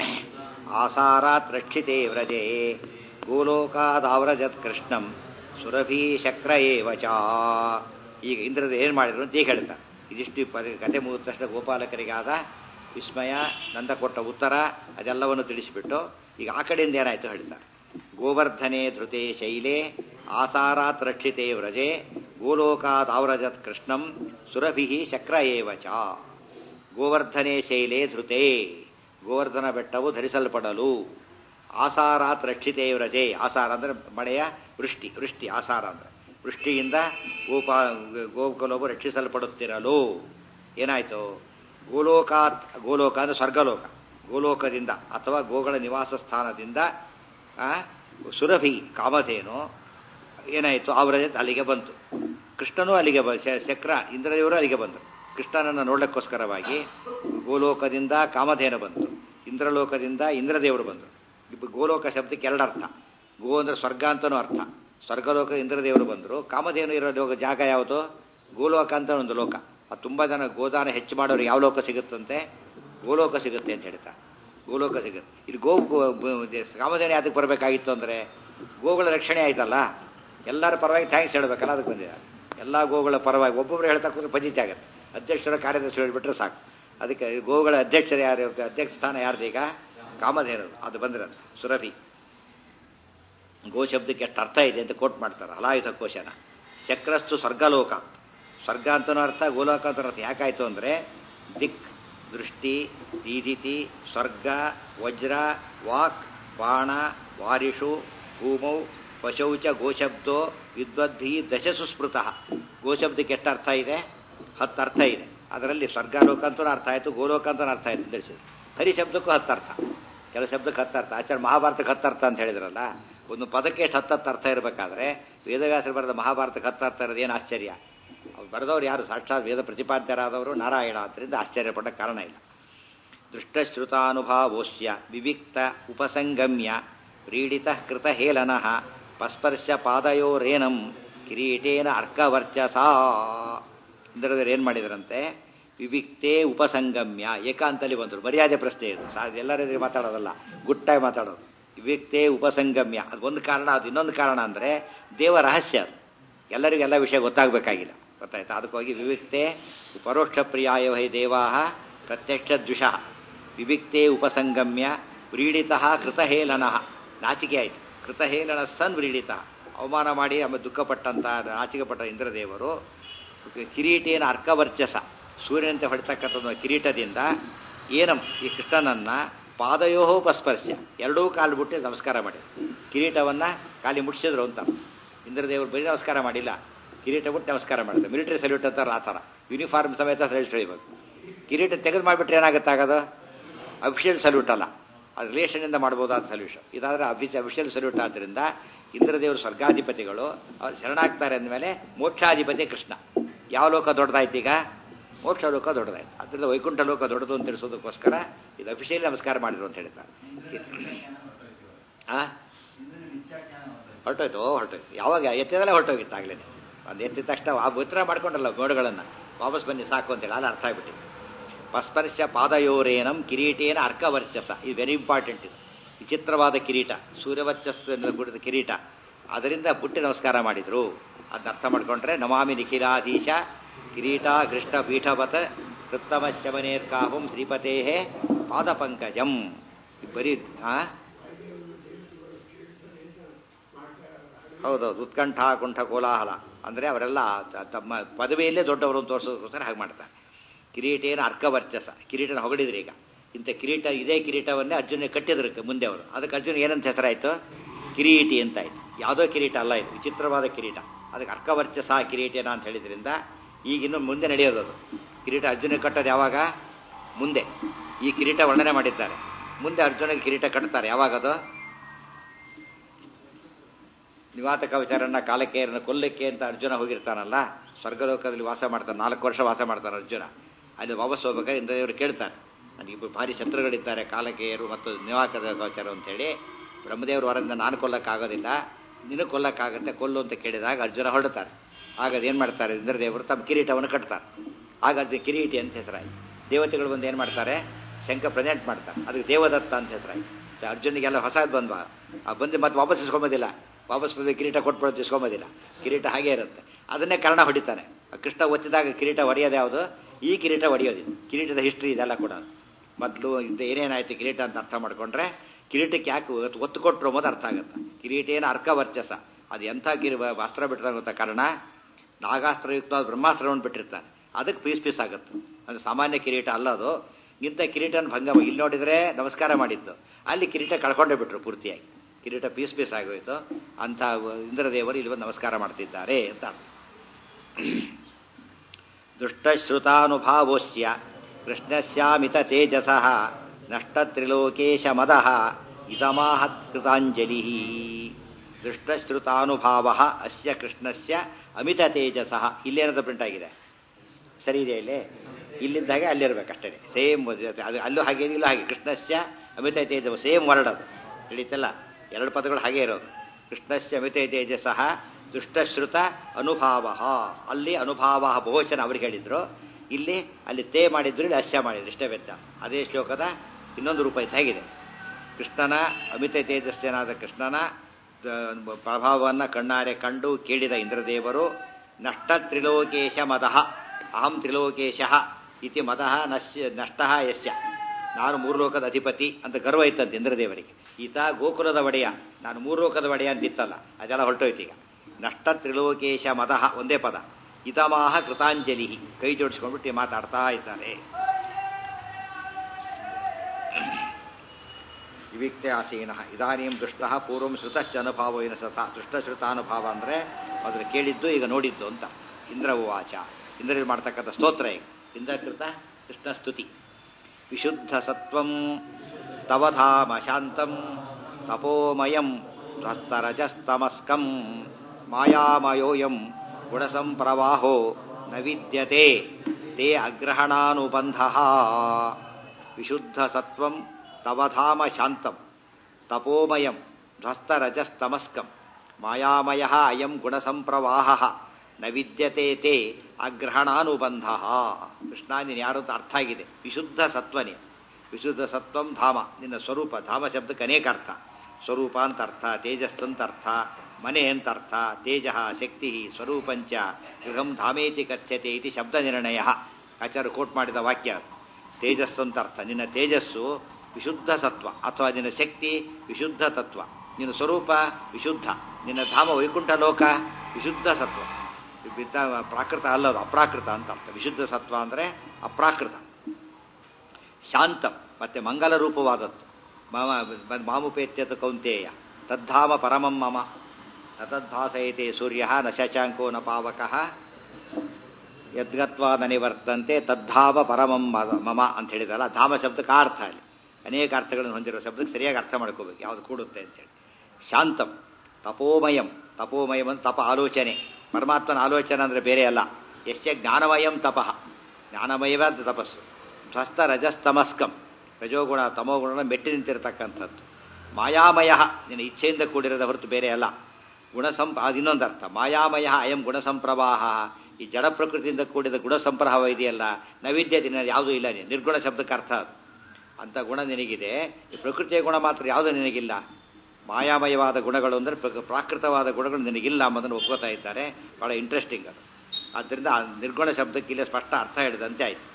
ಆಸಾರಾತ್ ರಕ್ಷಿತೆ ವ್ರಜೆ ಗೋಲೋಕಾದಾವ್ರಜತ್ ಕೃಷ್ಣಂ ಸುರಭಿ ಶಕ್ರ ಏವ ಚ ಈಗ ಇಂದ್ರದ ಏನು ಮಾಡಿದ್ರು ಅಂತ ಈಗ ಹೇಳ್ತಾರೆ ಇದಿಷ್ಟು ಪದ ಕತೆ ಮುಗಿದ ತಕ್ಷಣ ಗೋಪಾಲಕರಿಗಾದ ವಿಸ್ಮಯ ನಂದ ಕೊಟ್ಟ ಉತ್ತರ ಅದೆಲ್ಲವನ್ನು ತಿಳಿಸಿಬಿಟ್ಟು ಈಗ ಆ ಕಡೆಯಿಂದ ಏನಾಯಿತು ಹೇಳ್ತಾರೆ ಗೋವರ್ಧನೆ ಧೃತೆ ಶೈಲೇ ಆಸಾರಾತ್ ರಕ್ಷಿತೆ ವ್ರಜೆ ಗೋಲೋಕಾದಾವ್ರಜತ್ ಕೃಷ್ಣಂ ಸುರಭಿ ಶಕ್ರ ಏವ ಚ ಗೋವರ್ಧನೆ ಶೈಲೇ ಧೃತೆ ಗೋವರ್ಧನ ಬೆಟ್ಟವು ಧರಿಸಲ್ಪಡಲು ಆಸಾರಾತ್ ರಕ್ಷಿತೆ ವ್ರಜೆ ಆಸಾರ ಅಂದರೆ ಮಳೆಯ ವೃಷ್ಟಿ ವೃಷ್ಟಿ ಆಸಾರ ಅಂದರೆ ವೃಷ್ಟಿಯಿಂದ ಗೋಪಾ ಗೋಕುಲವು ರಕ್ಷಿಸಲ್ಪಡುತ್ತಿರಲು ಏನಾಯಿತು ಗೋಲೋಕಾತ್ ಗೋಲೋಕ ಅಂದರೆ ಸ್ವರ್ಗಲೋಕ ಗೋಲೋಕದಿಂದ ಅಥವಾ ಗೋಗಳ ನಿವಾಸ ಸ್ಥಾನದಿಂದ ಆ, ಸುರಭಿ ಕಾಮಧೇನು ಏನಾಯಿತು ಅವರ ಅಲ್ಲಿಗೆ ಬಂತು ಕೃಷ್ಣನೂ ಅಲ್ಲಿಗೆ ಬ ಶ- ಚಕ್ರ ಇಂದ್ರದೇವರು ಅಲ್ಲಿಗೆ ಬಂದರು ಕೃಷ್ಣನನ್ನು ನೋಡಲಿಕ್ಕೋಸ್ಕರವಾಗಿ ಗೋಲೋಕದಿಂದ ಕಾಮಧೇನು ಬಂತು ಇಂದ್ರಲೋಕದಿಂದ ಇಂದ್ರದೇವರು ಬಂದರು ಇಬ್ಬ ಗೋಲೋಕ ಶಬ್ದಕ್ಕೆ ಎರಡು ಅರ್ಥ ಗೋ ಅಂದರೆ ಸ್ವರ್ಗ ಅಂತನೂ ಅರ್ಥ ಸ್ವರ್ಗಲೋಕ ಇಂದ್ರದೇವರು ಬಂದರು ಕಾಮಧೇನು ಇರೋ ಲೋಕ ಜಾಗ ಯಾವುದು ಗೋಲೋಕ ಅಂತ ಒಂದು ಲೋಕ ಅದು ತುಂಬ ಜನ ಗೋದಾನ ಹೆಚ್ಚು ಮಾಡೋರು ಯಾವ ಲೋಕ ಸಿಗುತ್ತಂತೆ ಗೋಲೋಕ ಸಿಗುತ್ತೆ ಅಂತ ಹೇಳ್ತಾರೆ ಗೋಲೋಕ ಸಿಗುತ್ತೆ ಇಲ್ಲಿ ಗೋ ಗೋ- ಬ- ಇದು ಕಾಮಧೇನು ಯಾತಕ್ಕೆ ಬರಬೇಕಾಗಿತ್ತು ಅಂದರೆ ಗೋಗಳ ರಕ್ಷಣೆ ಆಯ್ತಲ್ಲ ಎಲ್ಲರ ಪರವಾಗಿ ಥ್ಯಾಂಕ್ಸ್ ಹೇಳಬೇಕಲ್ಲ ಅದಕ್ಕೆ ಬಂದಿದ್ದಾರೆ ಎಲ್ಲ ಗೋಗಳ ಪರವಾಗಿ ಒಬ್ಬೊಬ್ಬರು ಹೇಳ್ತಾ ಕೂತ್ರೆ ಪಂಜಿತಿ ಆಗುತ್ತೆ ಅಧ್ಯಕ್ಷರ ಕಾರ್ಯದರ್ಶಿ ಹೇಳಿಬಿಟ್ರೆ ಸಾಕು ಅದಕ್ಕೆ ಗೋಗಳ ಅಧ್ಯಕ್ಷರು ಯಾರು ಇರುತ್ತೆ ಅಧ್ಯಕ್ಷ ಸ್ಥಾನ ಯಾರ್ದು ಈಗ ಕಾಮಧೇನು ಅದು ಬಂದಿರೋದು ಸುರಭಿ ಗೋ ಶಬ್ದಕ್ಕೆ ಎಷ್ಟು ಅರ್ಥ ಇದೆ ಅಂತ ಕೋಟ್ ಮಾಡ್ತಾರೆ ಹಲಾಯುಧ ಕೋಶನ ಚಕ್ರಸ್ತು ಸ್ವರ್ಗಲೋಕ ಸ್ವರ್ಗ ಅಂತನೂ ಅರ್ಥ ಗೋಲೋಕ ಅಂತ ಅರ್ಥ ಯಾಕಾಯ್ತು ಅಂದರೆ ದಿಕ್ ದೃಷ್ಟಿ ದೀದಿತಿ ಸ್ವರ್ಗ ವಜ್ರ ವಾಕ್ ಬಾಣ ವಾರಿಷು ಭೂಮೌ ಪಶೌಚ ಗೋಶಬ್ದೋ ವಿದ್ವದ್ಭಿ ದಶಸು ಸ್ಮೃತಃ ಗೋಶಬ್ದಕ್ಕೆ ಎಷ್ಟು ಅರ್ಥ ಇದೆ ಹತ್ತು ಅರ್ಥ ಇದೆ ಅದರಲ್ಲಿ ಸ್ವರ್ಗಲೋಕ ಅಂತೂ ಅರ್ಥ ಆಯಿತು ಗೋಲೋಕ ಅಂತೂ ಅರ್ಥ ಆಯಿತು ತಿಳಿಸಿದ್ರು ಹರಿ ಶಬ್ದಕ್ಕೂ ಹತ್ತು ಅರ್ಥ ಕೆಲವು ಶಬ್ದಕ್ಕೆ ಹತ್ತು ಅರ್ಥ ಆಚಾರ್ಯ ಮಹಾಭಾರತಕ್ಕೆ ಹತ್ತು ಅರ್ಥ ಅಂತ ಹೇಳಿದ್ರಲ್ಲ ಒಂದು ಪದಕ್ಕೆ ಎಷ್ಟು ಹತ್ತತ್ತು ಅರ್ಥ ಇರಬೇಕಾದ್ರೆ ವೇದವ್ಯಾಸರು ಬರೆದ ಮಹಾಭಾರತಕ್ಕೆ ಹತ್ತು ಅರ್ಥ ಇರೋದು ಏನು ಆಶ್ಚರ್ಯ ಅವ್ರು ಬರೆದವ್ರು ಯಾರು ಸಾಕ್ಷಾತ್ ವೇದ ಪ್ರತಿಪಾದ್ಯರಾದವರು ನಾರಾಯಣ ಆದ್ದರಿಂದ ಆಶ್ಚರ್ಯಪಟ್ಟ ಕಾರಣ ಇಲ್ಲ ದೃಷ್ಟಶ್ರುತಾನುಭಾವೋಷ್ಯ ವಿವಿಕ್ತ ಉಪಸಂಗಮ್ಯ ಪ್ರೀಡಿತ ಕೃತ ಹೇಲನಃ ಪಸ್ಪರ್ಶ ಪಾದಯೋರೇನಂ ಕಿರೀಟೇನ ಅರ್ಕವರ್ಚಸ ಇಂದ್ರದೇವರು ಏನು ಮಾಡಿದ್ರಂತೆ ವಿವಿಕ್ತೇ ಉಪಸಂಗಮ್ಯ ಏಕಾಂತಲ್ಲಿ ಬಂದರು ಮರ್ಯಾದೆ ಪ್ರಶ್ನೆ ಇದು ಸಾ ಎಲ್ಲರ ಮಾತಾಡೋದಲ್ಲ ಗುಟ್ಟಾಗಿ ಮಾತಾಡೋದು ವಿವಿಕ್ತೇ ಉಪಸಂಗಮ್ಯ ಅದು ಒಂದು ಕಾರಣ ಅದು ಇನ್ನೊಂದು ಕಾರಣ ಅಂದರೆ ದೇವ ರಹಸ್ಯ ಅದು ಎಲ್ಲರಿಗೂ ಎಲ್ಲ ವಿಷಯ ಗೊತ್ತಾಗಬೇಕಾಗಿಲ್ಲ ಗೊತ್ತಾಯ್ತಾ ಅದಕ್ಕೋಗಿ ವಿವಿಕ್ತೆ ಪರೋಕ್ಷ ಪ್ರಿಯಾಯ ವೈ ದೇವಾ ಪ್ರತ್ಯಕ್ಷ ದ್ವಿಷಃ ವಿವಿಕ್ತೆ ಉಪಸಂಗಮ್ಯ ವ್ರೀಡಿತ ಕೃತಹೇಲನ ನಾಚಿಕೆ ಆಯಿತು ಕೃತಹೇಲನ ಸನ್ ವ್ರೀಡಿತ ಅವಮಾನ ಮಾಡಿ ಆಮೇಲೆ ದುಃಖಪಟ್ಟಂಥ ನಾಚಿಕೆ ಪಟ್ಟ ಇಂದ್ರದೇವರು ಕಿರೀಟೇನ ಅರ್ಕವರ್ಚಸ ಸೂರ್ಯನಂತೆ ಹೊಡಿತಕ್ಕಂಥ ಒಂದು ಕಿರೀಟದಿಂದ ಏನಂ ಈ ಕೃಷ್ಣನನ್ನ ಪಾದಯೋ ಪಸ್ಪರ್ಶ ಎರಡೂ ಕಾಲು ಬಿಟ್ಟು ನಮಸ್ಕಾರ ಮಾಡಿ ಕಿರೀಟವನ್ನು ಕಾಲಿ ಮುಟ್ಟಿಸಿದ್ರು ಅಂತ ಇಂದ್ರದೇವರು ಬರೀ ನಮಸ್ಕಾರ ಮಾಡಿಲ್ಲ ಕಿರೀಟ ಬಿಟ್ಟು ನಮಸ್ಕಾರ ಮಾಡಿದ್ರು ಮಿಲಿಟರಿ ಸಲ್ಯೂಟ್ ಅಂತಾರೆ ಆ ಥರ ಯೂನಿಫಾರ್ಮ್ ಸಮೇತ ಸಲ್ಯೂಟ್ ಹೊಡಿಬೇಕು ಕಿರೀಟ ತೆಗೆದು ಮಾಡಿಬಿಟ್ರೆ ಏನಾಗುತ್ತೆ ಆಗೋದು ಅಫಿಷಿಯಲ್ ಸಲ್ಯೂಟ್ ಅಲ್ಲ ಅದು ರಿಲೇಷನಿಂದ ಮಾಡ್ಬೋದಾದ ಸಲ್ಯೂಷನ್ ಇದಾದರೆ ಅಫಿಷ್ ಅಫಿಷಿಯಲ್ ಸಲ್ಯೂಟ್ ಆದ್ದರಿಂದ ಇಂದ್ರದೇವರು ಸ್ವರ್ಗಾಧಿಪತಿಗಳು ಅವ್ರು ಶರಣಾಗ್ತಾರೆ ಅಂದಮೇಲೆ ಮೋಕ್ಷಾಧಿಪತಿ ಕೃಷ್ಣ ಯಾವ ಲೋಕ ದೊಡ್ಡದಾಯ್ತು ಈಗ ಮೋಕ್ಷ ಲೋಕ ದೊಡ್ಡದಾಯ್ತು ಅದರಿಂದ ವೈಕುಂಠ ಲೋಕ ದೊಡ್ಡದು ಅಂತ ತಿಳಿಸೋದಕ್ಕೋಸ್ಕರ ಇದು ಅಫಿಷಿಯಲಿ ನಮಸ್ಕಾರ ಮಾಡಿದ್ರು ಅಂತ ಹೇಳ್ತಾರೆ ಆ ಹೊರಟೋಯ್ತು ಹೊರಟೋಯ್ತು ಯಾವಾಗ ಎತ್ತಿದಲ್ಲೇ ಹೊರಟೋಗಿತ್ತು ಆಗ್ಲೇ ಒಂದು ಎತ್ತಿದ ತಕ್ಷಣ ಆ ಉತ್ತರ ಮಾಡ್ಕೊಂಡಲ್ಲ ಗೋಡುಗಳನ್ನು ವಾಪಸ್ ಬನ್ನಿ ಸಾಕು ಅಂತೇಳಿ ಅಲ್ಲಿ ಅರ್ಥ ಆಗ್ಬಿಟ್ಟಿದೆ ಪಸ್ಪರ್ಶ ಪಾದಯೋರೇನಂ ಕಿರೀಟೇನ ಅರ್ಕವರ್ಚಸ ಇದು ವೆರಿ ಇಂಪಾರ್ಟೆಂಟ್ ಇದು ವಿಚಿತ್ರವಾದ ಕಿರೀಟ ಸೂರ್ಯವರ್ಚಸ್ಸಿನಿಂದ ಕೂಡಿದ ಕಿರೀಟ ಅದರಿಂದ ಪುಟ್ಟಿ ನಮಸ್ಕಾರ ಮಾಡಿದ್ರು ಅದನ್ನ ಅರ್ಥ ಮಾಡ್ಕೊಂಡ್ರೆ ನಮಾಮಿ ನಿಖಿಲಾಧೀಶ ಕಿರೀಟ ಕೃಷ್ಣ ಪೀಠವತ ಕೃತ್ತಮ ಶಮನೇರ್ಕಾಪಂ ಶ್ರೀಪತೇ ಪಾದಪಂಕಜಂ ಬರೀ ಆ ಹೌದೌದು ಉತ್ಕಂಠ ಕುಂಠ ಕೋಲಾಹಲ ಅಂದರೆ ಅವರೆಲ್ಲ ತ- ತಮ್ಮ ಪದವಿಯಲ್ಲೇ ದೊಡ್ಡವರು ಅಂತ ತೋರಿಸೋದಕ್ಕೋಸ್ಕರ ಹಾಗೆ ಮಾಡ್ತಾರೆ ಕಿರೀಟೇನ ಅರ್ಕವರ್ಚಸ ಕಿರೀಟನ ಹೊಗಳಿದ್ರು ಈಗ ಇಂಥ ಕಿರೀಟ ಇದೇ ಕಿರೀಟವನ್ನೇ ಅರ್ಜುನ ಕಟ್ಟಿದ್ರು ಮುಂದೆ ಅವರು ಅದಕ್ಕೆ ಅರ್ಜುನ ಏನಂತ ಹೆಸರಾಯಿತು ಕಿರೀಟಿ ಅಂತ ಆಯ್ತು ಯಾವುದೋ ಕಿರೀಟ ಅಲ್ಲ ಇದು ವಿಚಿತ್ರವಾದ ಕಿರೀಟ ಅದಕ್ಕೆ ಅರ್ಕವರ್ಚಸ ಕಿರೀಟೇನ ಅಂತ ಹೇಳಿದ್ರಿಂದ ಈಗಿನ್ನು ಮುಂದೆ ನಡೆಯೋದು ಅದು ಕಿರೀಟ ಅರ್ಜುನ ಕಟ್ಟೋದು ಯಾವಾಗ ಮುಂದೆ ಈ ಕಿರೀಟ ವರ್ಣನೆ ಮಾಡಿದ್ದಾರೆ ಮುಂದೆ ಅರ್ಜುನಿಗೆ ಕಿರೀಟ ಕಟ್ತಾರೆ ಯಾವಾಗದು ನಿವಾತ ಕವಚರನ್ನ ಕಾಲಕೇರನ್ನ ಕೊಲ್ಲಕ್ಕೆ ಅಂತ ಅರ್ಜುನ ಹೋಗಿರ್ತಾನಲ್ಲ ಸ್ವರ್ಗಲೋಕದಲ್ಲಿ ವಾಸ ಮಾಡ್ತಾನೆ ನಾಲ್ಕು ವರ್ಷ ವಾಸ ಮಾಡ್ತಾನೆ ಅರ್ಜುನ ಅಲ್ಲಿ ವಾಪಸ್ ಹೋಗ್ಬೇಕಾದ್ರೆ ಇಂದ್ರದೇವರು ಕೇಳ್ತಾರೆ ನನಗಿಬ್ಬರು ಭಾರಿ ಶತ್ರುಗಳಿದ್ದಾರೆ ಕಾಲಕೇಯರು ಮತ್ತು ನಿವಾತ ಕವಚರು ಅಂತೇಳಿ ಬ್ರಹ್ಮದೇವರು ವರದಿಂದ ನಾನು ಕೊಲ್ಲಕ್ಕಾಗೋದಿಲ್ಲ ನಿನಗೆ ಕೊಲ್ಲಕ್ಕಾಗತ್ತೆ ಕೊಲ್ಲು ಅಂತ ಕೇಳಿದಾಗ ಅರ್ಜುನ ಹೊರಡ್ತಾರೆ ಆಗ ಅದೇನು ಮಾಡ್ತಾರೆ ಇಂದ್ರದೇವರು ತಮ್ಮ ಕಿರೀಟವನ್ನು ಕಟ್ತಾರೆ ಆಗ ಅದು ಕಿರೀಟಿ ಅಂತ ಹೆಸರಾಯ್ತು ದೇವತೆಗಳು ಬಂದು ಏನು ಮಾಡ್ತಾರೆ ಶಂಕ ಪ್ರೆಸೆಂಟ್ ಮಾಡ್ತಾರೆ ಅದಕ್ಕೆ ದೇವದತ್ತ ಅಂತ ಹೆಸರಾಯ್ತು ಸೊ ಅರ್ಜುನಿಗೆಲ್ಲ ಹೊಸದು ಬಂದ್ವ ಆ ಬಂದು ಮತ್ತೆ ವಾಪಸ್ ಇಸ್ಕೊಂಬೋದಿಲ್ಲ ವಾಪಸ್ ಬಂದು ಕಿರೀಟ ಕೊಟ್ಬಿಡೋದು ಇಸ್ಕೊಂಬೋದಿಲ್ಲ ಕಿರೀಟ ಹಾಗೇ ಇರುತ್ತೆ ಅದನ್ನೇ ಕರ್ಣ ಹೊಡಿತಾನೆ ಆ ಕೃಷ್ಣ ಒತ್ತಿದಾಗ ಕಿರೀಟ ಹೊಡೆಯೋದು ಯಾವುದು ಈ ಕಿರೀಟ ಹೊಡೆಯೋದಿಲ್ಲ ಕಿರೀಟದ ಹಿಸ್ಟ್ರಿ ಇದೆಲ್ಲ ಕೂಡ ಮೊದಲು ಇಂದ ಏನೇನಾಯ್ತು ಕಿರೀಟ ಅಂತ ಅರ್ಥ ಮಾಡ್ಕೊಂಡ್ರೆ ಕಿರೀಟಕ್ಕೆ ಯಾಕೆ ಒತ್ತು- ಒತ್ತು ಕೊಟ್ಟರು ಅನ್ನೋದು ಅರ್ಥ ಆಗುತ್ತೆ ಕಿರೀಟೇನ ಅರ್ಕ ವರ್ಚಸ ಅದು ಎಂಥ ಕಿರಿ ಅಸ್ತ್ರ ಬಿಟ್ಟಿರ್ತಾನೆ ಗೊತ್ತಾ ಕಾರಣ ನಾಗಾಸ್ತ್ರಯುಕ್ತವಾದ ಬ್ರಹ್ಮಾಸ್ತ್ರವನ್ನು ಬಿಟ್ಟಿರ್ತಾನೆ ಅದಕ್ಕೆ ಪೀಸ್ ಪೀಸ್ ಆಗುತ್ತೆ ಅದು ಸಾಮಾನ್ಯ ಕಿರೀಟ ಅಲ್ಲ ಅದು ಇಂಥ ಕಿರೀಟನ ಭಂಗ ಇಲ್ಲಿ ನೋಡಿದರೆ ನಮಸ್ಕಾರ ಮಾಡಿದ್ದು ಅಲ್ಲಿ ಕಿರೀಟ ಕಳ್ಕೊಂಡೇ ಬಿಟ್ರು ಪೂರ್ತಿಯಾಗಿ ಕಿರೀಟ ಪೀಸ್ ಪೀಸ್ ಆಗೋಯ್ತು ಅಂಥ ಇಂದ್ರದೇವರು ಇಲ್ಲಿ ಬಂದು ನಮಸ್ಕಾರ ಮಾಡ್ತಿದ್ದಾರೆ ಅಂತ ಅರ್ಥ ದುಷ್ಟಶ್ರುತಾನುಭಾವೋಸ್ಯ ಕೃಷ್ಣಸ್ಯಾಮಿತ ತೇಜಸ ನಷ್ಟತ್ರಿಲೋಕೇಶ ಮದಃ ಇದಮಾಹತ್ ಕೃತಾಂಜಲಿ ದುಷ್ಟಶ್ರುತಾನುಭಾವ ಅಸ್ಯ ಕೃಷ್ಣಸ್ಯ ಅಮಿತ ತೇಜಸ ಇಲ್ಲೇನದ ಪ್ರಿಂಟ್ ಆಗಿದೆ ಸರಿ ಇದೆ ಇಲ್ಲಿ ಇಲ್ಲಿದ್ದಾಗ ಅಲ್ಲಿರ್ಬೇಕಷ್ಟೇ ಸೇಮ್ ಅದು ಅಲ್ಲೂ ಹಾಗೆ ಇಲ್ಲೂ ಹಾಗೆ ಕೃಷ್ಣಸ್ಯ ಅಮಿತ ತೇಜ ಸೇಮ್ ವರ್ಡ್ ಅದು ತಿಳಿತಲ್ಲ ಎರಡು ಪದಗಳು ಹಾಗೆ ಇರೋದು ಕೃಷ್ಣಸ್ಯ ಅಮಿತ ತೇಜಸಃ ದುಷ್ಟಶ್ರುತ ಅನುಭಾವ ಅಲ್ಲಿ ಅನುಭಾವ ಬಹುವಚನ ಅವ್ರಿಗೆ ಹೇಳಿದ್ರು ಇಲ್ಲಿ ಅಲ್ಲಿ ತೇ ಮಾಡಿದ್ರು ಇಲ್ಲಿ ಅಸ್ಯ ಮಾಡಿದ್ರು ಇಷ್ಟೇ ವ್ಯತ್ಯಾಸ ಅದೇ ಶ್ಲೋಕದ ಇನ್ನೊಂದು ರೂಪ ಇದ್ದಾಗಿದೆ ಕೃಷ್ಣನ ಅಮಿತ ತೇಜಸ್ಸನಾದ ಕೃಷ್ಣನ ದ- ಪ್ರಭಾವವನ್ನು ಕಣ್ಣಾರೆ ಕಂಡು ಕೇಳಿದ ಇಂದ್ರದೇವರು ನಷ್ಟ ತ್ರಿಲೋಕೇಶ ಮದಃ ಅಹಂ ತ್ರಿಲೋಕೇಶ ಇತಿ ಮದಃ ನಶ್ಯ ನಷ್ಟ ಯಸ್ಯ ನಾನು ಮೂರು ಲೋಕದ ಅಧಿಪತಿ ಅಂತ ಗರ್ವ ಇತ್ತಂತೆ ಇಂದ್ರದೇವರಿಗೆ ಈತ ಗೋಕುಲದ ಒಡೆಯ ನಾನು ಮೂರು ಲೋಕದ ಒಡೆಯ ಅಂತ ಇತ್ತಲ್ಲ ಅದೆಲ್ಲ ಹೊರಟೋಯ್ತು ಈಗ ನಷ್ಟ ತ್ರಿಲೋಕೇಶ ಮದಃ ಒಂದೇ ಪದ ಇತಮಾಹ ಕೃತಾಂಜಲಿ ಕೈ ಜೋಡಿಸ್ಕೊಂಡ್ಬಿಟ್ಟು ಮಾತಾಡ್ತಾ ಇದ್ದಾರೆ ವಿವಿಕ್ತೆ ಆಸೀನ ಇದಾನೀಂ ದುಷ್ಟ ಪೂರ್ವಂ ಶ್ರುತಶ್ಚ ಅನುಭಾವೇನ ಸತ ದುಷ್ಟಶ್ರುತಾನುಭಾವ ಅಂದರೆ ಮೊದಲು ಕೇಳಿದ್ದು ಈಗ ನೋಡಿದ್ದು ಅಂತ ಇಂದ್ರ ಉವಾಚ ಇಂದ್ರಲ್ಲಿ ಮಾಡ್ತಕ್ಕಂಥ ಸ್ತೋತ್ರ ಈಗ ಇಂದ್ರಕೃತ ಕೃಷ್ಣ ಸ್ತುತಿ ವಿಶುದ್ಧ ಸತ್ವಂ ತವಧಾಮ ಶಾಂತಂ ತಪೋಮಯಂ ಧ್ವಸ್ತರಜಸ್ತಮಸ್ಕಂ ಮಾಯಾಮಯೋಯಂ ಗುಣಸಂಪ್ರವಾಹೋ ನ ವಿದ್ಯತೆ ತೇ ಅಗ್ರಹಣಾನುಬಂಧ ವಿಶುದ್ಧ ಸತ್ವಂ ತವಧಾಮ ಶಾಂತಂ ತಪೋಮಯಂ ಧ್ವಸ್ತರಜಸ್ತಮಸ್ಕಂ ಮಾಯಾಮಯ ಅಯಂ ಗುಣಸಂಪ್ರವಾಹ ನ ವಿದ್ಯತೆ ತೇ ಅಗ್ರಹಣಾನುಬಂಧ ಕೃಷ್ಣ ನೀನು ಯಾರು ಅಂತ ಅರ್ಥ ಆಗಿದೆ ವಿಶುದ್ಧ ಸತ್ವನೇ ವಿಶುದ್ಧ ಸತ್ವಂ ಧಾಮ ನಿನ್ನ ಸ್ವರೂಪ ಧಾಮ ಶಬ್ದಕ್ಕೆ ಅನೇಕ ಅರ್ಥ ಸ್ವರೂಪ ಅಂತ ಅರ್ಥ ತೇಜಸ್ ಅಂತ ಅರ್ಥ ಮನೆ ಅಂತ ಅರ್ಥ ತೇಜ ಶಕ್ತಿ ಸ್ವರೂಪಂಚ ಗೃಹಂ ಧಾಮೇತಿ ಕಥ್ಯತೆ ಇತಿ ಶಬ್ದ ನಿರ್ಣಯ ಆಚಾರ್ಯ ಕೋಟ್ ಮಾಡಿದ ವಾಕ್ಯ ಅದು. ತೇಜಸ್ಸು ಅಂತ ಅರ್ಥ ನಿನ್ನ ತೇಜಸ್ಸು ವಿಶುದ್ಧ ಸತ್ವ ಅಥವಾ ನಿನ್ನ ಶಕ್ತಿ ವಿಶುದ್ಧ ತತ್ವ ನಿನ್ನ ಸ್ವರೂಪ ವಿಶುದ್ಧ ನಿನ್ನ ಧಾಮ ವೈಕುಂಠ ಲೋಕ ವಿಶುದ್ಧ ಸತ್ವ ಬಿದ್ದ ಪ್ರಾಕೃತ ಅಲ್ಲದು ಅಪ್ರಾಕೃತ ಅಂತ ಅರ್ಥ ವಿಶುದ್ಧ ಸತ್ವ ಅಂದರೆ ಅಪ್ರಾಕೃತ ಶಾಂತಂ ಮತ್ತೆ ಮಂಗಲ ರೂಪವಾದದ್ದು ಮಮ ಮಾಮುಪೇತ್ಯತ ಕೌಂತೇಯ ತದ್ಧಾಮ ಪರಮಂ ಮಮ ನ ತದ್ಭಾಸಯತೆ ಸೂರ್ಯ ನ ಶಶಾಂಕೋ ನ ಪಾವಕಃ ಯದ್ಗತ್ವಾ ನನಿವರ್ತಂತೆ ತದ್ಧಾಮ ಪರಮಂ ಮ- ಮಮ ಅಂತ ಹೇಳಿದಲ್ಲ ಧಾಮ ಶಬ್ದಕ್ಕೆ ಆ ಅರ್ಥ ಅಲ್ಲಿ ಅನೇಕ ಅರ್ಥಗಳನ್ನು ಹೊಂದಿರೋ ಶಬ್ದಕ್ಕೆ ಸರಿಯಾಗಿ ಅರ್ಥ ಮಾಡ್ಕೋಬೇಕು ಯಾವುದು ಕೂಡುತ್ತೆ ಅಂತೇಳಿ ಶಾಂತಂ ತಪೋಮಯಂ ತಪೋಮಯಂ ಅಂತ ತಪ ಆಲೋಚನೆ ಪರಮಾತ್ಮನ ಆಲೋಚನೆ ಅಂದರೆ ಬೇರೆ ಅಲ್ಲ ಯಶ್ಯ ಜ್ಞಾನಮಯಂ ತಪಃ ಜ್ಞಾನಮಯವೇ ಅಂತ ತಪಸ್ಸು ಧ್ವಸ್ತ ರಜಸ್ತಮಸ್ಕಂ ರಜೋಗುಣ ತಮೋಗುಣ ಮೆಟ್ಟಿ ನಿಂತಿರತಕ್ಕಂಥದ್ದು ಮಾಯಾಮಯ ನಿನ್ನ ಇಚ್ಛೆಯಿಂದ ಕೂಡಿರದ ಹೊರತು ಬೇರೆ ಅಲ್ಲ ಗುಣಸಂಪ ಅದು ಇನ್ನೊಂದು ಅರ್ಥ ಮಾಯಾಮಯ ಅಯಂ ಗುಣಸಂಪ್ರವಾಹ ಈ ಜಡ ಪ್ರಕೃತಿಯಿಂದ ಕೂಡಿದ ಗುಣಸಂಪ್ರಭಾವ ಇದೆಯಲ್ಲ ನೈವೇದ್ಯ ದಿನ ಯಾವುದೂ ಇಲ್ಲ ನೀನು ನಿರ್ಗುಣ ಶಬ್ದಕ್ಕೆ ಅರ್ಥ ಅದು ಅಂಥ ಗುಣ ನಿನಗಿದೆ ಈ ಪ್ರಕೃತಿಯ ಗುಣ ಮಾತ್ರ ಯಾವುದೂ ನಿನಗಿಲ್ಲ ಮಾಯಾಮಯವಾದ ಗುಣಗಳು ಅಂದರೆ ಪ್ರ- ಪ್ರಾಕೃತವಾದ ಗುಣಗಳು ನಿನಗಿಲ್ಲ ಎಂಬುದನ್ನು ಒಪ್ಕೋತಾ ಇದ್ದಾರೆ ಭಾಳ ಇಂಟ್ರೆಸ್ಟಿಂಗ್ ಅದು ಆದ್ದರಿಂದ ಆ ನಿರ್ಗುಣ ಶಬ್ದಕ್ಕೆ ಇಲ್ಲಿ ಸ್ಪಷ್ಟ ಅರ್ಥ ಹೇಳಿದಂತೆ ಆಯಿತು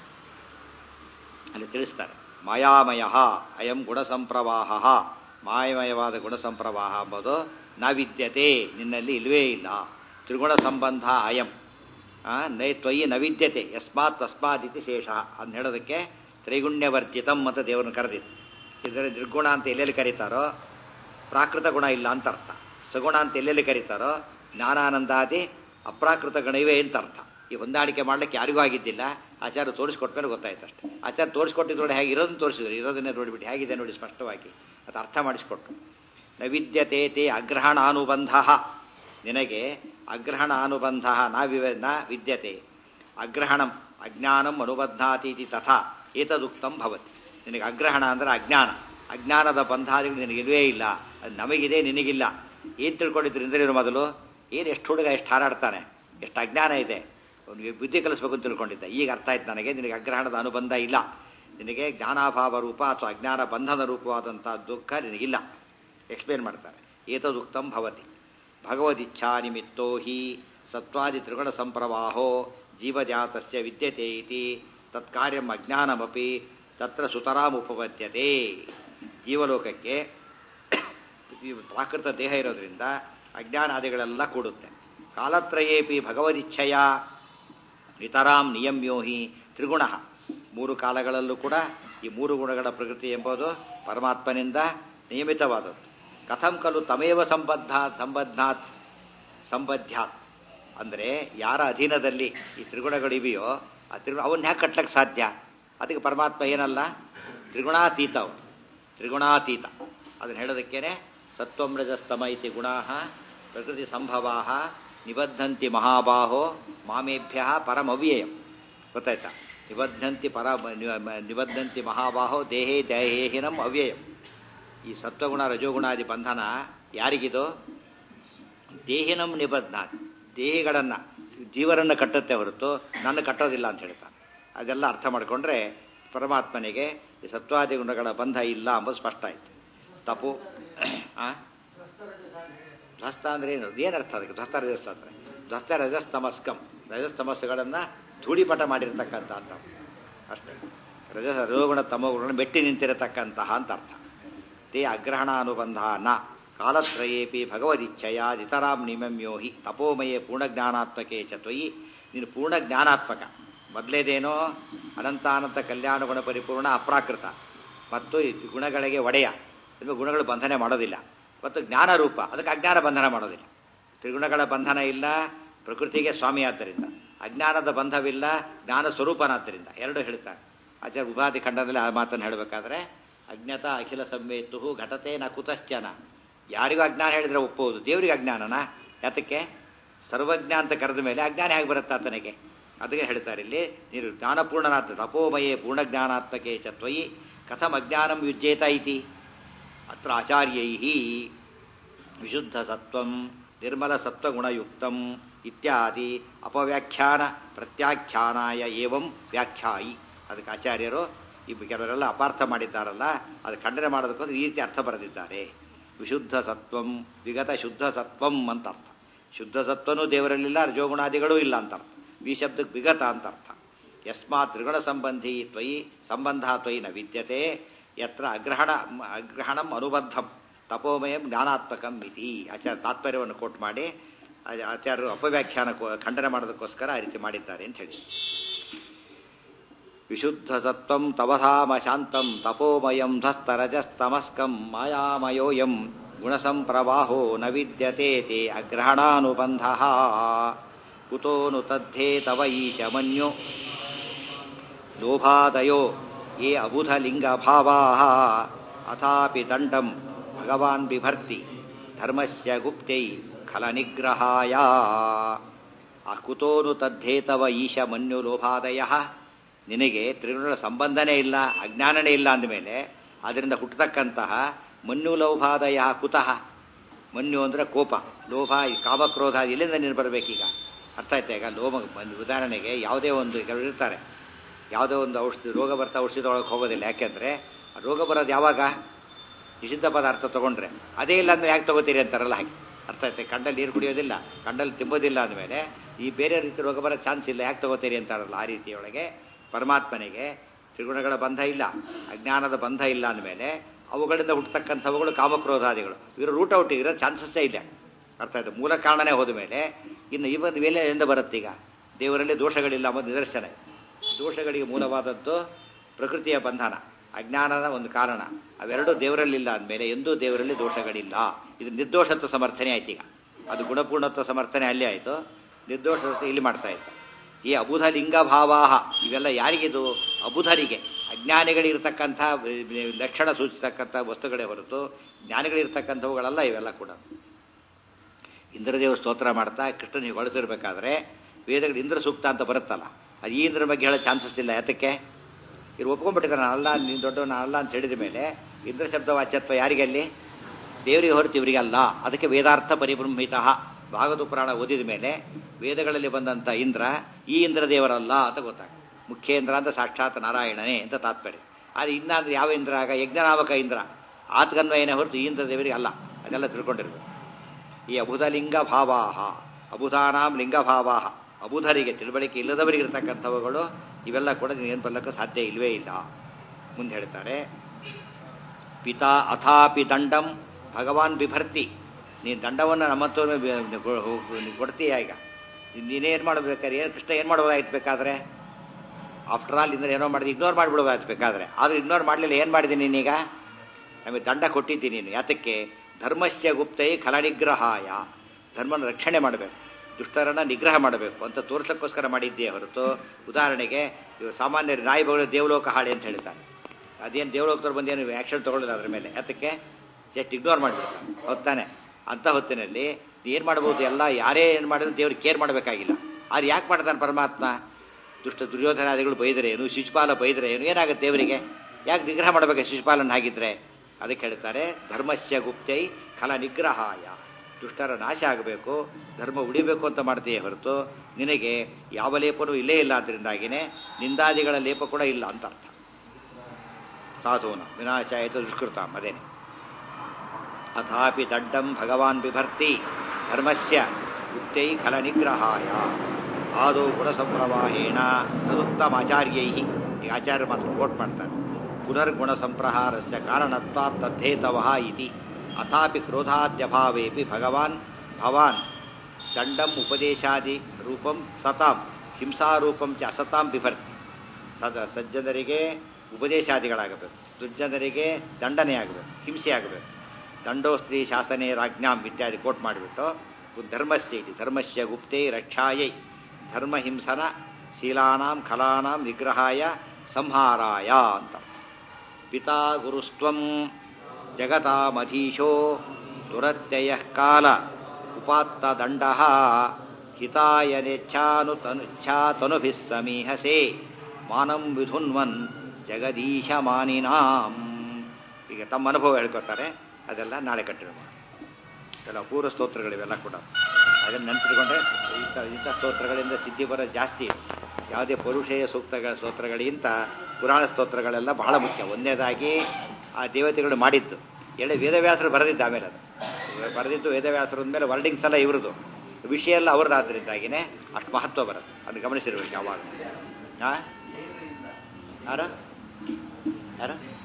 ಅಲ್ಲಿ ತಿಳಿಸ್ತಾರೆ ಮಾಯಾಮಯ ಅಯಂ ಗುಣಸಂಪ್ರವಾಹ ಮಾಯಮಯವಾದ ಗುಣಸಂಪ್ರವಾಹ ಎಂಬುದು ನಾವಿದ್ಯತೆ ನಿನ್ನಲ್ಲಿ ಇಲ್ವೇ ಇಲ್ಲ ತ್ರಿಗುಣ ಸಂಬಂಧ ಅಯಂ ಆ, ನೈ ತ್ವಯಿ ನವಿದ್ಯತೆ ಯಸ್ಮಾತ್ ತಸ್ಮಾತ್ ಇತಿ ಶೇಷ ಅಂತ ಹೇಳೋದಕ್ಕೆ ತ್ರೈಗುಣ್ಯವರ್ಜಿತಂ ಅಂತ ದೇವರನ್ನು ಕರೆದಿತ್ತು ಇದರ ನಿರ್ಗುಣ ಅಂತ ಎಲ್ಲೆಲ್ಲಿ ಕರೀತಾರೋ ಪ್ರಾಕೃತ ಗುಣ ಇಲ್ಲ ಅಂತ ಅರ್ಥ ಸಗುಣ ಅಂತ ಎಲ್ಲೆಲ್ಲಿ ಕರೀತಾರೋ ಜ್ಞಾನಾನಂದಾದಿ ಅಪ್ರಾಕೃತ ಗಣವೇ ಅಂತ ಅರ್ಥ ಈ ಹೊಂದಾಣಿಕೆ ಮಾಡ್ಲಿಕ್ಕೆ ಯಾರಿಗೂ ಆಗಿದ್ದಿಲ್ಲ ಆಚಾರ್ಯ ತೋರಿಸ್ಕೊಟ್ಮೇಲೆ ಗೊತ್ತಾಯ್ತು ಅಷ್ಟೇ ಆಚಾರ್ಯ ತೋರಿಸ್ಕೊಟ್ಟಿದ್ದು ನೋಡಿ ಹೇಗೆ ಇರೋದನ್ನು ತೋರಿಸಿದ್ರು ಇರೋದನ್ನೇ ನೋಡಿಬಿಟ್ಟು ಹೇಗಿದೆ ನೋಡಿ ಸ್ಪಷ್ಟವಾಗಿ ಅದು ಅರ್ಥ ಮಾಡಿಸ್ಕೊಟ್ರು ನವಿದ್ಯತೆ ತೇ ಅಗ್ರಹಣಾನುಬಂಧ ನಿನಗೆ ಅಗ್ರಹಣ ಅನುಬಂಧ ನ ವಿವ ನ ವಿದ್ಯತೆ ಅಗ್ರಹಣಂ ಅಜ್ಞಾನಂ ಅನುಬದ್ಧಾತಿ ಇತಿ ತಥಾ ಏತದುಕ್ತಂ ಭವತಿ ನಿನಗೆ ಅಗ್ರಹಣ ಅಂದರೆ ಅಜ್ಞಾನ ಅಜ್ಞಾನದ ಬಂಧಾದಿಗಳು ನಿನಗಿಲ್ವೇ ಇಲ್ಲ ಅದು ನಮಗಿದೆ ನಿನಗಿಲ್ಲ ಏನು ತಿಳ್ಕೊಂಡಿದ್ರು ಇಂದ್ರಿಯರು ಮೊದಲು ಏನು ಎಷ್ಟು ಹುಡುಗ ಎಷ್ಟು ಹಾರಾಡ್ತಾನೆ ಎಷ್ಟು ಅಜ್ಞಾನ ಇದೆ ಅವನಿಗೆ ಬುದ್ಧಿ ಕಲಿಸ್ಬೇಕು ಅಂತ ತಿಳ್ಕೊಂಡಿದ್ದ ಈಗ ಅರ್ಥ ಆಯ್ತು ನನಗೆ ನಿನಗೆ ಅಗ್ರಹಣದ ಅನುಬಂಧ ಇಲ್ಲ ನಿನಗೆ ಜ್ಞಾನಾಭಾವ ರೂಪ ಅಥವಾ ಅಜ್ಞಾನ ಬಂಧನ ರೂಪವಾದಂಥ ದುಃಖ ನಿನಗಿಲ್ಲ ಎಕ್ಸ್ಪ್ಲೇನ್ ಮಾಡ್ತಾರೆ ಏತದುಕ್ತಂ ಭವತಿ ಭಗವದಿಚ್ಛಾ ನಿಮಿತ್ತೋ ಹಿ ಸತ್ವಾದಿ ತ್ರಿಗುಣ ಸಂಪ್ರವಾಹೋ ಜೀವಜಾತಸ್ಯ ವಿದ್ಯತೆ ಇತಿ ತತ್ಕಾರ್ಯಂ ಅಜ್ಞಾನಮಪಿ ತತ್ರ ಸುತರಾಮುಪಪದ್ಯತೆ ಜೀವಲೋಕಕ್ಕೆ ಈ ಪ್ರಾಕೃತ ದೇಹ ಇರೋದ್ರಿಂದ ಅಜ್ಞಾನಾದಿಗಳೆಲ್ಲ ಕೂಡುತ್ತೆ ಕಾಲತ್ರಯೇಪಿ ಭಗವದಿಚ್ಛೆಯ ನಿತರಾಂ ನಿಯಮ್ಯೋ ಹಿ ತ್ರಿಗುಣ ಮೂರು ಕಾಲಗಳಲ್ಲೂ ಕೂಡ ಈ ಮೂರು ಗುಣಗಳ ಪ್ರಕೃತಿ ಎಂಬುದು ಪರಮಾತ್ಮನಿಂದ ನಿಯಮಿತವಾದದ್ದು ಕಥಂ ಖಲು ತಮೇವ ಸಂಬದ್ಧ ಸಂಬದ್ಧಾತ್ ಸಂಬದ್ಧ್ಯಾತ್ ಅಂದರೆ ಯಾರ ಅಧೀನದಲ್ಲಿ ಈ ತ್ರಿಗುಣಗಳಿವೆಯೋ ಆ ತ್ರಿಗುಣ ಅವನ್ನ ಹ್ಯಾಕೆ ಕಟ್ಲಕ್ಕೆ ಸಾಧ್ಯ ಅದಕ್ಕೆ ಪರಮಾತ್ಮ ಏನಲ್ಲ ತ್ರಿಗುಣಾತೀತ ಅವು ತ್ರಿಗುಣಾತೀತ ಅದನ್ನು ಹೇಳೋದಕ್ಕೇನೆ ಸತ್ವಂ ರಜಸ್ತಮ ಇತಿ ಗುಣಾ ಪ್ರಕೃತಿ ಸಂಭವಾ ನಿಬದ್ಧಂತಿ ಮಹಾಬಾಹೋ ಮಾಮೇಭ್ಯ ಪರಮವ್ಯಯಂ ಗೊತ್ತಾಯ್ತಾ ನಿಬದ್ಧಂತಿ ಪರ ನಿಬದ್ಧಂತಿ ಮಹಾಬಾಹೋ ದೇಹೇ ದೇಹೇಹಿನಂ ಅವ್ಯಯಂ ಈ ಸತ್ವಗುಣ ರಜೋಗುಣಾದಿ ಬಂಧನ ಯಾರಿಗಿದು ದೇಹಿನಂ ನಿಬದ್ಧ ದೇಹಿಗಳನ್ನು ಜೀವರನ್ನು ಕಟ್ಟುತ್ತೆ ಹೊರತು ನನ್ನ ಕಟ್ಟೋದಿಲ್ಲ ಅಂತ ಹೇಳ್ತಾನೆ ಅದೆಲ್ಲ ಅರ್ಥ ಮಾಡಿಕೊಂಡ್ರೆ ಪರಮಾತ್ಮನಿಗೆ ಈ ಸತ್ವಾದಿ ಗುಣಗಳ ಬಂಧ ಇಲ್ಲ ಅಂಬುದು ಸ್ಪಷ್ಟ ಆಯ್ತು ತಪು ಆ? ಧ್ವಸ್ತ ಅಂದ್ರೆ ಏನು ಏನು ಅರ್ಥ ಅದಕ್ಕೆ ಧ್ವಸ್ತ ರಜಸ್ ಅಂದ್ರೆ ಧ್ವಸ್ತ ರಜಸ್ತಮಸ್ಕಂ ರಜಸ್ತಮಸ್ಸುಗಳನ್ನು ಧೂಳಿಪಟ ಮಾಡಿರ್ತಕ್ಕಂಥ ಅಂತ ಅಷ್ಟೇ ರಜಸ ರಜೋಗುಣ ತಮೋಗುಣ ಮೆಟ್ಟಿ ನಿಂತಿರತಕ್ಕಂತಹ ಅಂತ ಅರ್ಥ ತೇ ಅಗ್ರಹಣ ಅನುಬಂಧ ನ ಕಾಲತ್ರಯೇಪಿ ಭಗವದಿಚ್ಛಯ ಇತರಾಂ ನಿಮಮ್ಯೋ ಹಿ ತಪೋಮಯೇ ಪೂರ್ಣಜ್ಞಾನಾತ್ಮಕೆ ಚ ತ್ವಯಿ ನೀನು ಪೂರ್ಣ ಜ್ಞಾನಾತ್ಮಕ ಮೊದಲೇದೇನೋ ಅನಂತಾನಂತ ಕಲ್ಯಾಣ ಗುಣ ಪರಿಪೂರ್ಣ ಅಪ್ರಾಕೃತ ಮತ್ತು ಈ ಗುಣಗಳಿಗೆ ಒಡೆಯ ಇನ್ನು ಗುಣಗಳು ಬಂಧನೆ ಮಾಡೋದಿಲ್ಲ ಮತ್ತು ಜ್ಞಾನ ರೂಪ ಅದಕ್ಕೆ ಅಜ್ಞಾನ ಬಂಧನ ಮಾಡೋದಿಲ್ಲ ತ್ರಿಗುಣಗಳ ಬಂಧನ ಇಲ್ಲ ಪ್ರಕೃತಿಗೆ ಸ್ವಾಮಿ ಆದ್ದರಿಂದ ಅಜ್ಞಾನದ ಬಂಧವಿಲ್ಲ ಜ್ಞಾನ ಸ್ವರೂಪನಾದ್ದರಿಂದ ಎರಡು ಹೇಳ್ತಾರೆ ಆಚಾರ್ಯ ಉಪಾಧಿ ಖಂಡದಲ್ಲಿ ಆ ಮಾತನ್ನು ಹೇಳಬೇಕಾದ್ರೆ ಅಜ್ಞಾತ ಅಖಿಲ ಸಂವೇತು ಘಟತೆ ನ ಕುತಶ್ಚನ ಯಾರಿಗೂ ಅಜ್ಞಾನ ಹೇಳಿದ್ರೆ ಒಪ್ಪುವುದು ದೇವರಿಗೆ ಅಜ್ಞಾನನ ಯಾತಕ್ಕೆ ಸರ್ವಜ್ಞ ಅಂತ ಕರೆದ ಮೇಲೆ ಅಜ್ಞಾನ ಹೇಗೆ ಬರುತ್ತೆ ಆತನಿಗೆ ಅದಕ್ಕೆ ಹೇಳ್ತಾರೆ ಇಲ್ಲಿ ನೀನು ಜ್ಞಾನಪೂರ್ಣನಾಥ ತಪೋಮಯೇ ಪೂರ್ಣಜ್ಞಾನಾತ್ಮಕೆ ಚ ತ್ವಯಿ ಕಥಂ ಅಜ್ಞಾನಂ ಯುಜ್ಯೇತ ಇತಿ ಅತ್ರ ಆಚಾರ್ಯೈ ವಿಶುದ್ಧ ಸತ್ವಂ ನಿರ್ಮಲ ಸತ್ವಗುಣಯುಕ್ತಂ ಇತ್ಯಾದಿ ಅಪವ್ಯಾಖ್ಯಾನ ಪ್ರತ್ಯಾಖ್ಯಾನಾಯ ಏವಂ ವ್ಯಾಖ್ಯಾಯಿ ಅದಕ್ಕೆ ಆಚಾರ್ಯರು ಈ ಕೆಲವರೆಲ್ಲ ಅಪಾರ್ಥ ಮಾಡಿದ್ದಾರಲ್ಲ ಅದು ಖಂಡನೆ ಮಾಡೋದಕ್ಕೋಸ್ಕರ ಈ ರೀತಿ ಅರ್ಥ ಬರೆದಿದ್ದಾರೆ ವಿಶುದ್ಧ ಸತ್ವಂ ವಿಗತ ಶುದ್ಧ ಸತ್ವಂ ಅಂತ ಅರ್ಥ ಶುದ್ಧ ಸತ್ವನೂ ದೇವರಲ್ಲಿಲ್ಲ ರಜೋಗುಣಾದಿಗಳೂ ಇಲ್ಲ ಅಂತ ಅರ್ಥ ವಿ ಶಬ್ದಕ್ಕೆ ವಿಗತ ಅಂತ ಅರ್ಥ ಯಸ್ಮಾತ್ ತ್ರಿಗುಣ ಸಂಬಂಧಿ ತ್ವಯಿ ಸಂಬಂಧ ತ್ವಯಿ ನ ವಿದ್ಯತೆ ಯತ್ರ ಅಗ್ರಹಣ ಅಗ್ರಹಣಂ ಅನುಬದ್ಧಂ ತಪೋಮಯಂ ಜ್ಞಾನಾತ್ಮಕಂ ಇತಿ ಆಚಾರ್ಯ ತಾತ್ಪರ್ಯವನ್ನು ಕೋಟ್ ಮಾಡಿ ಆ- ಆಚಾರ್ಯರು ಅಪವ್ಯಾಖ್ಯಾನ ಕೋ- ಖಂಡನೆ ಮಾಡೋದಕ್ಕೋಸ್ಕರ ಆ ರೀತಿ ಮಾಡಿದ್ದಾರೆ ಅಂತ ಹೇಳಿ ವಿಶುದ್ಧ ಸತ್ವಂ ತವಧಾಮ ಶಾಂತಂ ತಪೋಮಯಂ ಧಸ್ತರಜಸ್ತಮಸ್ಕಂ ಮಾಯಾಮಯೋಯಂ ಗುಣಸಂಪ್ರವಾಹೋ ನ ವಿದ್ಯತೆ ತೇ ಅಗ್ರಹಣಾನುಬಂಧ ಕುತೋನು ತದ್ಧೇ ತವ ಈಶ ಮನ್ಯು ಲೋಭಾದಯೋ ಯೇ ಅಬುಧಲಿಂಗಭಾವಾ ಅಥಾಪಿ ದಂಡಂ ಭಗವಾನ್ ಬಿಭರ್ತಿ ಧರ್ಮಸ್ಯ ಗುಪ್ತೈ ಖಲನಿಗ್ರಹಾಯ ಅಕುತೋನು ತದ್ಧೇತವ ಈಶ ಮನ್ಯು ಲೋಭಾದಯ ನಿನಗೆ ತ್ರಿಗುಣಗಳ ಸಂಬಂಧನೇ ಇಲ್ಲ ಅಜ್ಞಾನನೇ ಇಲ್ಲ ಅಂದಮೇಲೆ ಅದರಿಂದ ಹುಟ್ಟತಕ್ಕಂತಹ ಮನ್ಯು ಲೌಭಾದಯ ಕುತಃ ಮನ್ಯು ಅಂದರೆ ಕೋಪ ಲೋಭ ಈ ಕಾಮಕ್ರೋಧ ಎಲ್ಲಿಂದ ನೀನು ಬರಬೇಕೀಗ ಅರ್ಥ ಆಯ್ತಾ ಈಗ ಲೋಭ ಒಂದು ಉದಾಹರಣೆಗೆ ಯಾವುದೇ ಒಂದು ಕೆಲವರು ಇರ್ತಾರೆ ಯಾವುದೋ ಒಂದು ಔಷಧಿ ರೋಗ ಬರ್ತಾ ಔಷಧಿ ತೊಗೊಳಕ್ಕೆ ಹೋಗೋದಿಲ್ಲ ಯಾಕೆಂದರೆ ರೋಗ ಬರೋದು ಯಾವಾಗ ನಿಷಿದ್ಧ ಪದಾರ್ಥ ತೊಗೊಂಡ್ರೆ ಅದೇ ಇಲ್ಲ ಅಂದ್ರೆ ಯಾಕೆ ತಗೋತೀರಿ ಅಂತಾರಲ್ಲ ಹಾಗೆ ಅರ್ಥ ಆಯ್ತಾ ಕಂಡಲ್ಲಿ ನೀರು ಕುಡಿಯೋದಿಲ್ಲ ಕಂಡಲ್ಲಿ ತಿಂಬೋದಿಲ್ಲ ಅಂದಮೇಲೆ ಈ ಬೇರೆ ರೀತಿ ರೋಗ ಬರೋ ಚಾನ್ಸ್ ಇಲ್ಲ ಯಾಕೆ ತಗೋತೀರಿ ಅಂತಾರಲ್ಲ ಆ ರೀತಿಯೊಳಗೆ ಪರಮಾತ್ಮನಿಗೆ ತ್ರಿಗುಣಗಳ ಬಂಧ ಇಲ್ಲ ಅಜ್ಞಾನದ ಬಂಧ ಇಲ್ಲ ಅಂದಮೇಲೆ ಅವುಗಳಿಂದ ಹುಟ್ಟತಕ್ಕಂಥವುಗಳು ಕಾಮಕ್ರೋಧಾದಿಗಳು ಇವರು ರೂಟ್ ಔಟ್ ಇರೋ ಚಾನ್ಸಸ್ಸೇ ಇಲ್ಲ ಅರ್ಥ ಆಯ್ತು ಮೂಲ ಕಾರಣನೇ ಹೋದ ಮೇಲೆ ಇನ್ನು ಈ ಒಂದು ವೇಳೆ ಎಂದ ಬರುತ್ತೀಗ ದೇವರಲ್ಲಿ ದೋಷಗಳಿಲ್ಲ ಅನ್ನೋದು ನಿದರ್ಶನ ದೋಷಗಳಿಗೆ ಮೂಲವಾದದ್ದು ಪ್ರಕೃತಿಯ ಬಂಧನ ಅಜ್ಞಾನದ ಒಂದು ಕಾರಣ ಅವೆರಡೂ ದೇವರಲ್ಲಿಲ್ಲ ಅಂದಮೇಲೆ ಎಂದೂ ದೇವರಲ್ಲಿ ದೋಷಗಳಿಲ್ಲ ಇದು ನಿರ್ದೋಷತ್ವ ಸಮರ್ಥನೆ ಆಯ್ತು ಈಗ ಅದು ಗುಣಪೂರ್ಣತ್ವ ಸಮರ್ಥನೆ ಅಲ್ಲೇ ಆಯಿತು ನಿರ್ದೋಷತ್ವ ಇಲ್ಲಿ ಮಾಡ್ತಾ ಇತ್ತು ಈ ಅಬುಧ ಲಿಂಗ ಭಾವಾಹ ಇವೆಲ್ಲ ಯಾರಿಗಿದು ಅಬುಧರಿಗೆ ಅಜ್ಞಾನಿಗಳಿರ್ತಕ್ಕಂಥ ಲಕ್ಷಣ ಸೂಚಿಸ್ತಕ್ಕಂಥ ವಸ್ತುಗಳೇ ಹೊರತು ಜ್ಞಾನಿಗಳಿರ್ತಕ್ಕಂಥವುಗಳಲ್ಲ ಇವೆಲ್ಲ ಕೂಡ ಇಂದ್ರದೇವ ಸ್ತೋತ್ರ ಮಾಡ್ತಾ ಕೃಷ್ಣನಿಗೆ ಹೊಳೆತಿರ್ಬೇಕಾದ್ರೆ ವೇದಗಳು ಇಂದ್ರ ಸೂಕ್ತ ಅಂತ ಬರುತ್ತಲ್ಲ ಅದು ಈ ಇಂದ್ರ ಬಗ್ಗೆ ಹೇಳೋ ಚಾನ್ಸಸ್ ಇಲ್ಲ ಯಾತಕ್ಕೆ ಇವ್ರು ಒಪ್ಕೊಂಡ್ಬಿಟ್ಟಿದ್ದಾರೆ ನಾನು ಅಲ್ಲ ನೀನು ದೊಡ್ಡವನ ಅಲ್ಲ ಅಂತ ಹೇಳಿದ ಮೇಲೆ ಇಂದ್ರ ಶಬ್ದ ವಾಚ್ಯತ್ವ ಯಾರಿಗೆ ಅಲ್ಲಿ ದೇವರಿಗೆ ಹೊರತು ಇವರಿಗೆ ಅಲ್ಲ ಅದಕ್ಕೆ ವೇದಾರ್ಥ ಪರಿಬ್ರಹ್ಮಿತ ಭಾಗವತ ಪುರಾಣ ಓದಿದ ಮೇಲೆ ವೇದಗಳಲ್ಲಿ ಬಂದಂಥ ಇಂದ್ರ ಈ ಇಂದ್ರ ದೇವರಲ್ಲ ಅಂತ ಗೊತ್ತಾಗ ಮುಖ್ಯೇಂದ್ರ ಅಂತ ಸಾಕ್ಷಾತ್ ನಾರಾಯಣನೇ ಅಂತ ತಾತ್ಪರ್ಯ ಆದರೆ ಇನ್ನ ಅಂದ್ರೆ ಯಾವ ಇಂದ್ರ ಆಗ ಯಜ್ಞನಾಮಕ ಇಂದ್ರ ಆತ್ಗನ್ವಯನೇ ಹೊರತು ಈ ಇಂದ್ರ ದೇವರಿಗೆ ಅಲ್ಲ ಅದೆಲ್ಲ ತಿಳ್ಕೊಂಡಿರ್ಬೇಕು ಈ ಅಬುಧ ಲಿಂಗ ಭಾವಾಹ ಅಬುಧಾನಾಂ ಲಿಂಗ ಭಾವಾಹ ಅಬುಧರಿಗೆ ತಿಳುವಳಿಕೆ ಇಲ್ಲದವರಿಗೆ ಇರತಕ್ಕಂಥವುಗಳು ಇವೆಲ್ಲ ಕೂಡ ಏನು ಬರ್ಲಿಕ್ಕೆ ಸಾಧ್ಯ ಇಲ್ವೇ ಇಲ್ಲ ಮುಂದೆ ಹೇಳ್ತಾರೆ ಪಿತಾ ಅಥಾಪಿ ದಂಡಂ ಭಗವಾನ್ ಬಿಭರ್ತಿ ನೀನು ದಂಡವನ್ನು ನಮ್ಮಂತೂ ಕೊಡ್ತೀಯ ಈಗ ನೀನೇನು ಮಾಡ್ಬೇಕಾದ್ರೆ ಏನು ಕೃಷ್ಣ ಏನು ಮಾಡ್ಬೋದಾಗಿತ್ತು ಬೇಕಾದ್ರೆ ಆಫ್ಟರ್ ಆಲ್ ಇಂದ್ರೆ ಏನೋ ಮಾಡಿದೆ ಇಗ್ನೋರ್ ಮಾಡಿಬಿಡ್ಬೋದಾಯ್ತು ಬೇಕಾದ್ರೆ ಆದ್ರೆ ಇಗ್ನೋರ್ ಮಾಡಲಿಲ್ಲ ಏನು ಮಾಡಿದ್ದೀನಿ ನೀನೀಗ ನಮಗೆ ದಂಡ ಕೊಟ್ಟಿದ್ದೀನಿ ನೀನು ಯಾತಕ್ಕೆ ಧರ್ಮಸ್ಯ ಗುಪ್ತೈ ಖಲನಿಗ್ರಹಾಯ ಧರ್ಮನ ರಕ್ಷಣೆ ಮಾಡಬೇಕು ದುಷ್ಟರನ್ನ ನಿಗ್ರಹ ಮಾಡಬೇಕು ಅಂತ ತೋರ್ಸಕ್ಕೋಸ್ಕರ ಮಾಡಿದ್ದೇ ಹೊರತು ಉದಾಹರಣೆಗೆ ಇವು ಸಾಮಾನ್ಯ ನಾಯಿಗಳು ದೇವಲೋಕ ಹಾಳೆ ಅಂತ ಹೇಳ್ತಾರೆ ಅದೇನು ದೇವಲೋಕದವ್ರು ಬಂದೇನು ಆ್ಯಕ್ಷನ್ ತೊಗೊಳ್ಳಿಲ್ಲ ಅದ್ರ ಮೇಲೆ ಯಾತಕ್ಕೆ ಜಸ್ಟ್ ಇಗ್ನೋರ್ ಮಾಡಿಬಿಡ್ತಾನೆ ಹೊತ್ತಾನೆ ಅಂಥ ಹೊತ್ತಿನಲ್ಲಿ ಏನು ಮಾಡ್ಬೋದು ಎಲ್ಲ ಯಾರೇ ಏನು ಮಾಡಿದ್ರು ದೇವ್ರಿಗೆ ಕೇರ್ ಮಾಡಬೇಕಾಗಿಲ್ಲ ಆದ್ರೆ ಯಾಕೆ ಮಾಡ್ತಾನೆ ಪರಮಾತ್ಮ ದುಷ್ಟ ದುರ್ಯೋಧನಾದಿಗಳು ಬೈದರೆ ಏನು ಶಿಶುಪಾಲ ಬೈದರೆ ಏನು ಏನಾಗುತ್ತೆ ದೇವರಿಗೆ ಯಾಕೆ ನಿಗ್ರಹ ಮಾಡಬೇಕು ಶಿಶುಪಾಲನ ಹಾಗಿದ್ರೆ ಅದಕ್ಕೆ ಹೇಳ್ತಾರೆ ಧರ್ಮಸ್ಯ ಗುಪ್ತೈ ಖಲ ನಿಗ್ರಹಾಯ ದುಷ್ಟರ ನಾಶ ಆಗಬೇಕು ಧರ್ಮ ಉಳಿಬೇಕು ಅಂತ ಮಾಡ್ತೀಯೇ ಹೊರತು ನಿನಗೆ ಯಾವ ಲೇಪನೂ ಇಲ್ಲೇ ಇಲ್ಲ ಅದರಿಂದಾಗಿನೇ ನಿಂದಾದಿಗಳ ಲೇಪ ಕೂಡ ಇಲ್ಲ ಅಂತ ಅರ್ಥ ಸಾಧೂನ ವಿನಾಶ ಆಯಿತು ದುಷ್ಕೃತ ಅದೇನೆ ಅಥಾಪಿ ದಡ್ಡಂ ಭಗವಾನ್ ಬಿಭರ್ತಿ ಧರ್ಮಸ್ಯ ಗುಪ್ತೈ ಖಲ ನಿಗ್ರಹಾಯ ಆದೌ ಗುಣಸಂಪ್ರವಾಹೇಣ ತದುತ್ತಮಾಚಾರ್ಯೈ ಈ ಆಚಾರ್ಯ ಮಾತ್ರ ಕೋಟ್ ಮಾಡ್ತಾರೆ ಪುನರ್ಗುಣ ಸಂಪ್ರಹಾರಸ್ಯ ಕಾರಣತ್ವಾತ್ ತದ್ದೇತವಃ ಇತಿ ಅಥಾಪಿ ಕ್ರೋಧಾದ್ಯಭಾವೇಪಿ ಭಗವಾನ್ ಭವಾನ್ ದಂಡಂ ಉಪದೇಶಾದಿ ರೂಪಂ ಸತಾಂ ಹಿಂಸಾರೂಪಂ ಚ ಅಸತಾಂ ಬಿಭರ್ತಿ ಸದ ಸಜ್ಜನರಿಗೆ ಉಪದೇಶಾದಿಗಳಾಗಬೇಕು ದುರ್ಜನರಿಗೆ ದಂಡನೆ ಆಗಬೇಕು ಹಿಂಸೆ ಆಗಬೇಕು ದಂಡೋಸ್ತ್ರೀ ಶಾಸನೆ ರಾಜ್ಞಾಂ ಇತ್ಯಾದಿ ಕೋಟ್ ಮಾಡಿಬಿಟ್ಟು ಧರ್ಮಸ್ಯ ಇತಿ ಧರ್ಮಸ್ಯ ಗುಪ್ತೇ ರಕ್ಷಾಯೈ ಧರ್ಮಹಿಂಸನ ಶೀಲಾನಾಂ ಖಲಾನಾಂ ನಿಗ್ರಹಾಯ ಸಂಹಾರಾಯ ಅಂತ ಪಿತಾ ಗುರುಸ್ತ್ವಂ ಜಗತಾಮಧೀಶೋ ದುರತ್ಯಯ ಕಾಲ ಉಪಾತ್ತ ದಂಡ ಹಿತಾಯ ನೆಚ್ಛಾನು ತನುಚ್ಛಾತನುಭಿಃ ಸಮೀಹಸೆ ಮಾನಂ ವಿಧುನ್ವನ್ ಜಗದೀಶ ಮಾನಿನಾಂ ಈಗ ತಮ್ಮ ಅನುಭವ ಹೇಳ್ಕೊತಾರೆ ಅದೆಲ್ಲ ನಾಳೆ ಕಂಟಿನ್ಯೂ ಮಾಡಿ ಎಲ್ಲ ಪೂರ್ವ ಸ್ತೋತ್ರಗಳಿವೆಲ್ಲ ಕೂಡ ಅದನ್ನು ನೆನಪಿಟ್ಕೊಂಡ್ರೆ ಇಂಥ ಇಂಥ ಸ್ತೋತ್ರಗಳಿಂದ ಸಿದ್ಧಿ ಬರೋದು ಜಾಸ್ತಿ ಯಾವುದೇ ಪರುಷೇಯ ಸೂಕ್ತಗಳ ಸ್ತೋತ್ರಗಳಿಗಿಂತ ಪುರಾಣ ಸ್ತೋತ್ರಗಳೆಲ್ಲ ಬಹಳ ಮುಖ್ಯ ಒಂದನೇದಾಗಿ ಆ ದೇವತೆಗಳು ಮಾಡಿದ್ದು ಎಳೆ ವೇದವ್ಯಾಸರು ಬರೆದಿದ್ದು ಆಮೇಲೆ ಅದು ಬರೆದಿದ್ದು ವೇದವ್ಯಾಸರು ಅಂದಮೇಲೆ ವರ್ಡಿಂಗ್ಸ್ ಎಲ್ಲ ಇವ್ರದ್ದು ವಿಷಯ ಎಲ್ಲ ಅವ್ರದ್ದು ಆದ್ದರಿಂದಾಗಿನೇ ಅಷ್ಟು ಮಹತ್ವ ಬರುತ್ತೆ ಅದನ್ನು ಗಮನಿಸಿರ್ಬೇಕು ಯಾವಾಗ ಹಾಂ ಯಾರ ಯಾರ